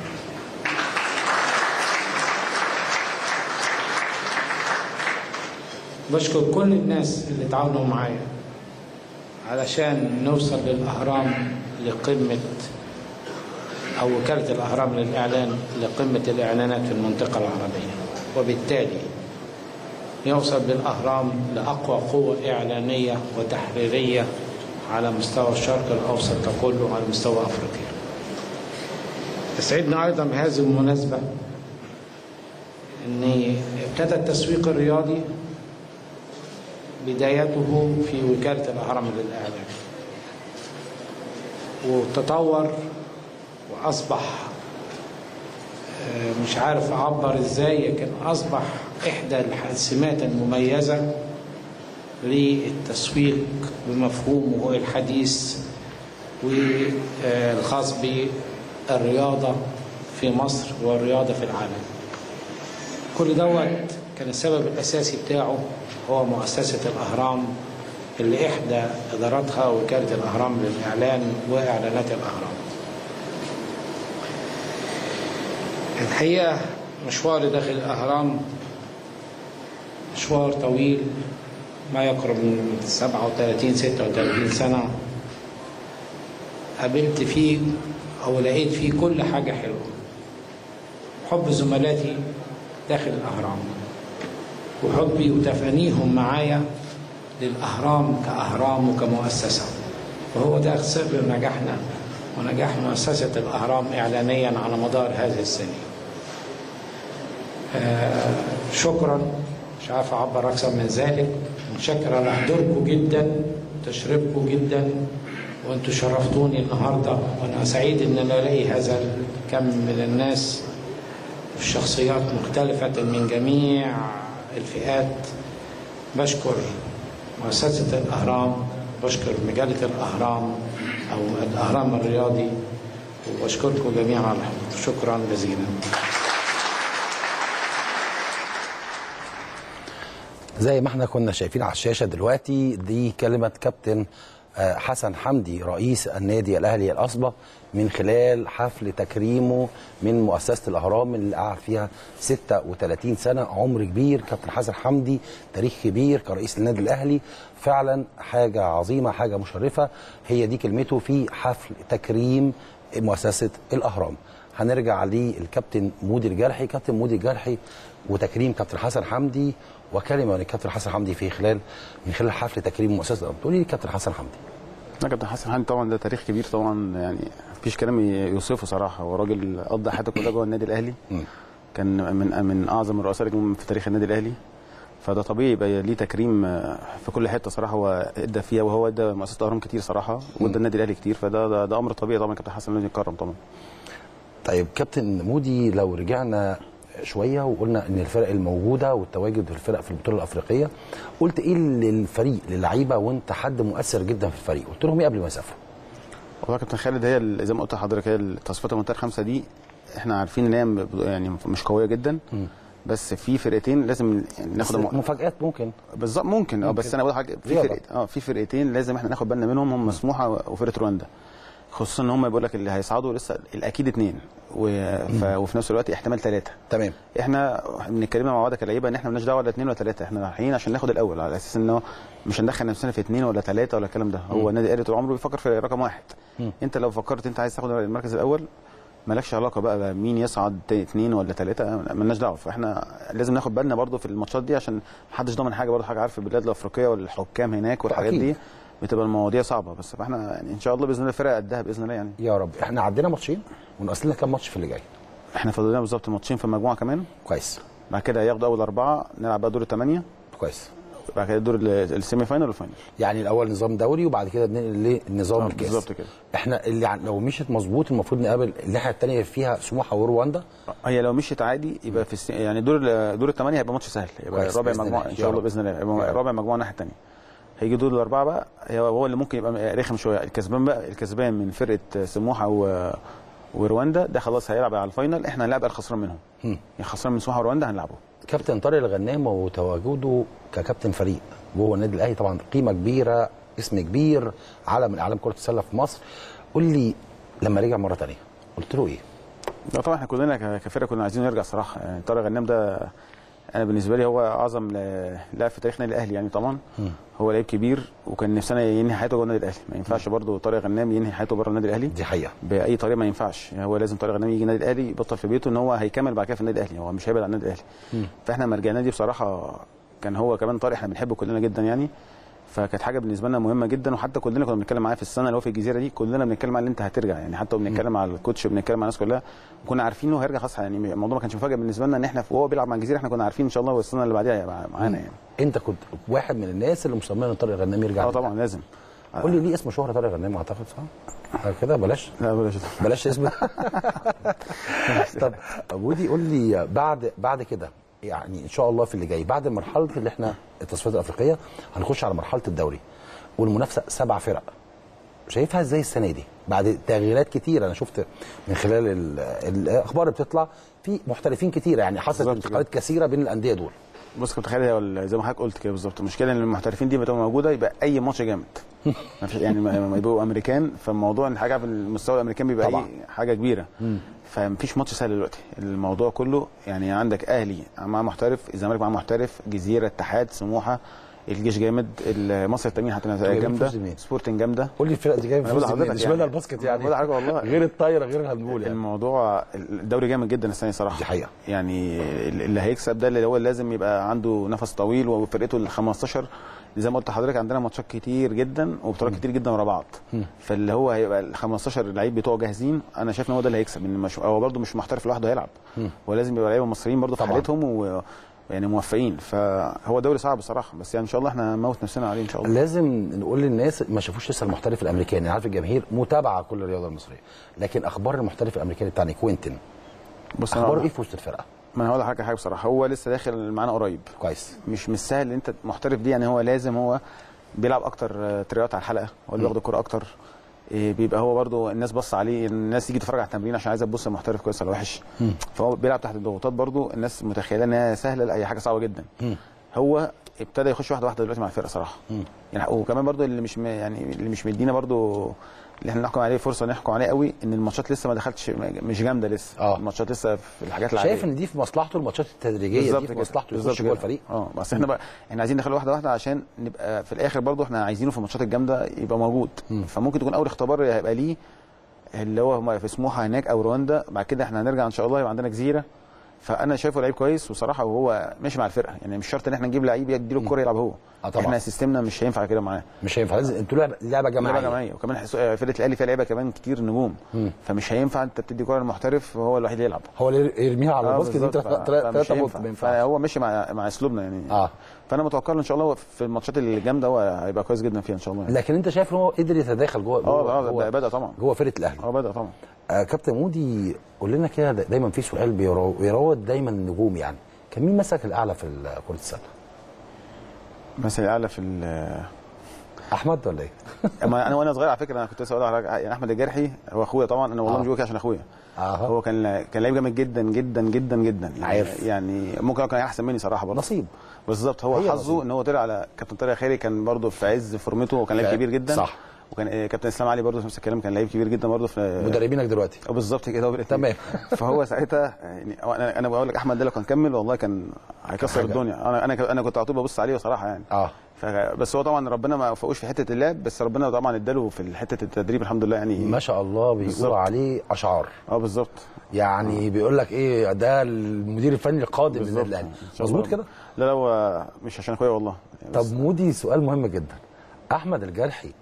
S13: بشكر كل الناس اللي تعاونوا معايا علشان نوصل للأهرام لقمة أو وكالة الأهرام للإعلان لقمة الإعلانات في المنطقة العربية وبالتالي يوصل بالأهرام لأقوى قوة إعلانية وتحريرية على مستوى الشرق الأوسط كله وعلى مستوى أفريقيا يسعدنا أيضا بهذه المناسبة أن ابتدى التسويق الرياضي بدايته في وكالة الأهرام للإعلام وتطور وأصبح آه، مش عارف أعبر إزاي لكن أصبح إحدى السمات المميزة للتسويق بمفهومه الحديث والخاص بالرياضة في مصر والرياضة في العالم كل دوت كان السبب الأساسي بتاعه هو مؤسسة الأهرام اللي إحدى إداراتها وكالة الأهرام للإعلان وإعلانات الأهرام الحقيقة مشواري داخل الأهرام مشوار طويل ما يقرب من 37 36 سنة قابلت فيه أو لقيت فيه كل حاجة حلوة حب زملاتي داخل الأهرام وحبي وتفانيهم معايا للأهرام كأهرام وكمؤسسة وهو ده سر نجاحنا ونجاح مؤسسة الأهرام إعلانيا على مدار هذه السنين آه شكرا مش عارف أعبر أكثر من ذلك متشكر على حضوركم جدا تشريفكم جدا وانتم شرفتوني النهارده وانا سعيد ان انا الاقي هذا الكم من الناس والشخصيات مختلفة من جميع الفئات بشكر مؤسسة الأهرام بشكر مجلة الأهرام أو الأهرام الرياضي وبشكركم جميعا على الحضور شكرا جزيلا
S11: زي ما احنا كنا شايفين على الشاشه دلوقتي دي كلمه كابتن آه، حسن حمدي رئيس النادي الاهلي الاسبق من خلال حفل تكريمه من مؤسسه الاهرام اللي قعد فيها 36 سنه عمر كبير كابتن حسن حمدي تاريخ كبير كرئيس النادي الاهلي فعلا حاجه عظيمه حاجه مشرفه هي دي كلمته في حفل تكريم مؤسسه الاهرام هنرجع للكابتن مودي الجرحي كابتن مودي الجرحي وتكريم كابتن حسن حمدي وكلمه من الكابتن حسن حمدي في خلال من خلال حفل تكريم مؤسسه الأهرام. تقولي لي كابتن حسن حمدي
S12: لا كابتن حسن حمدي طبعا ده تاريخ كبير طبعا يعني مفيش كلام يوصفه صراحه هو راجل قضى حياته كلها جوه النادي الاهلي كان من من اعظم الرؤساء اللي جم في تاريخ النادي الاهلي فده طبيعي يبقى ليه تكريم في كل حته صراحه هو ادى فيها وهو ادى مؤسسه الاهرام كتير صراحه وادى النادي الاهلي كتير فده ده, ده امر طبيعي طبعا كابتن حسن لازم يتكرم طبعا
S11: طيب كابتن مودي لو رجعنا شويه وقلنا ان الفرق الموجوده والتواجد في الفرق في البطوله الافريقيه قلت ايه للفريق للعيبه وانت حد مؤثر جدا في الفريق قلت لهم ايه قبل ما يسافروا
S12: والله كابتن خالد هي ال- زي ما قلت لحضرتك هي التصفيات المنتخب الخمسه دي احنا عارفين ان هي م- يعني مش قويه جدا بس في فرقتين لازم يعني ناخد
S11: بس مفاجآت ممكن
S12: بالظبط ممكن اه
S11: ممكن.
S12: بس انا بقول حاجه في
S11: رياضة.
S12: فرق اه في فرقتين لازم احنا ناخد بالنا منهم هم سموحه وفرقه رواندا خصوصا ان هم بيقول لك اللي هيصعدوا لسه الاكيد اثنين و... ف... وفي نفس الوقت احتمال ثلاثه
S11: تمام
S12: احنا بنتكلم مع بعض كلعيبه ان احنا مالناش دعوه ولا اثنين ولا ثلاثه احنا رايحين عشان ناخد الاول على اساس انه مش هندخل نفسنا في اثنين ولا ثلاثه ولا الكلام ده هو
S11: مم.
S12: النادي الاهلي طول عمره بيفكر في رقم واحد
S11: مم.
S12: انت لو فكرت انت عايز تاخد المركز الاول مالكش علاقه بقى, بقى مين يصعد تا- اثنين ولا ثلاثه مالناش دعوه فاحنا لازم ناخد بالنا برضو في الماتشات دي عشان محدش ضامن حاجه برضو حاجه عارف البلاد الافريقيه والحكام هناك والحاجات
S11: أكيد.
S12: دي بتبقى المواضيع صعبه بس فاحنا يعني ان شاء الله باذن الله الفرقه قدها باذن الله يعني
S11: يا رب احنا عدينا ماتشين وناقص لنا كام ماتش في اللي جاي
S12: احنا فاضل لنا بالظبط ماتشين في المجموعه كمان
S11: كويس
S12: بعد كده هياخدوا اول اربعه نلعب بقى دور الثمانيه
S11: كويس
S12: بعد كده دور ال- السيمي فاينل والفاينل
S11: يعني الاول نظام دوري وبعد كده ننقل لنظام
S12: آه،
S11: الكاس
S12: بالظبط كده.
S11: احنا اللي عن- لو مشيت مظبوط المفروض نقابل الناحيه الثانيه فيها سموحه ورواندا
S12: هي لو مشيت عادي يبقى في الس... يعني دور ال- دور الثمانيه هيبقى ماتش سهل يبقى
S11: كويس،
S12: رابع
S11: بإذن
S12: مجموعه
S11: الله.
S12: ان
S11: يا
S12: شاء الله
S11: رب.
S12: باذن الله
S11: يا
S12: يبقى
S11: رب.
S12: رابع مجموعه الناحيه الثانيه هيجي دور الاربعه بقى هي- هو اللي ممكن يبقى رخم شويه الكسبان بقى الكسبان من فرقه سموحه و... ورواندا ده خلاص هيلعب على الفاينل احنا هنلعب الخسران منهم
S11: مم.
S12: يعني خسران من سموحه ورواندا هنلعبه
S11: كابتن طارق الغنام وتواجده ككابتن فريق جوه النادي الاهلي طبعا قيمه كبيره اسم كبير علم من اعلام كره السله في مصر قول لي لما رجع مره تانية قلت له ايه؟
S12: لا طبعا احنا كلنا ك- كفرقه كنا عايزين نرجع صراحه يعني طارق غنام ده انا بالنسبه لي هو اعظم ل- لاعب في تاريخ النادي الاهلي يعني طبعا
S11: مم.
S12: هو لعيب كبير وكان نفسنا ينهي حياته جوه النادي الاهلي ما ينفعش برضه طارق غنام ينهي حياته بره النادي الاهلي
S11: دي حقيقه
S12: باي طريقه ما ينفعش يعني هو لازم طارق غنام يجي النادي الاهلي يبطل في بيته ان هو هيكمل بعد كده في النادي الاهلي هو مش هيبعد عن النادي الاهلي
S11: مم.
S12: فاحنا لما رجعنا دي بصراحه كان هو كمان طارق احنا بنحبه كلنا جدا يعني فكانت حاجه بالنسبه لنا مهمه جدا وحتى كلنا كنا بنتكلم معاه في السنه اللي هو في الجزيره دي كلنا بنتكلم على ان انت هترجع يعني حتى بنتكلم على الكوتش بنتكلم على الناس كلها وكنا عارفين انه هيرجع خلاص يعني الموضوع ما كانش مفاجاه بالنسبه لنا ان احنا وهو بيلعب مع الجزيره احنا كنا عارفين ان شاء الله السنه اللي بعديها هيبقى معانا يعني
S11: انت كنت واحد من الناس اللي مصممين ان طارق الغنام يرجع
S12: اه طبعا لازم
S11: قول لي ليه اسم شهره طارق الغنام اعتقد صح؟ آه كده بلاش
S12: لا بلاش
S11: بلاش اسم طب ودي قول لي بعد بعد كده يعني ان شاء الله في اللي جاي بعد مرحله اللي احنا التصفيات الافريقيه هنخش على مرحله الدوري والمنافسه سبع فرق شايفها ازاي السنه دي بعد تغييرات كتيره انا شفت من خلال ال- الاخبار اللي بتطلع في محترفين كتيره يعني حصلت
S12: بالظبط
S11: انتقالات كثيره بين الانديه دول
S12: بص كنت تخيل هو زي ما حضرتك قلت كده بالظبط المشكله ان المحترفين دي بتبقى موجوده يبقى اي ماتش جامد ما فيش يعني ما ما يبقوا امريكان فالموضوع ان حاجه في المستوى الامريكان بيبقى
S11: طبعا.
S12: ايه حاجه كبيره فمفيش ماتش سهل دلوقتي الموضوع كله يعني عندك اهلي مع محترف الزمالك مع محترف جزيره اتحاد سموحه الجيش جامد مصر التمرين هتبقى
S11: جايبين
S12: جامده
S11: فوز لمين؟
S12: سبورتنج جامده
S11: قول لي الفرق دي جايه
S12: أنا بقول
S11: بفوز
S12: لحضرتك
S11: مين؟
S12: يعني.
S11: اشمعنى الباسكت يعني
S12: بقول لحضرتك والله
S11: غير الطايره غير الهاندبول يعني
S12: الموضوع الدوري جامد جدا السنه دي صراحه
S11: دي حقيقه
S12: يعني اللي هيكسب ده اللي هو لازم يبقى عنده نفس طويل وفرقته ال 15 زي ما قلت لحضرتك عندنا ماتشات كتير جدا وبطولات كتير جدا ورا بعض
S11: مم.
S12: فاللي هو هيبقى ال 15 لعيب بتوعه جاهزين انا شايف ان هو ده اللي هيكسب ان مش هو برده مش محترف لوحده هيلعب
S11: مم.
S12: هو لازم يبقى لعيبه مصريين برده في
S11: طبعاً.
S12: حالتهم و يعني موفقين فهو دوري صعب بصراحه بس يعني ان شاء الله احنا هنموت نفسنا عليه ان شاء الله
S11: لازم نقول للناس ما شافوش لسه المحترف الامريكاني انا عارف الجماهير متابعه كل الرياضه المصريه لكن اخبار المحترف الامريكاني بتاعنا كوينتن
S12: بص أنا
S11: اخباره
S12: هقول-
S11: ايه في وسط الفرقه
S12: ما انا هقول لحضرتك حاجه بصراحه هو لسه داخل معانا قريب
S11: كويس
S12: مش مش سهل ان انت محترف دي يعني هو لازم هو بيلعب اكتر آه، تريات على الحلقه هو اللي بياخد الكوره اكتر إيه، بيبقى هو برضو الناس بص عليه الناس تيجي تتفرج على التمرين عشان عايزه تبص المحترف كويس ولا وحش
S11: مم.
S12: فهو بيلعب تحت الضغوطات برضو الناس متخيله انها سهله لا هي حاجه صعبه جدا
S11: مم.
S12: هو ابتدى يخش واحده واحده دلوقتي مع الفرقه صراحه
S11: مم.
S12: يعني وكمان برضو اللي مش م- يعني اللي مش مدينا برضو اللي احنا نحكم عليه فرصه نحكم عليه قوي ان الماتشات لسه ما دخلتش مش جامده لسه
S11: آه.
S12: الماتشات لسه في الحاجات العاديه
S11: شايف ان دي في مصلحته الماتشات التدريجيه
S12: بالظبط
S11: دي في
S12: كده.
S11: مصلحته
S12: بالظبط
S11: يخش جوه
S12: كده.
S11: الفريق
S12: اه بس احنا بقى احنا عايزين ندخله واحده واحده عشان نبقى في الاخر برضو احنا عايزينه في الماتشات الجامده يبقى موجود
S11: مم.
S12: فممكن تكون اول اختبار هيبقى ليه اللي هو في سموحه هناك او رواندا بعد كده احنا هنرجع ان شاء الله يبقى عندنا جزيره فانا شايفه لعيب كويس وصراحه وهو ماشي مع الفرقه يعني مش شرط ان احنا نجيب لعيب يديله الكوره يلعب هو
S11: آه طبعا.
S12: احنا سيستمنا مش هينفع كده معاه
S11: مش هينفع لازم انتوا لعبه لعبه جماعيه
S12: لعبه جماعيه وكمان حس- فرقه الاهلي فيها لعيبه كمان كتير نجوم
S11: مم.
S12: فمش هينفع انت بتدي كوره للمحترف وهو الوحيد اللي يلعب
S11: هو اللي يرميها على
S12: آه
S11: الباسكت دي
S12: بالظبط. ف- فمش
S11: ثلاثه بونت
S12: هينفع.
S11: ما ينفعش
S12: فهو ماشي مع مع اسلوبنا يعني
S11: اه
S12: فانا متوقع له ان شاء الله في الماتشات الجامده هو هيبقى كويس جدا فيها ان شاء الله يعني.
S11: لكن انت شايف ان هو قدر يتداخل جوه
S12: اه
S11: جوه
S12: اه
S11: جوه,
S12: بدا طبعا
S11: جوه فرقه الاهلي
S12: اه بدا طبعا
S11: آه كابتن مودي قول لنا كده دا- دايما في سؤال بيرا- بيراود دايما النجوم يعني كان مين مسك الاعلى في ال- كره السله؟
S12: مثلا الاعلى في ال-
S11: احمد ولا ايه؟
S12: اما انا وانا صغير على فكره انا كنت لسه اقول لك يعني احمد الجرحي هو اخويا طبعا انا والله
S11: آه.
S12: مش بقول كده عشان اخويا
S11: اه
S12: هو كان كان لعيب جامد جدا جدا جدا جدا يعني
S11: عارف.
S12: يعني ممكن كان احسن مني صراحه برضه
S11: نصيب
S12: بالظبط هو
S11: هي
S12: حظه
S11: نصيب.
S12: ان هو طلع على كابتن طارق خيري كان برضه في عز فورمته وكان لعيب
S11: ف-
S12: كبير جدا
S11: صح.
S12: وكان آه، كابتن اسلام علي برضه نفس الكلام كان لعيب كبير جدا برضه في
S11: مدربينك دلوقتي
S12: آه، بالظبط كده هو بيقول
S11: تمام.
S12: فهو ساعتها يعني هو انا انا بقول لك احمد ده لو كان كمل والله كان هيكسر
S11: حاجة.
S12: الدنيا انا انا انا كنت على طول ببص عليه بصراحه يعني
S11: اه
S12: ف- بس هو طبعا ربنا ما وفقوش في حته اللعب بس ربنا طبعا اداله في حته التدريب الحمد لله يعني
S11: ما شاء الله بيقولوا
S12: بالظبط.
S11: عليه اشعار
S12: اه بالظبط
S11: يعني بيقول لك ايه ده المدير الفني القادم للنادي
S12: بالظبط.
S11: الاهلي
S12: إن شاء
S11: مظبوط
S12: الله.
S11: كده؟
S12: لا لا هو مش عشان اخويا والله
S11: طب مودي سؤال مهم جدا احمد الجرحي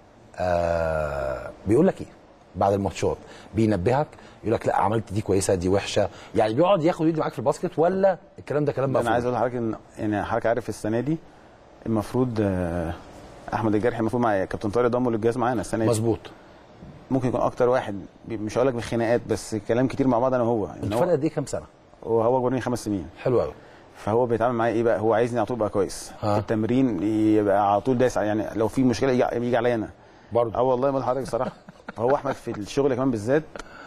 S11: آه بيقول لك ايه بعد الماتشات بينبهك يقول لك لا عملت دي كويسه دي وحشه يعني بيقعد ياخد ويدي معاك في الباسكت ولا الكلام ده كلام
S12: انا
S11: مفهوم
S12: عايز اقول لحضرتك ان يعني حضرتك عارف السنه دي المفروض آه، احمد الجرحي المفروض مع كابتن طارق ضمه للجهاز معانا السنه دي
S11: مظبوط
S12: ممكن يكون اكتر واحد بي- مش هقول لك بخناقات بس كلام كتير مع بعض انا وهو إن
S11: انت
S12: هو-
S11: فرق قد ايه كام سنه
S12: وهو اكبر مني خمس سنين
S11: حلو قوي
S12: فهو بيتعامل معايا ايه بقى هو عايزني على طول ابقى كويس
S11: ها.
S12: في التمرين يبقى على طول دايس يعني لو في مشكله يجي, يجي عليا انا
S11: برضه
S12: اه والله ما حضرتك صراحه هو احمد في الشغل كمان بالذات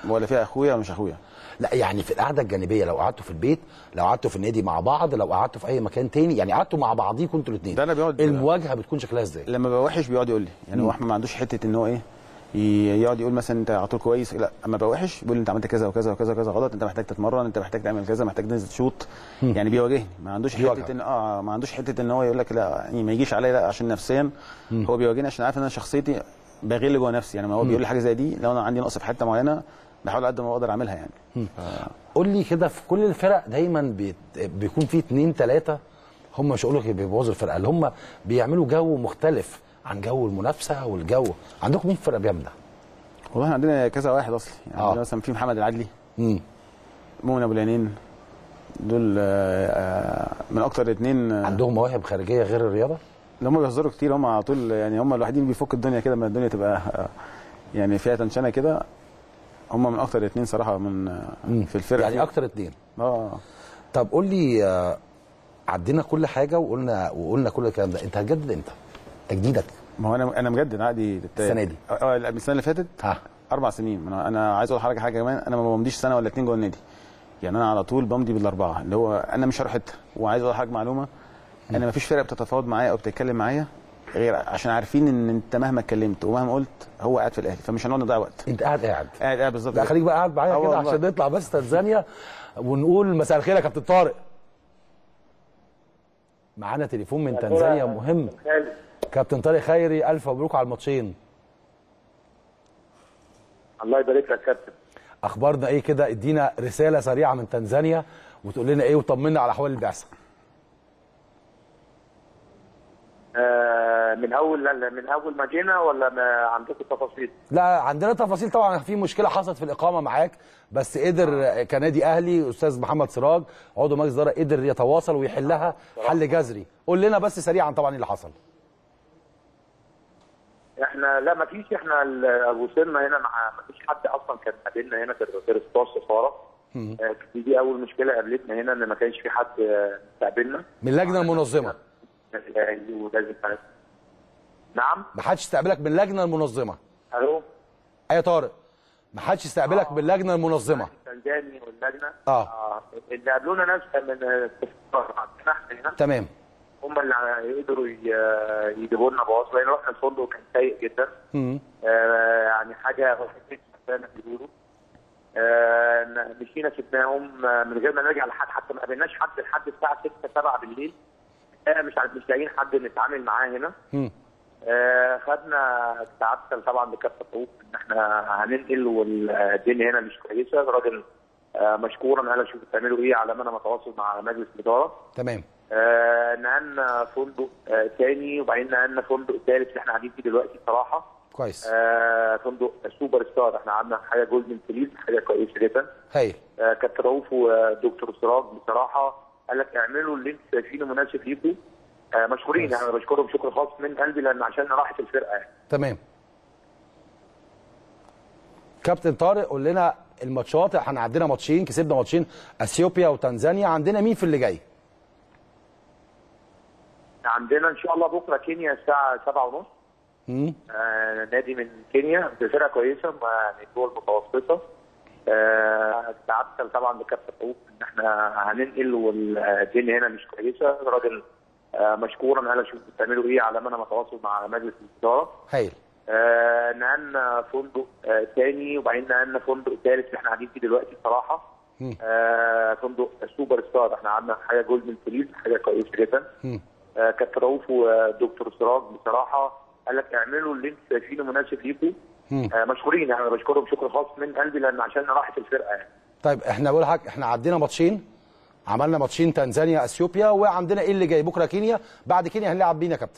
S12: ولا فيها اخويا ولا مش اخويا
S11: لا يعني في القعده الجانبيه لو قعدتوا في البيت لو قعدتوا في النادي مع بعض لو قعدتوا في اي مكان تاني يعني قعدتوا مع بعضيكم انتوا الاثنين
S12: ده انا بيقعد
S11: المواجهه بتكون شكلها ازاي
S12: لما ببقى وحش بيقعد يقول لي يعني هو احمد ما عندوش حته ان هو ايه ي- يقعد يقول مثلا انت على طول كويس لا اما ببقى وحش بيقول لي انت عملت كذا وكذا وكذا وكذا غلط انت محتاج تتمرن انت محتاج تعمل كذا محتاج تنزل تشوط يعني بيواجهني ما عندوش
S11: بيواجهك.
S12: حته ان اه ما عندوش حته ان هو يقول لك لا يعني ما يجيش عليا لا عشان نفسيا هو بيواجهني عشان عارف ان انا شخصيتي بغل جوه نفسي يعني ما هو
S11: مم.
S12: بيقول لي حاجه زي دي لو انا عندي نقص في حته معينه بحاول قد ما اقدر اعملها يعني
S11: مم. قول لي كده في كل الفرق دايما بيت... بيكون في اتنين تلاته هم مش هقول لك بيبوظوا الفرقه اللي هم بيعملوا جو مختلف عن جو المنافسه والجو عندكم مين في الفرقه بيعمل ده؟
S12: والله احنا عندنا كذا واحد اصلي يعني
S11: آه.
S12: عندنا مثلا في محمد العدلي
S11: مم.
S12: مؤمن ابو العينين دول آه، آه، من اكتر اتنين آه،
S11: عندهم مواهب خارجيه غير الرياضه؟
S12: اللي هم بيهزروا كتير هم على طول يعني هم الوحيدين بيفك الدنيا كده ما الدنيا تبقى آه، يعني فيها تنشنه كده هم من اكتر اتنين صراحه من آه، في الفرقه
S11: يعني اكتر اتنين
S12: اه
S11: طب قول لي آه، عدينا كل حاجه وقلنا وقلنا كل الكلام ده انت هتجدد امتى؟ تجديدك
S12: ما هو انا انا مجدد عادي
S11: السنة دي.
S12: اه آه، السنه اللي فاتت
S11: ها
S12: اربع سنين انا انا عايز اقول لحضرتك حاجه كمان انا ما بمضيش سنه ولا اتنين جوه النادي يعني انا على طول بمضي بالاربعه اللي هو انا مش هروح حته وعايز اقول لحضرتك معلومه انا ما فيش فرقه بتتفاوض معايا او بتتكلم معايا غير عشان عارفين ان انت مهما اتكلمت ومهما قلت هو قاعد في الاهلي فمش هنقعد نضيع وقت
S11: انت قاعد قاعد
S12: قاعد قاعد بالظبط
S11: لا
S12: كده.
S11: خليك بقى قاعد معايا
S12: آه
S11: كده
S12: والله.
S11: عشان نطلع بس تنزانيا ونقول مساء الخير يا كابتن طارق معانا تليفون من تنزانيا مهم كابتن طارق خيري الف مبروك على الماتشين
S14: الله يبارك لك يا كابتن
S11: اخبارنا ايه كده ادينا رساله سريعه من تنزانيا وتقول لنا ايه وطمنا على احوال البعثه
S14: آه من اول من اول ما جينا ولا ما عندكم تفاصيل؟
S11: لا عندنا تفاصيل طبعا في مشكله حصلت في الاقامه معاك بس قدر كنادي اهلي استاذ محمد سراج عضو مجلس الاداره قدر يتواصل ويحلها حل جذري قول لنا بس سريعا طبعا ايه اللي حصل
S14: احنا لا ما فيش احنا ال- وصلنا هنا مع ما فيش حد اصلا كان قابلنا هنا غير غير استاذ سفاره آه، دي اول مشكله قابلتنا هنا ان ما كانش في حد آه، استقبلنا
S11: من اللجنه المنظمه
S14: الاهلي ولازم نعم
S11: ما حدش استقبلك من اللجنه المنظمه
S14: الو
S11: ايه يا طارق ما حدش استقبلك من اللجنه المنظمه
S14: تنزاني واللجنه
S11: اه
S14: آه، اللي قابلونا ناس من آه، السفارة عندنا احنا هنا
S11: تمام
S14: هم اللي قدروا ي- يجيبوا لنا باص لان رحنا الفندق كان سيء جدا
S11: مم.
S14: آه، يعني حاجه وحشتني زي ما بيقولوا آه، ن- مشينا سبناهم آه، من غير ما نرجع لحد حتى ما قابلناش حد لحد الساعه 6 7 بالليل آه، مش عارف- مش لاقيين حد نتعامل معاه هنا
S11: مم.
S14: آه، خدنا تعسل طبعا بكافه الطرق ان احنا هننقل والدنيا هنا مش كويسه الراجل آه، مشكورا قال شوفوا بتعملوا ايه على ما انا متواصل مع مجلس الاداره
S11: تمام
S14: آه، نقلنا فندق آه، تاني وبعدين نقلنا فندق ثالث اللي احنا قاعدين فيه دلوقتي صراحه
S11: كويس
S14: آه، فندق سوبر ستار احنا قعدنا في حاجه جولدن فليس حاجه كويسه جدا
S11: هايل
S14: آه، كابتن رؤوف ودكتور سراج بصراحه قال لك اعملوا اللي انتوا شايفينه مناسب ليكم آه، مشكورين يعني انا بشكرهم شكر خاص من قلبي لان عشان راحه الفرقه يعني
S11: تمام كابتن طارق قول لنا الماتشات احنا عندنا ماتشين كسبنا ماتشين اثيوبيا وتنزانيا عندنا مين في اللي جاي
S14: عندنا ان شاء الله بكره كينيا الساعه 7:30
S11: مم.
S14: آه، نادي من كينيا بفرقه كويسه ما- يعني جوه المتوسطه آه، تعسل طبعا بكافه الحقوق ان احنا هننقل والدنيا هنا مش كويسه الراجل آه، مشكورا قال شوفوا بتعملوا ايه على ما انا متواصل مع مجلس الاداره
S11: هايل
S14: آه، نقلنا فندق آه، تاني وبعدين نقلنا فندق ثالث اللي احنا قاعدين فيه دلوقتي صراحه
S11: مم.
S14: آه، فندق سوبر ستار احنا قعدنا في حاجه جولدن فليس حاجه كويسه جدا
S11: مم.
S14: آه، كابتن رؤوف ودكتور سراج بصراحه قال لك اعملوا اللي انتوا شايفينه مناسب ليكم
S11: مم.
S14: آه، مشكورين يعني انا بشكرهم شكر خاص من قلبي لان عشان راحه الفرقه يعني
S11: طيب احنا بقول لحضرتك احنا عدينا ماتشين عملنا ماتشين تنزانيا اثيوبيا وعندنا ايه اللي جاي بكره كينيا بعد كينيا هنلعب مين يا كابتن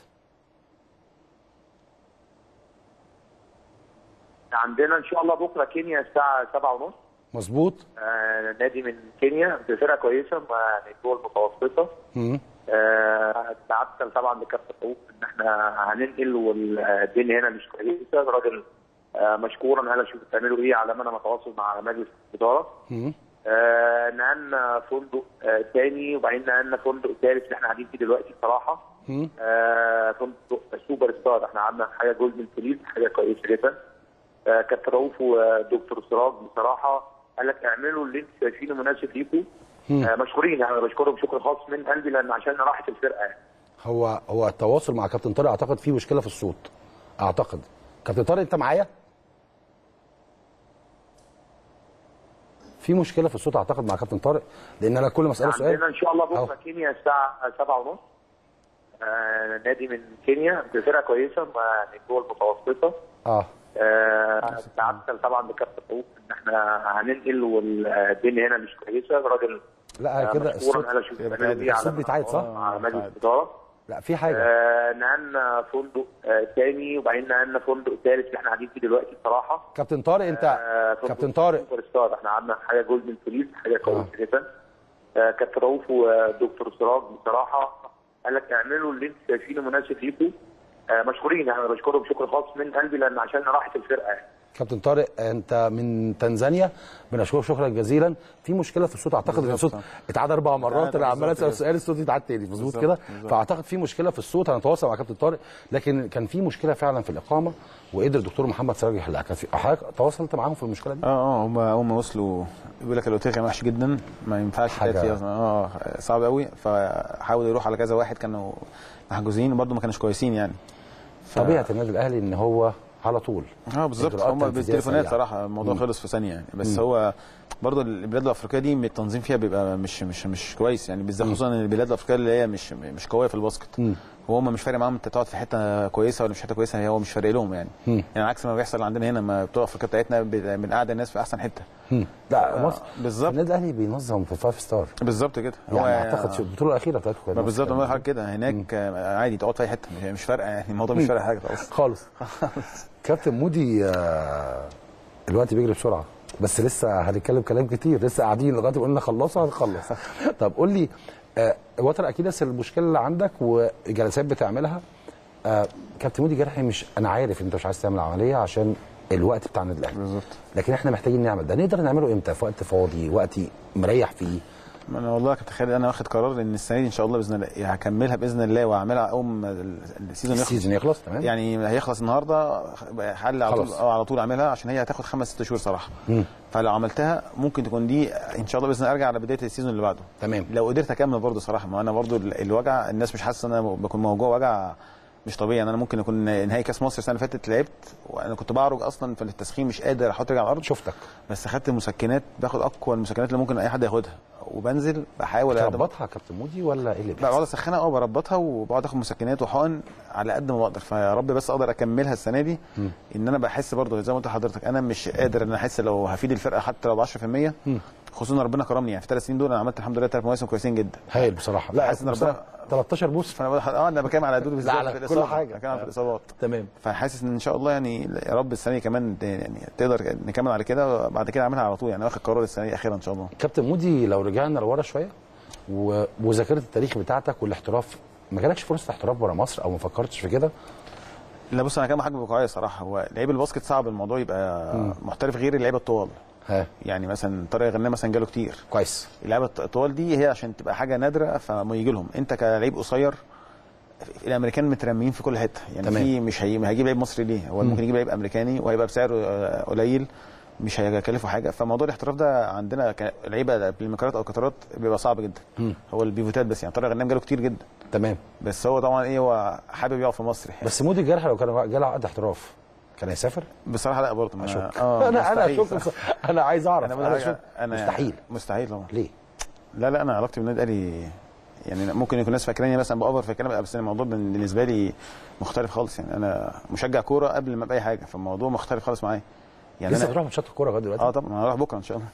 S14: عندنا ان شاء الله بكره كينيا الساعه 7:30
S11: مظبوط
S14: آه، نادي من كينيا بفرقه كويسه ما- يعني جوه المتوسطه
S11: مم.
S14: آه، تعسل طبعا بكافه الحقوق ان احنا هننقل والدنيا هنا مش كويسه الراجل آه، مشكورا قال شوفوا بتعملوا ايه على ما انا متواصل مع مجلس الاداره
S11: مم.
S14: آه، نقلنا فندق آه، تاني وبعدين نقلنا فندق ثالث اللي احنا قاعدين فيه دلوقتي صراحه
S11: مم.
S14: آه، فندق سوبر ستار احنا قعدنا في حاجه جولدن فليس حاجه كويسه جدا آه، كابتن رؤوف ودكتور سراج بصراحه قال لك اعملوا اللي انتم شايفينه مناسب ليكم
S11: مم.
S14: آه، مشكورين يعني بشكرهم شكر خاص من قلبي لان عشان راحه الفرقه يعني
S11: هو هو التواصل مع كابتن طارق اعتقد فيه مشكله في الصوت اعتقد كابتن طارق انت معايا في مشكله في الصوت اعتقد مع كابتن طارق لان انا كل ما اساله سؤال
S14: عندنا ان شاء الله
S11: أهو.
S14: بكره كينيا الساعه 7 ونص آه نادي من كينيا بفرقه كويسه ما- يعني جوه المتوسطه
S11: اه
S14: آه تعبت طبعا بكابتن رؤوف ان احنا هننقل والدنيا هنا مش كويسه الراجل
S11: لا
S14: آه،
S11: كده
S14: مشكورا
S11: الصوت
S14: على شوف البرنامج
S11: الصوت
S14: على
S11: بيتعاد صح؟
S14: مع مجلس الاداره
S11: لا في حاجه
S14: آه نقلنا فندق آه تاني وبعدين نقلنا فندق ثالث اللي احنا قاعدين فيه دلوقتي بصراحه
S11: كابتن طارق انت
S14: آه فندق
S11: كابتن طارق
S14: سوبر ستار احنا قعدنا حاجه جولدن فريز حاجه كويسه جدا آه كابتن رؤوف ودكتور سراج بصراحه قال لك اعملوا اللي انتم شايفينه مناسب ليكم آه مشكورين يعني بشكرهم شكر خاص من قلبي لان عشان راحه الفرقه يعني
S11: كابتن طارق انت من تنزانيا بنشكرك شكرا جزيلا في مشكله في الصوت اعتقد ان الصوت اتعاد اربع مرات انا عمال اسال سؤال الصوت يتعاد تاني مظبوط
S12: بالظبط،
S11: كده
S12: بالظبط.
S11: فاعتقد في مشكله في الصوت هنتواصل مع كابتن طارق لكن كان في مشكله فعلا في الاقامه وقدر الدكتور محمد سراج يحلها كان في حضرتك تواصلت معاهم في المشكله دي
S12: اه اه هم اول ما وصلوا بيقول لك الاوتيل كان وحش جدا ما ينفعش
S11: حاجة-
S12: تقعد فيه اصلا اه صعب قوي فحاول يروح على كذا واحد كانوا محجوزين وبرده ما كانوش كويسين يعني ف...
S11: طبيعه النادي الاهلي ان هو على طول
S12: اه بالظبط
S11: إجراءات
S12: هم
S11: تنفيذية
S12: بالتليفونات
S11: سريعة.
S12: صراحه الموضوع
S11: مم.
S12: خلص في ثانيه يعني بس
S11: مم.
S12: هو برضه البلاد الافريقيه دي التنظيم فيها بيبقى مش مش مش كويس يعني بالذات خصوصا ان البلاد الافريقيه اللي هي مش مش قويه في الباسكت وهم مش فارق معاهم انت تقعد في حته كويسه ولا مش حته كويسه هو مش فارق لهم يعني
S11: مم.
S12: يعني عكس ما بيحصل عندنا هنا ما بتوع افريقيا بتاعتنا ب- بنقعد الناس في احسن حته
S11: مم. لا
S12: آه،
S11: مصر
S12: بالظبط
S11: النادي الاهلي بينظم في فايف ستار
S12: بالظبط كده
S11: يعني اعتقد شو- البطوله الاخيره بتاعتكم كانت
S12: ما بالظبط
S11: مصر
S12: ما
S11: كانت-
S12: حاجه كده هناك آه، عادي تقعد في اي حته مش- مش فارقه يعني الموضوع مش
S11: مم.
S12: فارق حاجه خالص
S11: خالص كابتن مودي آه، الوقت بيجري بسرعه بس لسه هنتكلم كلام كتير لسه قاعدين لغايه ما قلنا خلصوا هنخلص طب قول لي آه، وتر اكيد بس المشكله اللي عندك وجلسات بتعملها آه، كابتن مودي جرحي مش انا عارف ان انت مش عايز تعمل عمليه عشان الوقت بتاع النادي الاهلي
S12: بالظبط
S11: لكن احنا محتاجين نعمل ده نقدر نعمله امتى في وقت فاضي وقت مريح فيه
S12: ما انا والله كنت خالد انا واخد قرار ان السنه دي ان شاء الله باذن الله يعني هكملها باذن الله واعملها اول ما ال- السيزون يخلص
S11: السيزون يخلص تمام
S12: يعني هيخلص النهارده حل على طول
S11: خلاص.
S12: اه على طول اعملها عشان هي هتاخد خمس ست شهور صراحه
S11: مم.
S12: فلو عملتها ممكن تكون دي ان شاء الله باذن الله ارجع على بدايه السيزون اللي بعده
S11: تمام
S12: لو قدرت اكمل برضه صراحه ما انا برضه ال- الوجع الناس مش حاسه ان انا بكون موجوع وجع مش طبيعي يعني انا ممكن اكون نهائي كاس مصر السنه اللي فاتت لعبت وانا كنت بعرج اصلا في التسخين مش قادر احط رجلي على الارض
S11: شفتك
S12: بس اخدت مسكنات باخد اقوى المسكنات اللي ممكن اي حد ياخدها وبنزل بحاول أقدم-
S11: تربطها يا كابتن مودي ولا ايه اللي
S12: لا بقعد
S11: بيحصل؟
S12: اسخنها اه بربطها وبقعد اخد مسكنات وحقن على قد ما بقدر فيا رب بس اقدر اكملها السنه دي
S11: مم.
S12: ان انا بحس برضه زي ما قلت لحضرتك انا مش قادر ان أنا احس لو هفيد الفرقه حتى لو ب 10%
S11: مم.
S12: خصوصا ربنا كرمني يعني في ثلاث سنين دول انا عملت الحمد لله ثلاث مواسم كويسين جدا
S11: هايل بصراحه لا
S12: حاسس ان ربنا
S11: 13 بوس
S12: فانا بقول اه انا بتكلم على دول بالذات
S11: على
S12: في
S11: كل
S12: الإصابة.
S11: حاجة.
S12: بتكلم على الاصابات
S11: تمام
S12: فحاسس ان ان شاء الله يعني يا رب السنه دي كمان يعني تقدر نكمل على كده وبعد كده اعملها على طول يعني واخد قرار السنه دي اخيرا ان شاء الله
S11: كابتن مودي لو رجعنا لورا شويه و- وذاكره التاريخ بتاعتك والاحتراف ما جالكش فرصه احتراف بره مصر او ما فكرتش في كده
S12: لا بص انا كلام حاجه واقعيه صراحه هو لعيب الباسكت صعب الموضوع يبقى
S11: مم.
S12: محترف غير اللعيبه الطوال
S11: ها
S12: يعني مثلا طارق غنام مثلا جاله كتير
S11: كويس
S12: اللعيبه الطوال دي هي عشان تبقى حاجه نادره فما يجي لهم انت كلعيب قصير الامريكان مترميين في كل حته يعني
S11: تمام.
S12: في مش هي... هيجيب لعيب مصري ليه هو
S11: مم.
S12: ممكن يجيب لعيب امريكاني وهيبقى بسعره آه، قليل مش هيكلفه حاجه فموضوع الاحتراف ده عندنا كلعيبه بالمكارات او الكترات بيبقى صعب جدا
S11: مم.
S12: هو البيفوتات بس يعني طارق غنام جاله كتير جدا
S11: تمام
S12: بس هو طبعا ايه هو حابب يقعد في مصر يعني.
S11: بس مودي الجرح لو كان جاله عقد احتراف كان هيسافر
S12: بصراحه لا برضه ما
S11: اشك
S12: اه
S11: انا انا
S12: مستحيل
S11: اشك
S12: صراحة.
S11: انا عايز اعرف
S12: انا,
S11: انا,
S12: أنا
S11: اشك
S12: أنا
S11: مستحيل
S12: مستحيل طبعا
S11: ليه
S12: لا لا انا علاقتي بالنادي الاهلي يعني ممكن يكون الناس فاكراني مثلا باوفر في الكلام بس الموضوع بالنسبه لي مختلف خالص يعني انا مشجع كوره قبل ما ابقى اي حاجه فالموضوع مختلف خالص معايا يعني
S11: لسه
S12: أنا-
S11: بتروح ماتشات الكوره لغايه دلوقتي
S12: اه طبعا انا هروح بكره ان شاء الله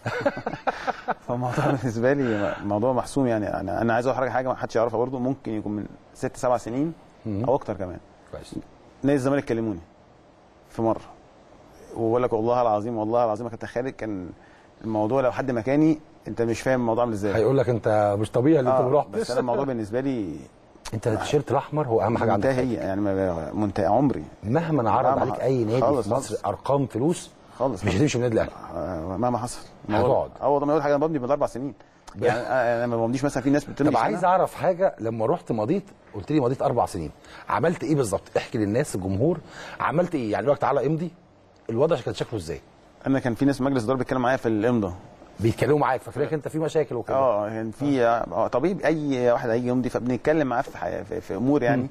S12: فالموضوع بالنسبه لي موضوع محسوم يعني انا انا عايز اقول حاجه حاجه ما حدش يعرفها برضه ممكن يكون من ست سبع سنين
S11: مم.
S12: او اكتر كمان
S11: كويس
S12: نادي الزمالك كلموني في مره وبقول لك والله العظيم والله العظيم يا كابتن خالد كان الموضوع لو حد مكاني انت مش فاهم الموضوع عامل ازاي
S11: هيقول لك انت مش طبيعي اللي انت ما
S12: آه
S11: رحتش
S12: بس انا الموضوع بالنسبه لي
S11: انت التيشيرت الاحمر هو اهم حاجه عندك
S12: منتهي يعني ما- منتهي عمري
S11: مهما عرض
S12: مهما
S11: عليك
S12: ح-
S11: اي نادي
S12: خالص
S11: في مصر
S12: خالص.
S11: ارقام فلوس
S12: خالص
S11: مش هتمشي من النادي الاهلي
S12: آه، مهما حصل
S11: هتقعد.
S12: اه والله ما يقول حاجه انا بمضي من اربع سنين يعني انا ما بمضيش مثلا في ناس بتمضي
S11: طب
S12: سنة.
S11: عايز اعرف حاجه لما رحت مضيت قلت لي مضيت اربع سنين عملت ايه بالظبط احكي للناس الجمهور عملت ايه يعني يقول لك تعالى امضي الوضع كان شكله ازاي
S12: انا كان في ناس مجلس اداره بيتكلم معايا في الامضاء
S11: بيتكلموا معاك فاكرك انت في مشاكل وكده
S12: اه كان في آه، طبيعي اي واحد هيجي يمضي فبنتكلم معاه في, حي- في, في امور يعني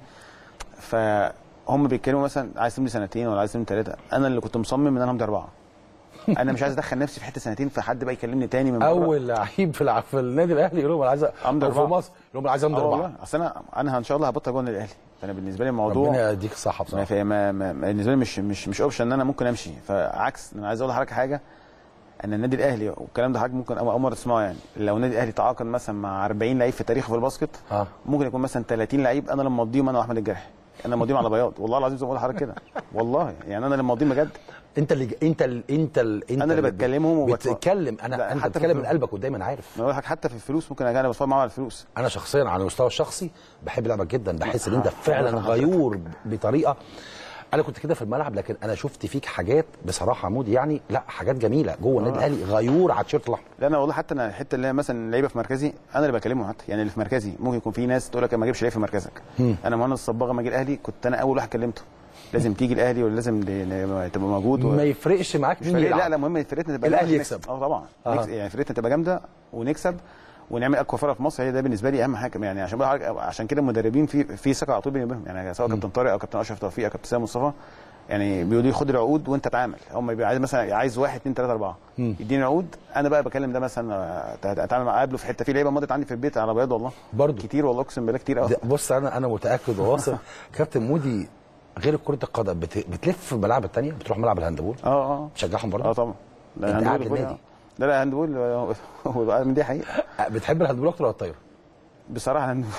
S12: فهم بيتكلموا مثلا عايز تمضي سنتين ولا عايز تمضي ثلاثه انا اللي كنت مصمم ان انا امضي اربعه انا مش عايز ادخل نفسي في حته سنتين فحد بقى يكلمني تاني من بره.
S11: اول لعيب في الع... في النادي الاهلي يقول لهم انا عايز
S12: امضي
S11: أو في
S12: اربعه
S11: مصر يقول لهم انا عايز امضي
S12: آه
S11: اربعه
S12: والله اصل انا انا ان شاء الله هبطل جوه النادي الاهلي فانا بالنسبه لي الموضوع
S11: ربنا يديك الصحه
S12: ما
S11: بصراحه
S12: في ما ما ما- بالنسبه لي مش مش مش اوبشن ان انا ممكن امشي فعكس انا عايز اقول لحضرتك حاجه ان النادي الاهلي والكلام ده حضرتك ممكن اول أول مره تسمعه يعني لو النادي الاهلي تعاقد مثلا مع 40 لعيب في تاريخه في الباسكت
S11: اه
S12: ممكن يكون مثلا 30 لعيب انا اللي مضيهم انا واحمد الجرحي انا مضيهم على بياض والله العظيم زي ما بقول لحضرتك كده والله يعني انا اللي مضيهم بجد
S11: انت اللي انت اللي انت اللي انت
S12: انا اللي بتكلمهم وبت-
S11: بتتكلم انا
S12: لا،
S11: انت
S12: حتى
S11: بتتكلم
S12: في-
S11: من قلبك ودايما عارف
S12: انا بقول لك حتى في الفلوس ممكن اجي انا بتفاوض معاهم على الفلوس
S11: انا شخصيا على المستوى الشخصي بحب لعبك جدا بحس ان انت
S12: آه،
S11: فعلا
S12: الله
S11: غيور بطريقه انا كنت كده في الملعب لكن انا شفت فيك حاجات بصراحه عمود يعني لا حاجات جميله جوه النادي
S12: آه.
S11: الاهلي غيور على التيشيرت الاحمر
S12: لا انا والله حتى انا الحته اللي هي مثلا لعيبه في مركزي انا اللي بكلمهم حتى يعني اللي في مركزي ممكن يكون في ناس تقول لك ما اجيبش لعيب في مركزك
S11: مم.
S12: انا مهندس الصباغه ما اجي الاهلي كنت انا اول واحد كلمته لازم تيجي الاهلي ولازم ل- تبقى موجود و...
S11: ما يفرقش معاك
S12: مش
S11: مين
S12: فارق
S11: يلعب
S12: لا لا المهم فرقتنا تبقى
S11: الأهلي
S12: نكسب.
S11: يكسب.
S12: اه طبعا
S11: آه.
S12: نكسب. يعني فرقتنا تبقى جامده ونكسب ونعمل اقوى فرقه في مصر هي ده بالنسبه لي اهم حاجه يعني عشان بقول لحضرتك- عشان كده المدربين في في ثقه على طول بيني وبينهم يعني سواء كابتن طارق او كابتن اشرف توفيق او كابتن سامي مصطفى يعني بيقولوا لي خد العقود وانت اتعامل هم بيبقى عايز مثلا عايز واحد اثنين ثلاثه اربعه
S11: مم.
S12: يديني عقود انا بقى بكلم ده مثلا آه، اتعامل معاه قبله في حته في لعيبه مضت عندي في البيت على بياض والله
S11: برضه
S12: كتير والله اقسم بالله كتير قوي
S11: ده- بص انا انا متاكد وواثق كابتن مودي غير كره القدم بت... بتلف في الملاعب الثانيه بتروح ملعب الهاندبول
S12: اه اه
S11: بتشجعهم برضه
S12: اه طبعا لا
S11: انت
S12: الهاندبول
S11: قاعد
S12: الفولي،
S11: النادي.
S12: آه. لا لا هاندبول آه، هو دي حقيقه
S11: بتحب الهاندبول اكتر ولا الطايره؟
S12: بصراحه الهاندبول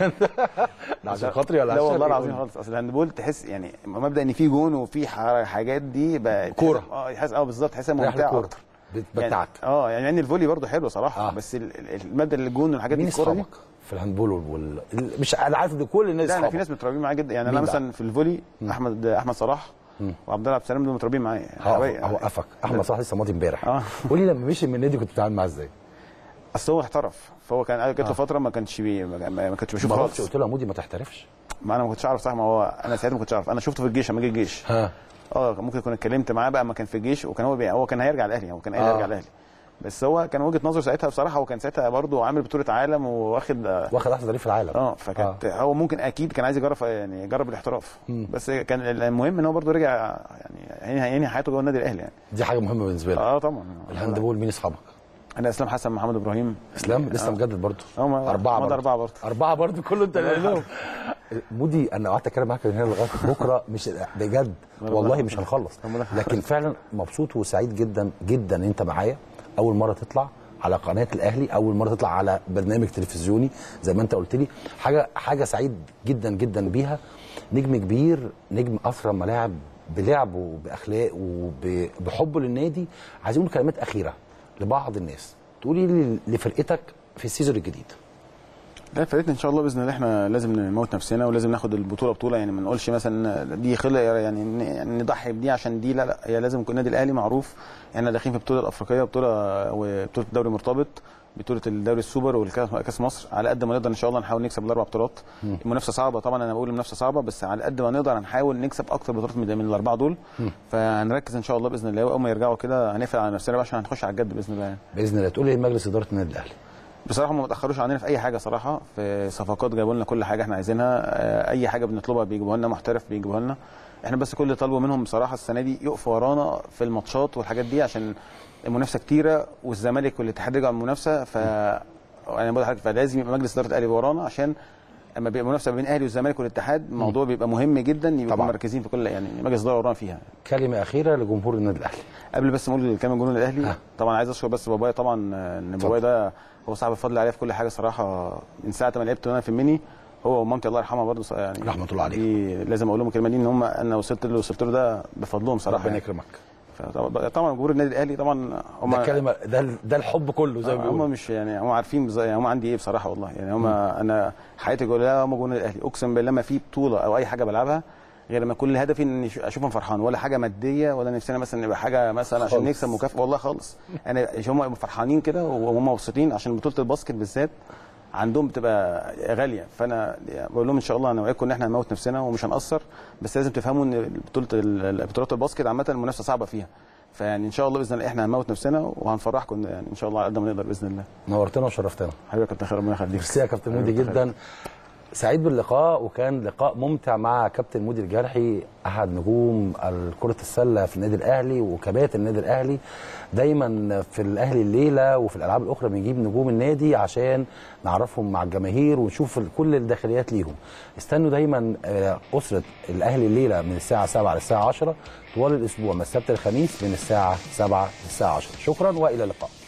S11: ده عشان خاطري ولا
S12: لا
S11: عشان
S12: والله
S11: إيه؟
S12: العظيم خالص اصل الهاندبول تحس يعني مبدا ان في جون وفي ح- حاجات دي بقى
S11: كورة.
S12: اه تحس اه بالظبط تحسها
S11: رايح
S12: ممتعه
S11: للكورة.
S12: اكتر
S11: بتمتعك
S12: يعني اه يعني يعني الفولي برضه حلو صراحه آه. بس ال- ال- المبدا الجون والحاجات دي
S11: مين
S12: الكوره دي
S11: اصحابك في الهاندبول وال... ال- مش انا عارف ان كل الناس
S12: لا انا
S11: اصحابك
S12: في ناس متربيين معايا جدا يعني
S11: مين
S12: انا
S11: بقى؟
S12: مثلا في الفولي احمد احمد صلاح
S11: مم.
S12: وعبد الله عبد السلام دول متربيين معايا
S11: اه اوقفك احمد صلاح لسه ماضي امبارح
S12: اه
S11: قول لي لما مشي من النادي كنت بتتعامل معاه ازاي؟
S12: اصل هو احترف فهو كان جات له
S11: آه.
S12: فتره ما كانش بي ما ما كنتش بشوفه
S11: ما رحتش
S12: خالص
S11: قلت له يا مودي ما تحترفش
S12: ما انا ما كنتش اعرف صح ما هو انا ساعتها ما كنتش اعرف انا شفته في الجيش لما جه الجيش
S11: ها
S12: اه ممكن يكون اتكلمت معاه بقى ما كان في الجيش وكان هو بي... هو كان هيرجع الاهلي هو كان قايل
S11: آه.
S12: هيرجع الاهلي بس هو كان وجهه نظره ساعتها بصراحه هو كان ساعتها برضه عامل بطوله عالم وواخد آه،
S11: واخد احسن لعيب في العالم
S12: اه فكانت آه. هو ممكن اكيد كان عايز يجرب يعني يجرب الاحتراف
S11: مم.
S12: بس كان المهم ان هو برضه رجع يعني ينهي ينهي حياته جوه النادي الاهلي يعني
S11: دي حاجه مهمه بالنسبه لك
S12: اه طبعا
S11: الهاندبول مين اصحابك؟
S12: انا اسلام حسن محمد ابراهيم
S11: اسلام لسه
S12: آه.
S11: مجدد برضه
S12: اه ما-
S11: اربعه
S12: مضى
S11: برضه
S12: اربعه برضه
S11: اربعه برضه كله انت اللي لهم مودي انا قعدت اتكلم معاك من هنا لغايه بكره مش بجد والله مش هنخلص لكن فعلا مبسوط وسعيد جدا جدا ان انت معايا اول مره تطلع على قناه الاهلي اول مره تطلع على برنامج تلفزيوني زي ما انت قلت لي حاجه حاجه سعيد جدا جدا بيها نجم كبير نجم اثرى ملاعب بلعبه باخلاقه وبحبه للنادي عايزين نقول كلمات اخيره لبعض الناس تقولي لي لفرقتك في السيزون الجديد
S12: لا فرقتنا ان شاء الله باذن الله احنا لازم نموت نفسنا ولازم ناخد البطوله بطوله يعني ما نقولش مثلا دي خلق يعني ن- يعني نضحي بدي عشان دي لا لا هي لازم يكون النادي الاهلي معروف احنا داخلين في بطوله الافريقيه بطوله وبطوله الدوري المرتبط بطوله الدوري السوبر والكاس مصر على قد ما نقدر ان شاء الله نحاول نكسب الاربع بطولات
S11: مم.
S12: المنافسه صعبه طبعا انا بقول المنافسه صعبه بس على قد ما نقدر هنحاول نكسب اكتر بطولات من من الاربعه دول
S11: مم.
S12: فهنركز ان شاء الله باذن الله واول ما يرجعوا كده هنقفل على نفسنا بقى عشان هنخش على الجد باذن الله يعني.
S11: باذن الله تقول لي مجلس اداره النادي الاهلي
S12: بصراحه هم ما تاخروش عننا في اي حاجه صراحه في صفقات جابوا لنا كل حاجه احنا عايزينها آه، اي حاجه بنطلبها بيجيبوها لنا محترف بيجيبوها لنا احنا بس كل اللي طالبه منهم بصراحه السنه دي يقفوا ورانا في الماتشات والحاجات دي عشان المنافسه كتيره والزمالك والاتحاد رجعوا من المنافسه ف انا بقول لحضرتك فلازم يبقى مجلس اداره الاهلي ورانا عشان اما بيبقى منافسه بين الاهلي والزمالك والاتحاد الموضوع بيبقى مهم جدا يبقوا
S11: طبعاً.
S12: مركزين في كل يعني مجلس اداره ورانا فيها
S11: كلمه اخيره لجمهور النادي الاهلي
S12: قبل بس ما اقول كام جنون الاهلي طبعا عايز اشكر بس بابايا طبعا آه، ان بابايا ده هو صاحب الفضل عليا في كل حاجه صراحه من ساعه ما لعبت وانا في المني هو ومامتي الله يرحمها برضه ص- يعني
S11: رحمة الله عليه.
S12: دي لازم اقول لهم الكلمه دي ان هم انا وصلت اللي وصلت له ده بفضلهم صراحه
S11: ربنا
S12: يعني.
S11: يكرمك
S12: فطبعا طبعا جمهور النادي الاهلي طبعا هم
S11: ده كلمه ده ده الحب كله زي ما بيقولوا
S12: هم مش يعني هم عارفين بز... يعني هم عندي ايه بصراحه والله يعني هم انا حياتي كلها هم جمهور النادي الاهلي اقسم بالله ما في بطوله او اي حاجه بلعبها غير لما كل هدفي اني أش- اشوفهم فرحان ولا حاجه ماديه ولا نفسنا مثلا يبقى حاجه مثلا عشان
S11: خالص.
S12: نكسب مكافاه والله خالص انا هم يبقوا فرحانين كده وهم مبسوطين عشان بطوله الباسكت بالذات عندهم بتبقى غاليه فانا بقول لهم ان شاء الله انا وعدكم ان احنا هنموت نفسنا ومش هنقصر بس لازم تفهموا ان بطوله ال- بطولات الباسكت عامه المنافسه صعبه فيها فيعني ان شاء الله باذن الله احنا هنموت نفسنا وهنفرحكم يعني ان شاء الله على قد ما نقدر باذن الله
S11: نورتنا وشرفتنا
S12: حبيبي يا كابتن خير ربنا يخليك
S11: ميرسي يا كابتن مودي
S12: حبيبي يا
S11: جدا سعيد باللقاء وكان لقاء ممتع مع كابتن مودي الجرحي احد نجوم كره السله في النادي الاهلي وكباتن النادي الاهلي دايما في الاهلي الليله وفي الالعاب الاخرى بنجيب نجوم النادي عشان نعرفهم مع الجماهير ونشوف كل الداخليات ليهم استنوا دايما آه، اسره الاهلي الليله من الساعه 7 للساعه 10 طوال الاسبوع من السبت للخميس من الساعه 7 للساعه 10 شكرا والى اللقاء